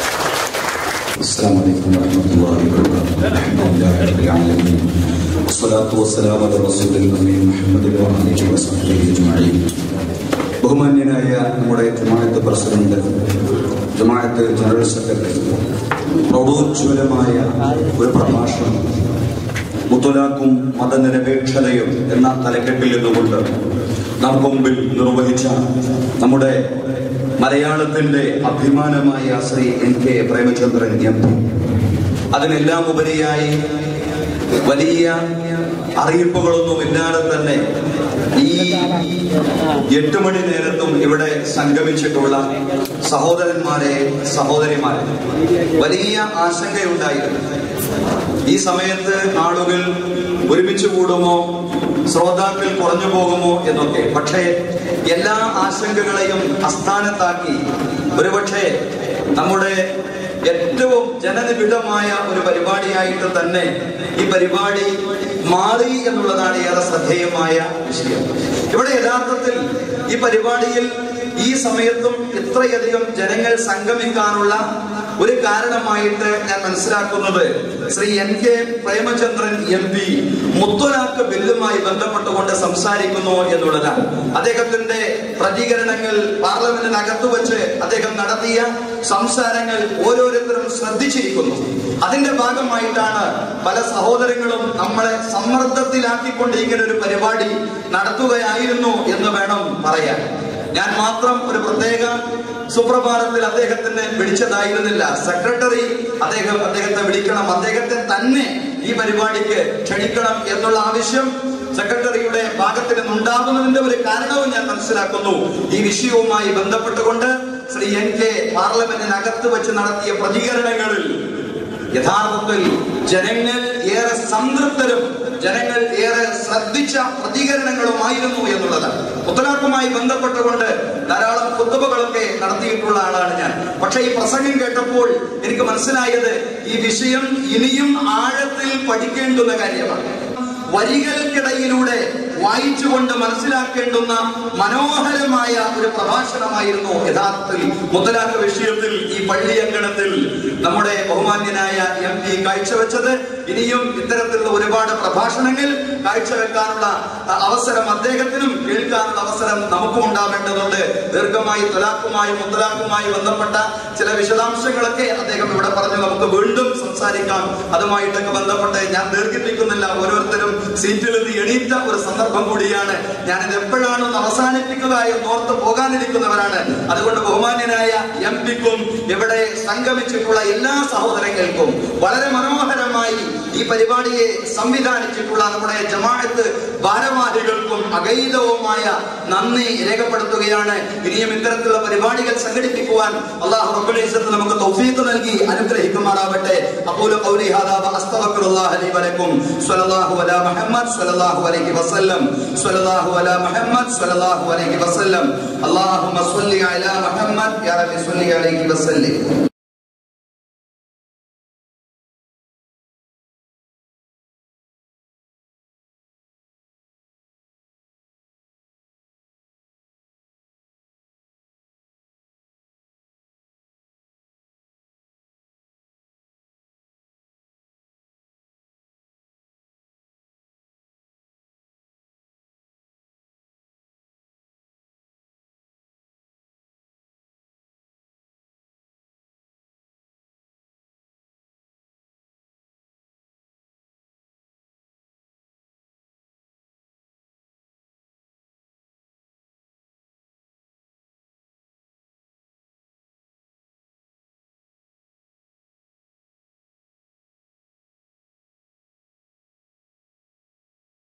السلام عليكم ورحمة الله وبركاته الحمد لله رب العالمين والصلاة والسلام على رسول الأمين محمد وآله وصحبه أجمعين ബഹുമാന്യനായ നമ്മുടെ ജമാഅത്ത് പ്രസിഡന്റ് ജമാഅത്ത് ജനറൽ സെക്രട്ടറി പ്രൗഢോജ്വലമായ ഒരു പ്രഭാഷണം മുത്തലാഖും മതനിരപേക്ഷതയും എന്ന തലക്കെട്ടിൽ നിന്നുകൊണ്ട് നമുക്ക് മുമ്പിൽ നിർവഹിച്ച നമ്മുടെ മലയാളത്തിന്റെ അഭിമാനമായ Shri N K Premachandran M P അതിനെല്ലാം ഉപരിയായി വലിയ അറിയിപ്പുകളൊന്നും ഇല്ലാതെ തന്നെ ഈ എട്ട് മണി നേരത്തും ഇവിടെ സംഗമിച്ചിട്ടുള്ള സഹോദരന്മാരെ സഹോദരിമാരെ വലിയ ആശങ്കയുണ്ടായിരുന്നു ഈ സമയത്ത് ആളുകൾ ഒരുമിച്ച് കൂടുമോ ശ്രോതാക്കൾ കുറഞ്ഞു പോകുമോ എന്നൊക്കെ പക്ഷേ എല്ലാ ആശങ്കകളെയും അസ്ഥാനത്താക്കി ഒരുപക്ഷെ നമ്മുടെ ഏറ്റവും ജനനിബിഡമായ ഒരു പരിപാടിയായിട്ട് തന്നെ ഈ പരിപാടി മാറി എന്നുള്ളതാണ് ഏറെ ശ്രദ്ധേയമായ വിഷയം ഇവിടെ യഥാർത്ഥത്തിൽ ഈ പരിപാടിയിൽ ഈ സമയത്തും ഇത്രയധികം ജനങ്ങൾ സംഗമിക്കാനുള്ള ഒരു കാരണമായിട്ട് ഞാൻ മനസ്സിലാക്കുന്നത് Shri N K Premachandran M P മുത്തലാഖ് ബില്ലുമായി ബന്ധപ്പെട്ടുകൊണ്ട് സംസാരിക്കുന്നു എന്നുള്ളതാണ് അദ്ദേഹത്തിന്റെ പ്രതികരണങ്ങൾ പാർലമെന്റിനകത്ത് വെച്ച് അദ്ദേഹം നടത്തിയ സംസാരങ്ങൾ ഓരോരുത്തരും ശ്രദ്ധിച്ചിരിക്കുന്നു അതിന്റെ ഭാഗമായിട്ടാണ് പല സഹോദരങ്ങളും നമ്മളെ സമ്മർദ്ദത്തിലാക്കിക്കൊണ്ട് ഇങ്ങനെ ഒരു പരിപാടി നടത്തുകയായിരുന്നു എന്ന് വേണം പറയാൻ ഞാൻ മാത്രം ഒരു പ്രത്യേക സുപ്രഭാതത്തിൽ അദ്ദേഹത്തിന് വിളിച്ചതായിരുന്നില്ല സെക്രട്ടറി അദ്ദേഹം അദ്ദേഹത്തെ വിളിക്കണം അദ്ദേഹത്തെ തന്നെ ഈ പരിപാടിക്ക് ക്ഷണിക്കണം എന്നുള്ള ആവശ്യം സെക്രട്ടറിയുടെ ഭാഗത്ത് നിന്നുണ്ടാകുന്നതിന്റെ ഒരു കാരണവും ഞാൻ മനസ്സിലാക്കുന്നു ഈ വിഷയവുമായി ബന്ധപ്പെട്ടുകൊണ്ട് ശ്രീ എൻ കെ പാർലമെന്റിനകത്ത് വെച്ച് നടത്തിയ പ്രതികരണങ്ങളിൽ യഥാർത്ഥത്തിൽ ജനങ്ങൾ ഏറെ സംതൃപ്തരും ജനങ്ങൾ ഏറെ ശ്രദ്ധിച്ച പ്രതികരണങ്ങളുമായിരുന്നു എന്നുള്ളത് മുത്തലാഖുമായി ബന്ധപ്പെട്ടുകൊണ്ട് ധാരാളം കുത്തുബകളൊക്കെ നടത്തിയിട്ടുള്ള ആളാണ് ഞാൻ പക്ഷെ ഈ പ്രസംഗം കേട്ടപ്പോൾ എനിക്ക് മനസ്സിലായത് ഈ വിഷയം ഇനിയും ആഴത്തിൽ പഠിക്കേണ്ടുന്ന കാര്യമാണ് വരികൾക്കിടയിലൂടെ വായിച്ചുകൊണ്ട് മനസ്സിലാക്കേണ്ടുന്ന മനോഹരമായ ഒരു പ്രഭാഷണമായിരുന്നു യഥാർത്ഥത്തിൽ മുത്തലാഖ് വിഷയത്തിൽ ഈ പള്ളി അങ്കണത്തിൽ നമ്മുടെ ബഹുമാന്യനായ എം പി കാഴ്ചവെച്ചത് ഇനിയും ഇത്തരത്തിലുള്ള ഒരുപാട് പ്രഭാഷണങ്ങൾ കാഴ്ചവെക്കാനുള്ള അ, അവസരം അദ്ദേഹത്തിനും കേൾക്കാനുള്ള അവസരം നമുക്കും ഉണ്ടാവേണ്ടതുണ്ട് ദീർഘമായി തൊലാഖുമായി മുത്തലാഖുമായി ബന്ധപ്പെട്ട ചില വിശദാംശങ്ങളൊക്കെ അദ്ദേഹം ഇവിടെ പറഞ്ഞു നമുക്ക് വീണ്ടും സംസാരിക്കാം അതുമായിട്ടൊക്കെ ബന്ധപ്പെട്ട് ഞാൻ ദീർഘിപ്പിക്കുന്നില്ല ഓരോരുത്തരും സീറ്റിലെത്തി എണീറ്റ ഒരു സന്ദർഭം കൂടിയാണ് ഞാനിത് എപ്പോഴാണ് ഒന്ന് അവസാനിപ്പിക്കുക എന്ന് ഓർത്ത് പോകാനിരിക്കുന്നവരാണ് അതുകൊണ്ട് ബഹുമാന്യനായ എം പിക്കും ഇവിടെ സംഗമിച്ചിട്ടുള്ള എല്ലാ സഹോദരങ്ങൾക്കും വളരെ മനോഹരമായി ഈ പരിപാടിയെ സംവിധാനിച്ചിട്ടുള്ള നമ്മുടെ ജമാഅത്ത് ഭാരവാഹികൾക്കും അഗൈതവുമായ നന്ദി രേഖപ്പെടുത്തുകയാണ് ഇനിയും ഇത്തരത്തിലുള്ള പരിപാടികൾ സംഘടിപ്പിക്കുവാൻ അള്ളാഹു റബ്ബുൽ ഇസ്സത്ത് നമുക്ക് തൗഫീഖ് നൽകി അനുഗ്രഹിക്കുമാറാവട്ടെ അഖൂലു ഖൗലി ഹാദാ വഅസ്തഗ്ഫിറുല്ലാഹ ലി വലക്കും സ്വല്ലല്ലാഹു അലാ മുഹമ്മദ് സ്വല്ലല്ലാഹു അലൈഹി വസല്ലം സ്വല്ലല്ലാഹു അലാ മുഹമ്മദ് സ്വല്ലല്ലാഹു അലൈഹി വസല്ലം അല്ലാഹുമ്മ സ്വല്ലി അലാ മുഹമ്മദ് യാ റബ്ബി സ്വല്ലി അലൈഹി വസല്ലം